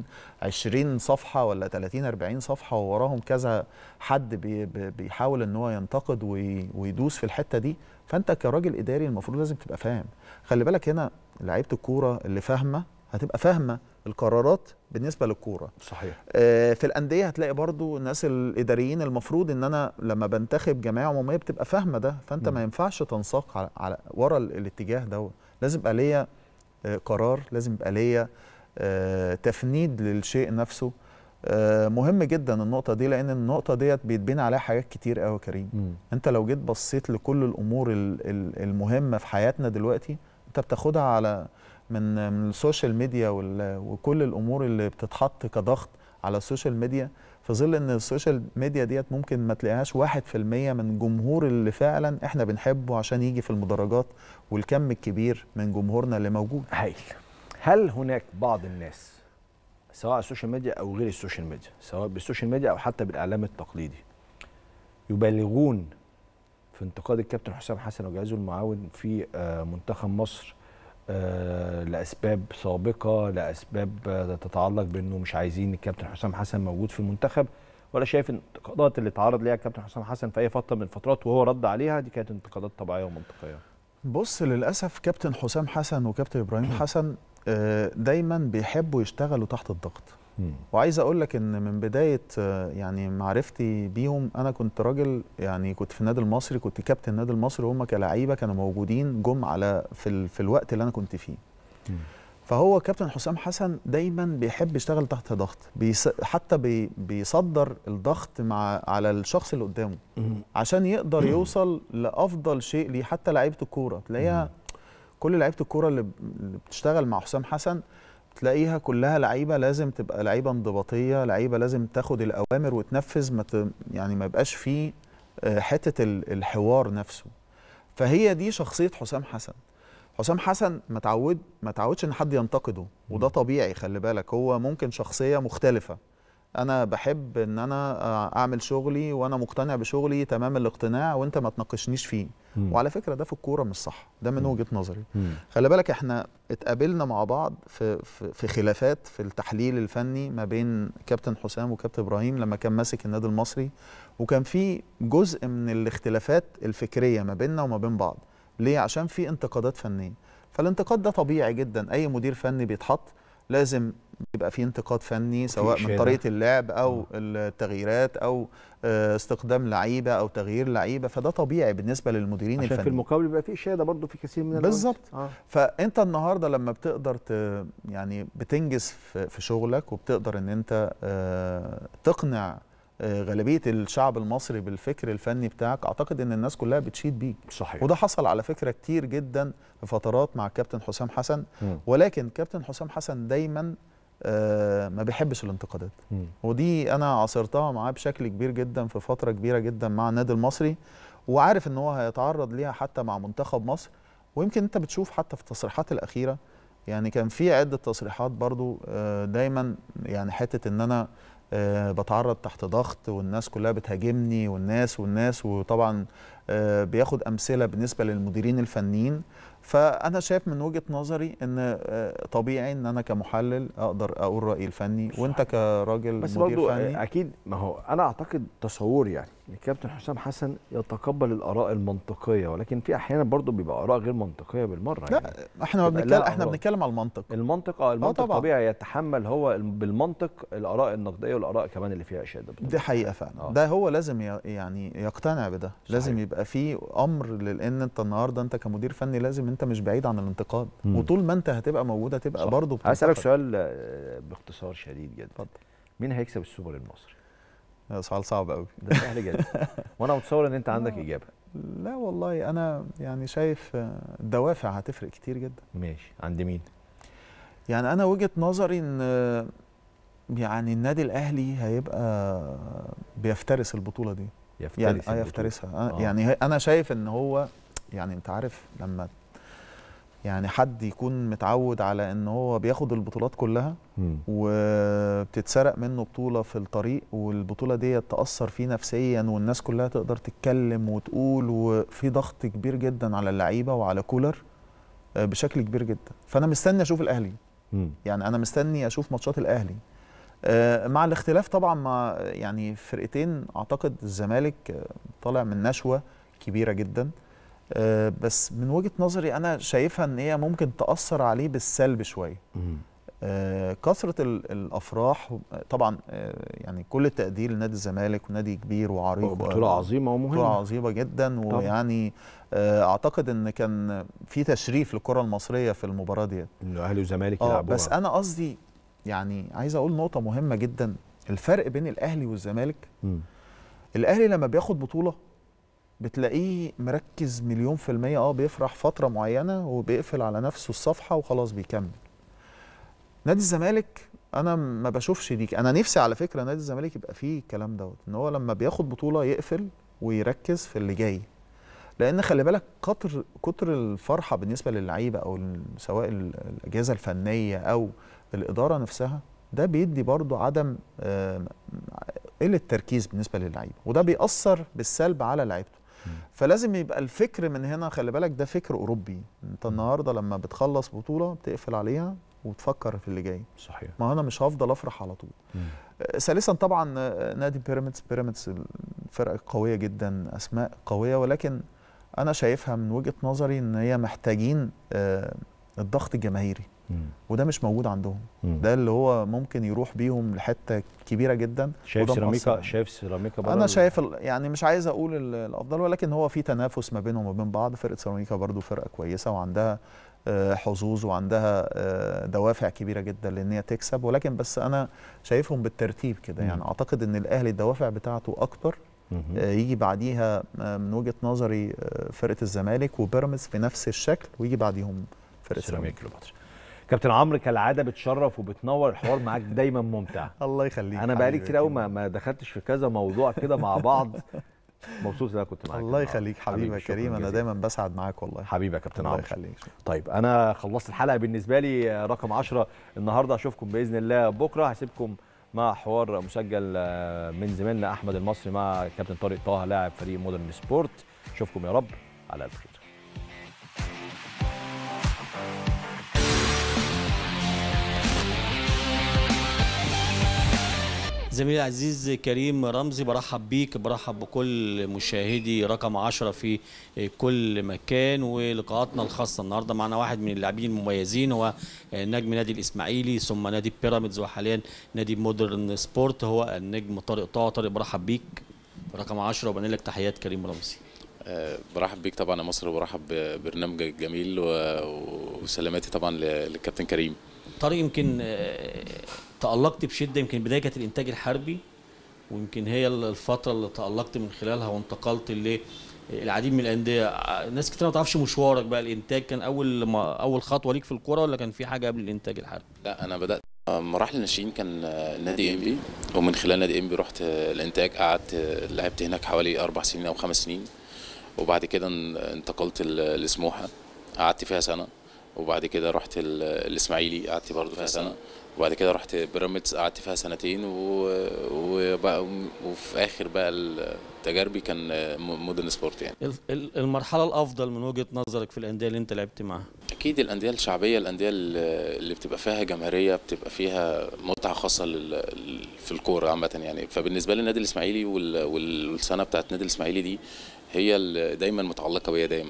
20 صفحه ولا 30 40 صفحه ووراهم كذا حد بي بي بيحاول ان هو ينتقد وي ويدوس في الحته دي فانت كراجل اداري المفروض لازم تبقى فاهم خلي بالك هنا لعيبه الكوره اللي فاهمه هتبقى فاهمه القرارات بالنسبه للكوره صحيح آه، في الانديه هتلاقي برضو الناس الاداريين المفروض ان انا لما بنتخب جمعيه عموميه بتبقى فاهمه ده فانت مم. ما ينفعش تنساق على, على ورا ال- الاتجاه دوت لازم يبقى ليا آه، قرار لازم يبقى ليا آه، تفنيد للشيء نفسه آه، مهم جدا النقطه دي لان النقطه ديت بيتبني عليها حاجات كتير قوي كريم مم. انت لو جيت بصيت لكل الامور ال- ال- المهمه في حياتنا دلوقتي انت بتاخدها على من من السوشيال ميديا وال- وكل الامور اللي بتتحط كضغط على السوشيال ميديا في ظل ان السوشيال ميديا ديت ممكن ما تلاقيهاش واحد في المية من جمهور اللي فعلا احنا بنحبه عشان يجي في المدرجات والكم الكبير من جمهورنا اللي موجود هايل هل هناك بعض الناس سواء على السوشيال ميديا او غير السوشيال ميديا سواء بالسوشيال ميديا او حتى بالاعلام التقليدي يبالغون في انتقاد الكابتن حسام حسن وجهازه المعاون في آه، منتخب مصر آه، لاسباب سابقه لاسباب آه، تتعلق بانه مش عايزين الكابتن حسام حسن موجود في المنتخب ولا شايف ان الانتقادات اللي تعرض ليها الكابتن حسام حسن في اي فتره من الفترات وهو رد عليها دي كانت انتقادات طبيعيه ومنطقيه بص للاسف كابتن حسام حسن وكابتن ابراهيم حسن آه، دايما بيحبوا يشتغلوا تحت الضغط وعايز اقول لك ان من بدايه آه، يعني معرفتي بيهم انا كنت راجل يعني كنت في النادي المصري كنت كابتن النادي المصري وهم كلاعيبه كانوا موجودين جم على في ال- في الوقت اللي انا كنت فيه مم. فهو كابتن حسام حسن دايما بيحب يشتغل تحت ضغط بيس حتى بي بيصدر الضغط مع على الشخص اللي قدامه عشان يقدر يوصل لافضل شيء ليه حتى لعيبه الكوره تلاقيها كل لعيبه الكوره اللي ب- اللي بتشتغل مع حسام حسن تلاقيها كلها لعيبه لازم تبقى لعيبه انضباطيه لعيبه لازم تاخد الاوامر وتنفذ ما ت- يعني ما يبقاش فيه آه، حته ال- الحوار نفسه فهي دي شخصيه حسام حسن حسام حسن ما تعود ما تعودش ان حد ينتقده وده طبيعي خلي بالك هو ممكن شخصيه مختلفه انا بحب ان انا آه، اعمل شغلي وانا مقتنع بشغلي تمام الاقتناع وانت ما تناقشنيش فيه وعلى فكره ده في الكوره مش صح ده من وجهه نظري خلي بالك احنا اتقابلنا مع بعض في في, في خلافات في التحليل الفني ما بين كابتن حسام وكابتن ابراهيم لما كان ماسك النادي المصري وكان في جزء من الاختلافات الفكريه ما بيننا وما بين بعض ليه عشان في انتقادات فنيه فالانتقاد ده طبيعي جدا اي مدير فني بيتحط لازم يبقى في انتقاد فني سواء من إشادة. طريقه اللعب او آه. التغييرات او آه، استخدام لعيبه او تغيير لعيبه فده طبيعي بالنسبه للمديرين عشان في الفنيين المقابل بيبقى في اشاده برضه في كثير من الأوقات. بالظبط. اه فانت النهارده لما بتقدر ت... يعني بتنجز في في شغلك وبتقدر ان انت آه، تقنع آه، غالبيه الشعب المصري بالفكر الفني بتاعك اعتقد ان الناس كلها بتشيد بيك صحيح وده حصل على فكره كتير جدا في فترات مع الكابتن حسام حسن مم. ولكن كابتن حسام حسن دايما آه، ما بيحبش الانتقادات مم. ودي انا عاصرتها معاه بشكل كبير جدا في فتره كبيره جدا مع النادي المصري وعارف ان هو هيتعرض ليها حتى مع منتخب مصر ويمكن انت بتشوف حتى في التصريحات الاخيره يعني كان في عده تصريحات برضو آه، دايما يعني حته ان انا آه، بتعرض تحت ضغط والناس كلها بتهاجمني والناس والناس وطبعا آه، بياخد امثله بالنسبه للمديرين الفنيين فانا شايف من وجهه نظري ان آه، طبيعي ان انا كمحلل اقدر اقول رايي الفني وانت كراجل بس مدير برضو فني اكيد ما هو انا اعتقد تصوري يعني ان الكابتن حسام حسن يتقبل الاراء المنطقيه ولكن في احيانا برضو بيبقى اراء غير منطقيه بالمره لا يعني احنا ما تبقى بنتكلم لها احنا أغراض. بنتكلم على المنطق المنطق اه المنطق طبعاً. طبيعي يتحمل هو بالمنطق الاراء النقديه والاراء كمان اللي فيها اشاده دي حقيقه فعلا آه. ده هو لازم ي- يعني يقتنع بده لازم صحيح. يبقى في امر لان انت النهارده انت كمدير فني لازم انت مش بعيد عن الانتقاد مم. وطول ما انت هتبقى موجود هتبقى صح. برضه هسألك بتنتقد. سؤال آه، باختصار شديد جدا اتفضل. مين هيكسب السوبر المصري؟ ده سؤال صعب قوي ده سهل جدا وانا متصور ان انت عندك آه. اجابه لا والله انا يعني شايف آه، الدوافع هتفرق كتير جدا ماشي عند مين؟ يعني انا وجهه نظري ان آه، يعني النادي الاهلي هيبقى بيفترس البطوله دي يفترس يعني اه البطولة. يفترسها آه. آه. يعني هي- انا شايف ان هو يعني انت عارف لما يعني حد يكون متعود على ان هو بياخد البطولات كلها مم. وبتتسرق منه بطوله في الطريق والبطوله دي تاثر فيه نفسيا والناس كلها تقدر تتكلم وتقول وفي ضغط كبير جدا على اللعيبه وعلى كولر آه، بشكل كبير جدا فانا مستني اشوف الاهلي مم. يعني انا مستني اشوف ماتشات الاهلي آه، مع الاختلاف طبعا مع يعني فرقتين اعتقد الزمالك آه، طالع من نشوه كبيره جدا آه، بس من وجهه نظري انا شايفها ان هي ممكن تاثر عليه بالسلب شويه مم. آه، كثره ال- الافراح آه، طبعا آه، يعني كل التقدير لنادي الزمالك ونادي كبير وعريق بطولة عظيمة بطوله ومهمة عظيمه جدا ويعني آه، اعتقد ان كان في تشريف للكره المصريه في المباراه ديت انه اهلي وزمالك اه يلعبوها بس انا قصدي يعني عايز اقول نقطه مهمه جدا الفرق بين الاهلي والزمالك مم. الاهلي لما بياخد بطوله بتلاقيه مركز مليون في المية اه بيفرح فترة معينة وبيقفل على نفسه الصفحة وخلاص بيكمل نادي الزمالك انا ما بشوفش دي انا نفسي على فكرة نادي الزمالك يبقى فيه الكلام دوت ان هو لما بياخد بطولة يقفل ويركز في اللي جاي لان خلي بالك كتر كتر الفرحة بالنسبة للعيبة او ال- سواء ال- الاجهزة الفنية او الادارة نفسها ده بيدي برضو عدم آه، قله تركيز بالنسبه للعيبه وده بيأثر بالسلب على لعيبته مم. فلازم يبقى الفكر من هنا خلي بالك ده فكر اوروبي انت النهارده لما بتخلص بطوله بتقفل عليها وتفكر في اللي جاي صحيح ما انا مش هفضل افرح على طول مم. آه، ثالثا طبعا آه، نادي بيراميدز بيراميدز فرقه قويه جدا اسماء قويه ولكن انا شايفها من وجهه نظري ان هي محتاجين آه، الضغط الجماهيري مم. وده مش موجود عندهم مم. ده اللي هو ممكن يروح بيهم لحته كبيره جدا شايف وده مؤثر سيراميكا عليهم. شايف سيراميكا بره انا ال- شايف ال- يعني مش عايز اقول ال- الافضل ولكن هو في تنافس ما بينهم وبين بعض فرقه سيراميكا برضو فرقه كويسه وعندها آه، حظوظ وعندها آه، دوافع كبيره جدا لان هي تكسب ولكن بس انا شايفهم بالترتيب كده مم. يعني اعتقد ان الاهلي الدوافع بتاعته اكتر مهم. آه، يجي بعديها آه، من وجهه نظري آه، فرقه الزمالك وبيراميدز في نفس الشكل ويجي بعديهم فرقه سيراميكا سيراميكا كليوباترا كابتن عمرو كالعاده بتشرف وبتنور الحوار معاك دايما ممتع الله يخليك انا بقالي حبيبي كتير قوي كده. ما ما دخلتش في كذا موضوع كده مع بعض مبسوط ان انا كنت معاك الله النهاردة. يخليك حبيبي يا شكراً كريم انا جزيلاً. دايما بسعد معاك والله حبيبي يا كابتن الله عمرو يخليك طيب انا خلصت الحلقه بالنسبه لي آه، رقم 10 النهارده اشوفكم باذن الله بكره هسيبكم مع حوار مسجل آه، من زميلنا احمد المصري مع كابتن طارق طه لاعب فريق مودرن سبورت اشوفكم يا رب على الف خير زميلي العزيز كريم رمزي برحب بيك برحب بكل مشاهدي رقم 10 في كل مكان ولقاءاتنا الخاصه النهارده معنا واحد من اللاعبين المميزين هو نجم نادي الاسماعيلي ثم نادي بيراميدز وحاليا نادي مودرن سبورت هو النجم طارق طه طارق برحب بيك رقم 10 وبنقل لك تحيات كريم رمزي آه، برحب بيك طبعا يا مصر وبرحب ببرنامجك الجميل و- وسلاماتي طبعا ل- للكابتن كريم طارق يمكن آه، تألقت بشدة يمكن بداية كانت الإنتاج الحربي ويمكن هي الفترة اللي تألقت من خلالها وانتقلت للعديد من الأندية ع- ناس كتير ما تعرفش مشوارك بقى الإنتاج كان أول ما أول خطوة ليك في الكورة ولا كان في حاجة قبل الإنتاج الحربي؟ لا انا بدات آه، مراحل الناشئين كان آه، نادي انبي ومن خلال نادي انبي رحت آه، الانتاج قعدت آه، لعبت هناك حوالي اربع سنين او خمس سنين وبعد كده ان- انتقلت ل- لسموحه قعدت فيها سنه وبعد كده رحت ال- الاسماعيلي قعدت برضه فيها سنه وبعد كده رحت بيراميدز قعدت فيها سنتين و... وبقى وفي اخر بقى ال- تجاربي كان آه، م- مودرن سبورت يعني ال- ال- المرحلة الأفضل من وجهة نظرك في الأندية اللي أنت لعبت معاها اكيد الانديه الشعبيه الانديه اللي اللي بتبقى فيها جماهيريه بتبقى فيها متعه خاصه لل- في الكوره عامه يعني فبالنسبه لي النادي الاسماعيلي وال- وال- والسنه بتاعت النادي الاسماعيلي دي هي اللي دايما متعلقه بيا دايما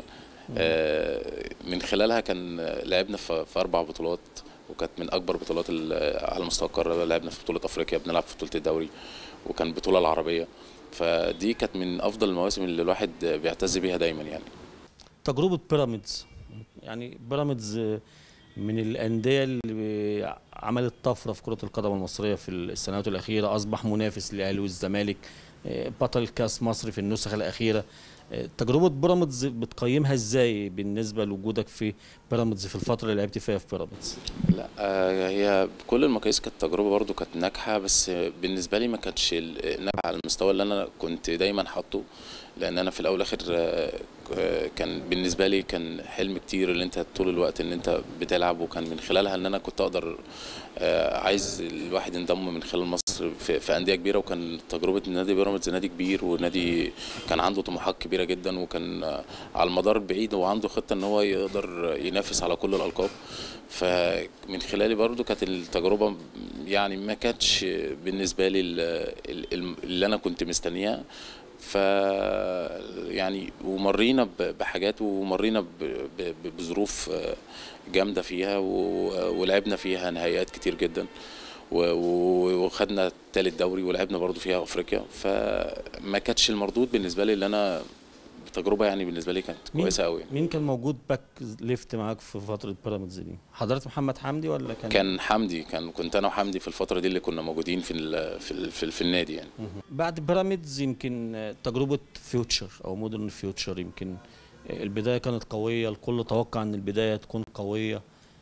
آه، من خلالها كان لعبنا في في اربع بطولات وكانت من اكبر بطولات ال- على مستوى القاره لعبنا في بطوله افريقيا بنلعب في بطوله الدوري وكان البطوله العربيه فدي كانت من افضل المواسم اللي الواحد بيعتز بيها دايما يعني تجربة بيراميدز يعني بيراميدز من الأندية اللي عملت طفرة في كرة القدم المصرية في السنوات الأخيرة أصبح منافس للأهلي والزمالك بطل كأس مصر في النسخة الأخيرة تجربة بيراميدز بتقيمها ازاي بالنسبة لوجودك في بيراميدز في الفترة اللي لعبت فيها في بيراميدز؟ لا آه، هي بكل المقاييس كانت تجربة برضو كانت ناجحة بس بالنسبة لي ما كانتش ال- ناجحة على المستوى اللي أنا كنت دايما حاطه لأن أنا في الأول والآخر آه، آه، كان بالنسبة لي كان حلم كتير اللي أنت طول الوقت إن أنت بتلعب وكان من خلالها إن أنا كنت أقدر آه، عايز الواحد ينضم من خلال مصر في, في أندية كبيرة وكان تجربة نادي بيراميدز نادي كبير ونادي كان عنده طموحات كبيرة جدا وكان آه، على المدار البعيد هو عنده خطة إن هو يقدر ينافس على كل الألقاب فمن خلالي برضو كانت التجربة يعني ما كانتش بالنسبة لي ال- ال- ال- اللي أنا كنت مستنيها ف يعني ومرينا ب- بحاجات ومرينا ب- ب- ب- بظروف آه، جامدة فيها و- ولعبنا فيها نهائيات كتير جدا و- و- وخدنا تالت دوري ولعبنا برضو فيها افريقيا فما كانتش المردود بالنسبه لي اللي انا تجربه يعني بالنسبه لي كانت مين- كويسه قوي مين كان موجود باك ليفت معاك في فترة بيراميدز دي؟ حضرت محمد حمدي ولا كان كان حمدي كان كنت انا وحمدي في الفتره دي اللي كنا موجودين في ال في ال في, ال في النادي يعني بعد بيراميدز يمكن تجربة فيوتشر أو مودرن فيوتشر يمكن البداية كانت قوية الكل توقع أن البداية تكون قوية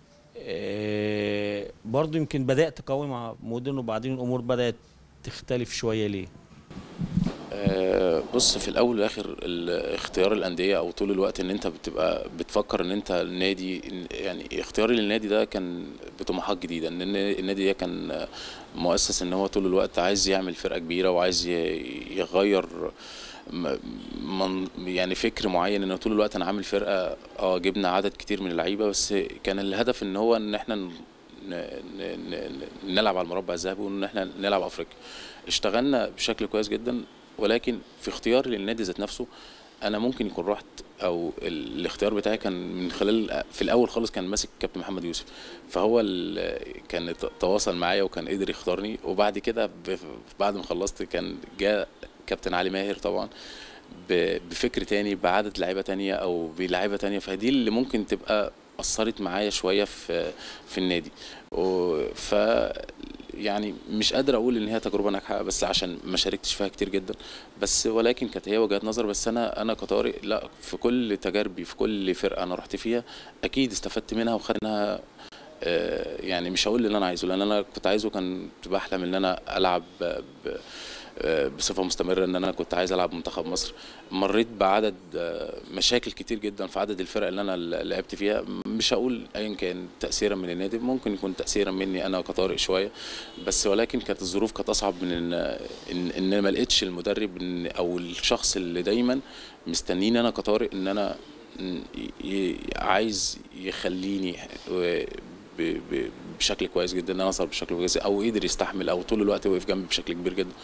إيه، برضو يمكن بدأت قوي مع مودرن وبعدين الأمور بدأت تختلف شوية ليه؟ آه، بص في الاول والاخر ال- اختيار الانديه او طول الوقت ان انت بتبقى بتفكر ان انت النادي يعني اختياري للنادي ده كان بطموحات جديده ان الن- النادي ده كان مؤسس ان هو طول الوقت عايز يعمل فرقه كبيره وعايز ي- يغير م- من يعني فكر معين انه طول الوقت انا عامل فرقه اه جبنا عدد كتير من اللعيبه بس كان الهدف ان هو ان احنا ن- ن- ن- ن- نلعب على المربع الذهبي وان احنا نلعب افريقيا اشتغلنا بشكل كويس جدا ولكن في اختياري للنادي ذات نفسه انا ممكن يكون رحت او ال- الاختيار بتاعي كان من خلال في الاول خالص كان ماسك كابتن محمد يوسف فهو ال- كان ت- تواصل معايا وكان قدر يختارني وبعد كده ب- بعد ما خلصت كان جاء كابتن علي ماهر طبعا ب- بفكر تاني بعدد لعيبه تانية او بلعيبه تانية فدي اللي ممكن تبقى اثرت معايا شويه في في النادي و- ف يعني مش قادر اقول ان هي تجربه ناجحه بس عشان ما شاركتش فيها كتير جدا بس ولكن كانت هي وجهات نظر بس انا انا كطارق لا في كل تجاربي في كل فرقه انا رحت فيها اكيد استفدت منها وخدناها آه، يعني مش هقول اللي انا عايزه لان انا كنت عايزه كان كنت بحلم ان انا العب ب- ب- آه، بصفه مستمره ان انا كنت عايز العب منتخب مصر مريت بعدد آه، مشاكل كتير جدا في عدد الفرق اللي انا ل- لعبت فيها مش هقول ايا كان تاثيرا من النادي ممكن يكون تاثيرا مني انا كطارق شويه بس ولكن كانت الظروف كانت اصعب من ان ان, إن ما لقيتش المدرب إن- او الشخص اللي دايما مستنيني انا كطارق ان انا ي- ي- عايز يخليني و- ب- ب- بشكل كويس جدا نظر بشكل كويس او قدر يستحمل او طول الوقت وقف جنبي بشكل كبير جدا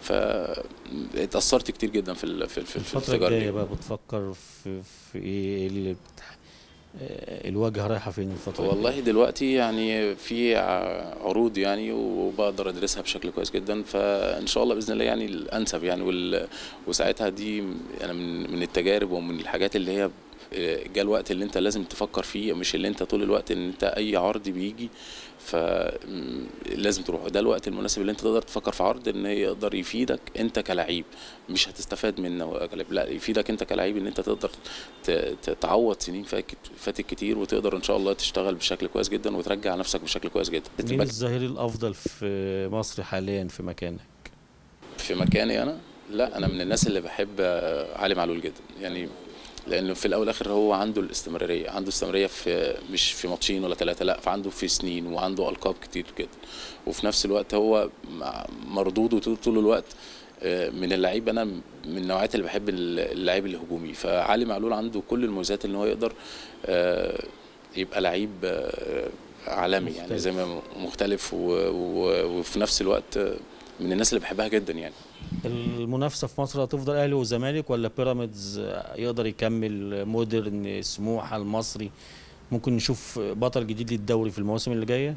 فاتأثرت كتير جدا في ال- في في, في الفترة التجارب الجاية دي بقى بتفكر في في ايه اللي بتح... آه، الواجهة رايحة فين الفترة دي؟ والله دلوقتي يعني في ع- عروض يعني وبقدر ادرسها بشكل كويس جدا فان شاء الله باذن الله يعني الانسب يعني وال... وساعتها دي انا من من التجارب ومن الحاجات اللي هي جاء الوقت اللي انت لازم تفكر فيه مش اللي انت طول الوقت ان انت اي عرض بيجي فلازم تروح ده الوقت المناسب اللي انت تقدر تفكر في عرض ان يقدر يفيدك انت كلعيب مش هتستفاد منه كلاعب، لا يفيدك انت كلعيب ان انت تقدر ت- ت- تعوض سنين فاتت فاتت كتير وتقدر ان شاء الله تشتغل بشكل كويس جدا وترجع نفسك بشكل كويس جدا مين الظهير الافضل في مصر حاليا في مكانك؟ في مكاني انا لا انا من الناس اللي بحب آه، علي معلول جدا يعني لانه في الاول والاخر هو عنده الاستمراريه عنده استمراريه في مش في ماتشين ولا ثلاثه لا فعنده في سنين وعنده القاب كتير جدا وفي نفس الوقت هو مع- مردوده طول- طول الوقت آه، من اللعيب انا من النوعيات اللي بحب اللعيب الهجومي فعلي معلول عنده كل المميزات ان هو يقدر آه، يبقى لعيب آه، عالمي يعني مختلف. زي ما مختلف و- و- وفي نفس الوقت آه، من الناس اللي بحبها جدا يعني المنافسة في مصر هتفضل اهلي وزمالك ولا بيراميدز يقدر يكمل مودرن سموحة المصري ممكن نشوف بطل جديد للدوري في المواسم اللي جاية؟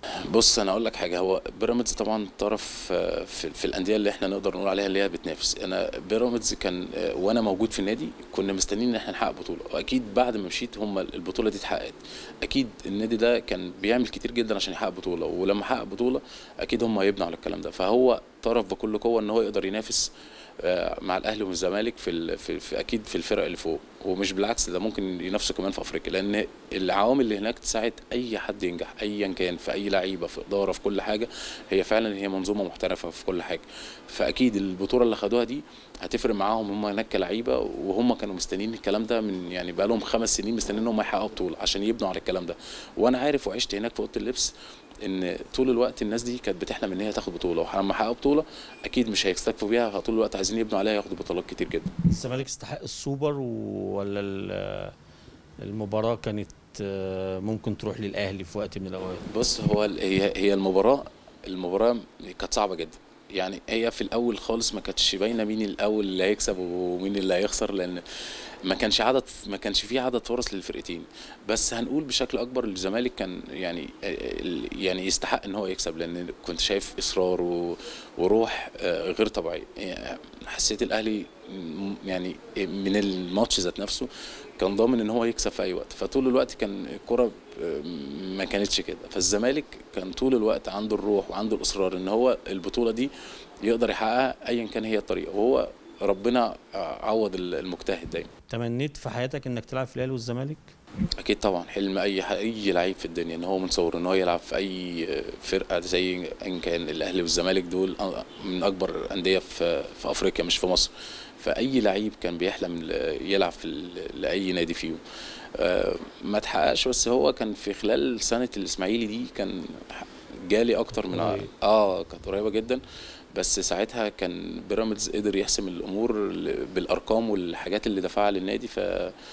بص انا اقول لك حاجه هو بيراميدز طبعا طرف آه، في, في الانديه اللي احنا نقدر نقول عليها اللي هي بتنافس انا بيراميدز كان آه، وانا موجود في النادي كنا مستنيين ان احنا نحقق بطوله واكيد بعد ما مشيت هم البطوله دي اتحققت اكيد النادي ده كان بيعمل كتير جدا عشان يحقق بطوله ولما حقق بطوله اكيد هم هيبنوا على الكلام ده فهو طرف بكل قوه ان هو يقدر ينافس آه، مع الاهلي والزمالك في, ال- في, في اكيد في الفرق اللي فوق ومش بالعكس ده ممكن ينافسوا كمان في افريقيا لان العوامل اللي هناك تساعد اي حد ينجح ايا كان في اي لعيبه في اداره في كل حاجه هي فعلا هي منظومه محترفه في كل حاجه فاكيد البطوله اللي خدوها دي هتفرق معاهم هم هناك كلعيبه وهم كانوا مستنيين الكلام ده من يعني بقى لهم خمس سنين مستنيين ان هم يحققوا بطوله عشان يبنوا على الكلام ده وانا عارف وعشت هناك في اوضه اللبس ان طول الوقت الناس دي كانت بتحلم ان هي تاخد بطوله ولما حققوا بطوله اكيد مش هيستكفوا بيها فطول الوقت عايزين يبنوا عليها ياخدوا بطولات كتير جدا الزمالك استحق السوبر و- ولا ال- المباراة كانت آه، ممكن تروح للأهلي في وقت من الأوقات بص هو ال- هي هي المباراه المباراه كانت صعبه جدا يعني هي في الاول خالص ما كانتش باينه مين الاول اللي هيكسب ومين اللي هيخسر لان ما كانش عدد ما كانش فيه عدد فرص للفرقتين بس هنقول بشكل اكبر الزمالك كان يعني ال- يعني يستحق ان هو يكسب لان كنت شايف اصرار و- وروح آه، غير طبيعيه يعني حسيت الاهلي م- يعني من الماتش ذات نفسه كان ضامن ان هو يكسب في اي وقت فطول الوقت كان الكره آه، ما كانتش كده فالزمالك كان طول الوقت عنده الروح وعنده الاصرار ان هو البطوله دي يقدر يحققها ايا كان هي الطريقه وهو ربنا عوض المجتهد دايما تمنيت في حياتك انك تلعب في الاهلي والزمالك اكيد طبعا حلم اي ح- اي لعيب في الدنيا ان هو من صغره ان هو يلعب في اي فرقه زي ان كان الاهلي والزمالك دول من اكبر انديه في في افريقيا مش في مصر فاي لعيب كان بيحلم ل- يلعب في ال- لاي نادي فيهم آه، ما تحققش بس هو كان في خلال سنه الاسماعيلي دي كان جالي اكتر من قريب. اه كانت قريبه جدا بس ساعتها كان بيراميدز قدر يحسم الامور ل- بالارقام والحاجات اللي دفعها للنادي ف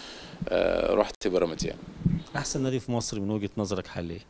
آه، رحت بيراميدز يعني احسن نادي في مصر من وجهة نظرك حاليا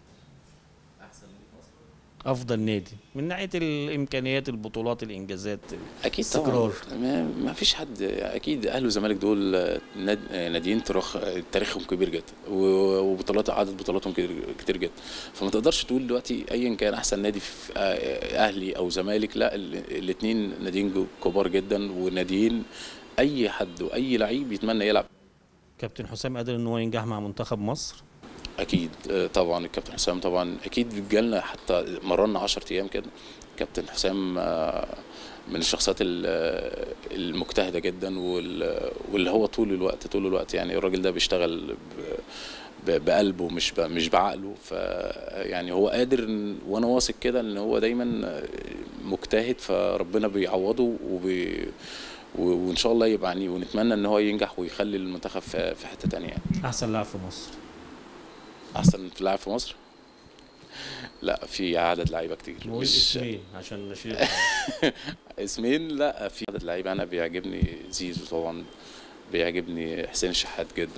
افضل نادي من ناحيه الامكانيات البطولات الانجازات اكيد استقرار. طبعا ما, ما فيش حد اكيد اهلي والزمالك دول آه، ناد- آه، ناديين تاريخ تاريخهم كبير جدا و- وبطولات عدد بطولاتهم كتير, كتير جدا فما تقدرش تقول دلوقتي ايا كان احسن نادي في آه، اهلي او زمالك لا الاثنين ناديين جو- كبار جدا وناديين اي حد واي لعيب يتمنى يلعب كابتن حسام قادر ان هو ينجح مع منتخب مصر اكيد آه، طبعا الكابتن حسام طبعا اكيد جالنا حتى مرنا 10 ايام كده كابتن حسام آه، من الشخصيات ال- آه، المجتهده جدا وال- واللي هو طول الوقت طول الوقت يعني الراجل ده بيشتغل ب- ب- بقلبه مش ب- مش بعقله ف يعني هو قادر إن- وانا واثق كده ان هو دايما آه، مجتهد فربنا بيعوضه وبي و- وان شاء الله يبقى يعني ونتمنى ان هو ينجح ويخلي المنتخب في في حته تانية يعني احسن لاعب في مصر احسن لاعب في مصر لا في عدد لعيبه كتير نقول مش اسمين عشان نشيل اسمين لا في عدد لعيبه انا بيعجبني زيزو طبعا بيعجبني حسين الشحات جدا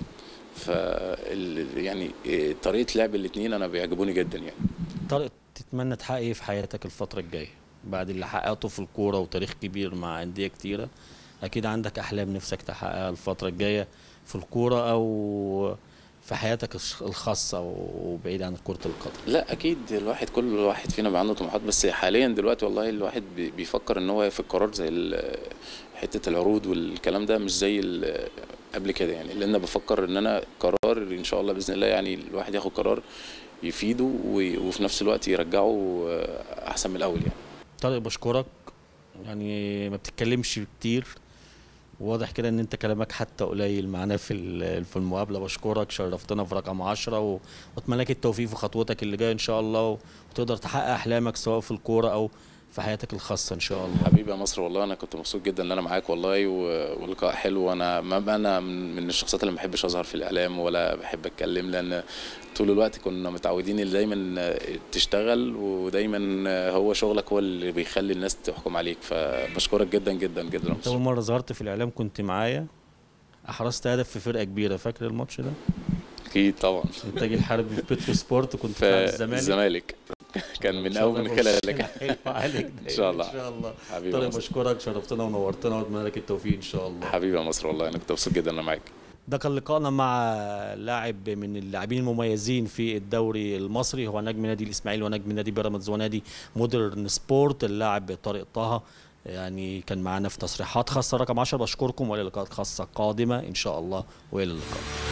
ف ال- يعني إيه، طريقه لعب الاثنين انا بيعجبوني جدا يعني طارق تتمنى تحقق ايه في حياتك الفترة الجاية بعد اللي حققته في الكورة وتاريخ كبير مع أندية كتيرة أكيد عندك أحلام نفسك تحققها الفترة الجاية في الكورة أو في حياتك الش- الخاصة وبعيد عن كرة القدم لا اكيد الواحد كل واحد فينا بيبقى عنده طموحات بس حاليا دلوقتي والله الواحد بي- بيفكر ان هو ياخد قرار زي ال- حته العروض والكلام ده مش زي ال- قبل كده يعني لان بفكر ان انا قرار ان شاء الله باذن الله يعني الواحد ياخد قرار يفيده و- وفي نفس الوقت يرجعه احسن من الاول يعني طارق بشكرك يعني ما بتتكلمش كتير واضح كده ان انت كلامك حتى قليل معانا في ال- في المقابله بشكرك شرفتنا في رقم 10 و- واتمنى لك التوفيق في خطوتك اللي جايه ان شاء الله وتقدر تحقق احلامك سواء في الكوره او في حياتك الخاصه ان شاء الله حبيبي يا مصر والله انا كنت مبسوط جدا ان انا معاك والله و- واللقاء حلو وانا ما انا من من الشخصيات اللي ما بحبش اظهر في الاعلام ولا بحب اتكلم لان طول الوقت كنا متعودين ان دايما تشتغل ودايما هو شغلك هو اللي بيخلي الناس تحكم عليك فبشكرك جدا جدا جدا يا انت مصر. اول مره ظهرت في الاعلام كنت معايا احرزت هدف في فرقه كبيره فاكر الماتش ده اكيد طبعا الانتاج الحربي في بيترو سبورت كنت في بتلعب الزمالك الزمالك كان إن من شاء اول الله من يبقى خلالك حلو عليك إن شاء الله. ان شاء الله حبيبي يا طارق مصر بشكرك شرفتنا ونورتنا واتمنى لك التوفيق ان شاء الله حبيبي يا مصر والله انا كنت مبسوط جدا ان انا معاك ده كان لقائنا مع لاعب من اللاعبين المميزين في الدوري المصري هو نجم نادي الاسماعيلي ونجم نادي بيراميدز ونادي مودرن سبورت اللاعب طارق طه يعني كان معانا في تصريحات خاصه رقم 10 بشكركم والى لقاءات خاصه قادمه ان شاء الله والى اللقاء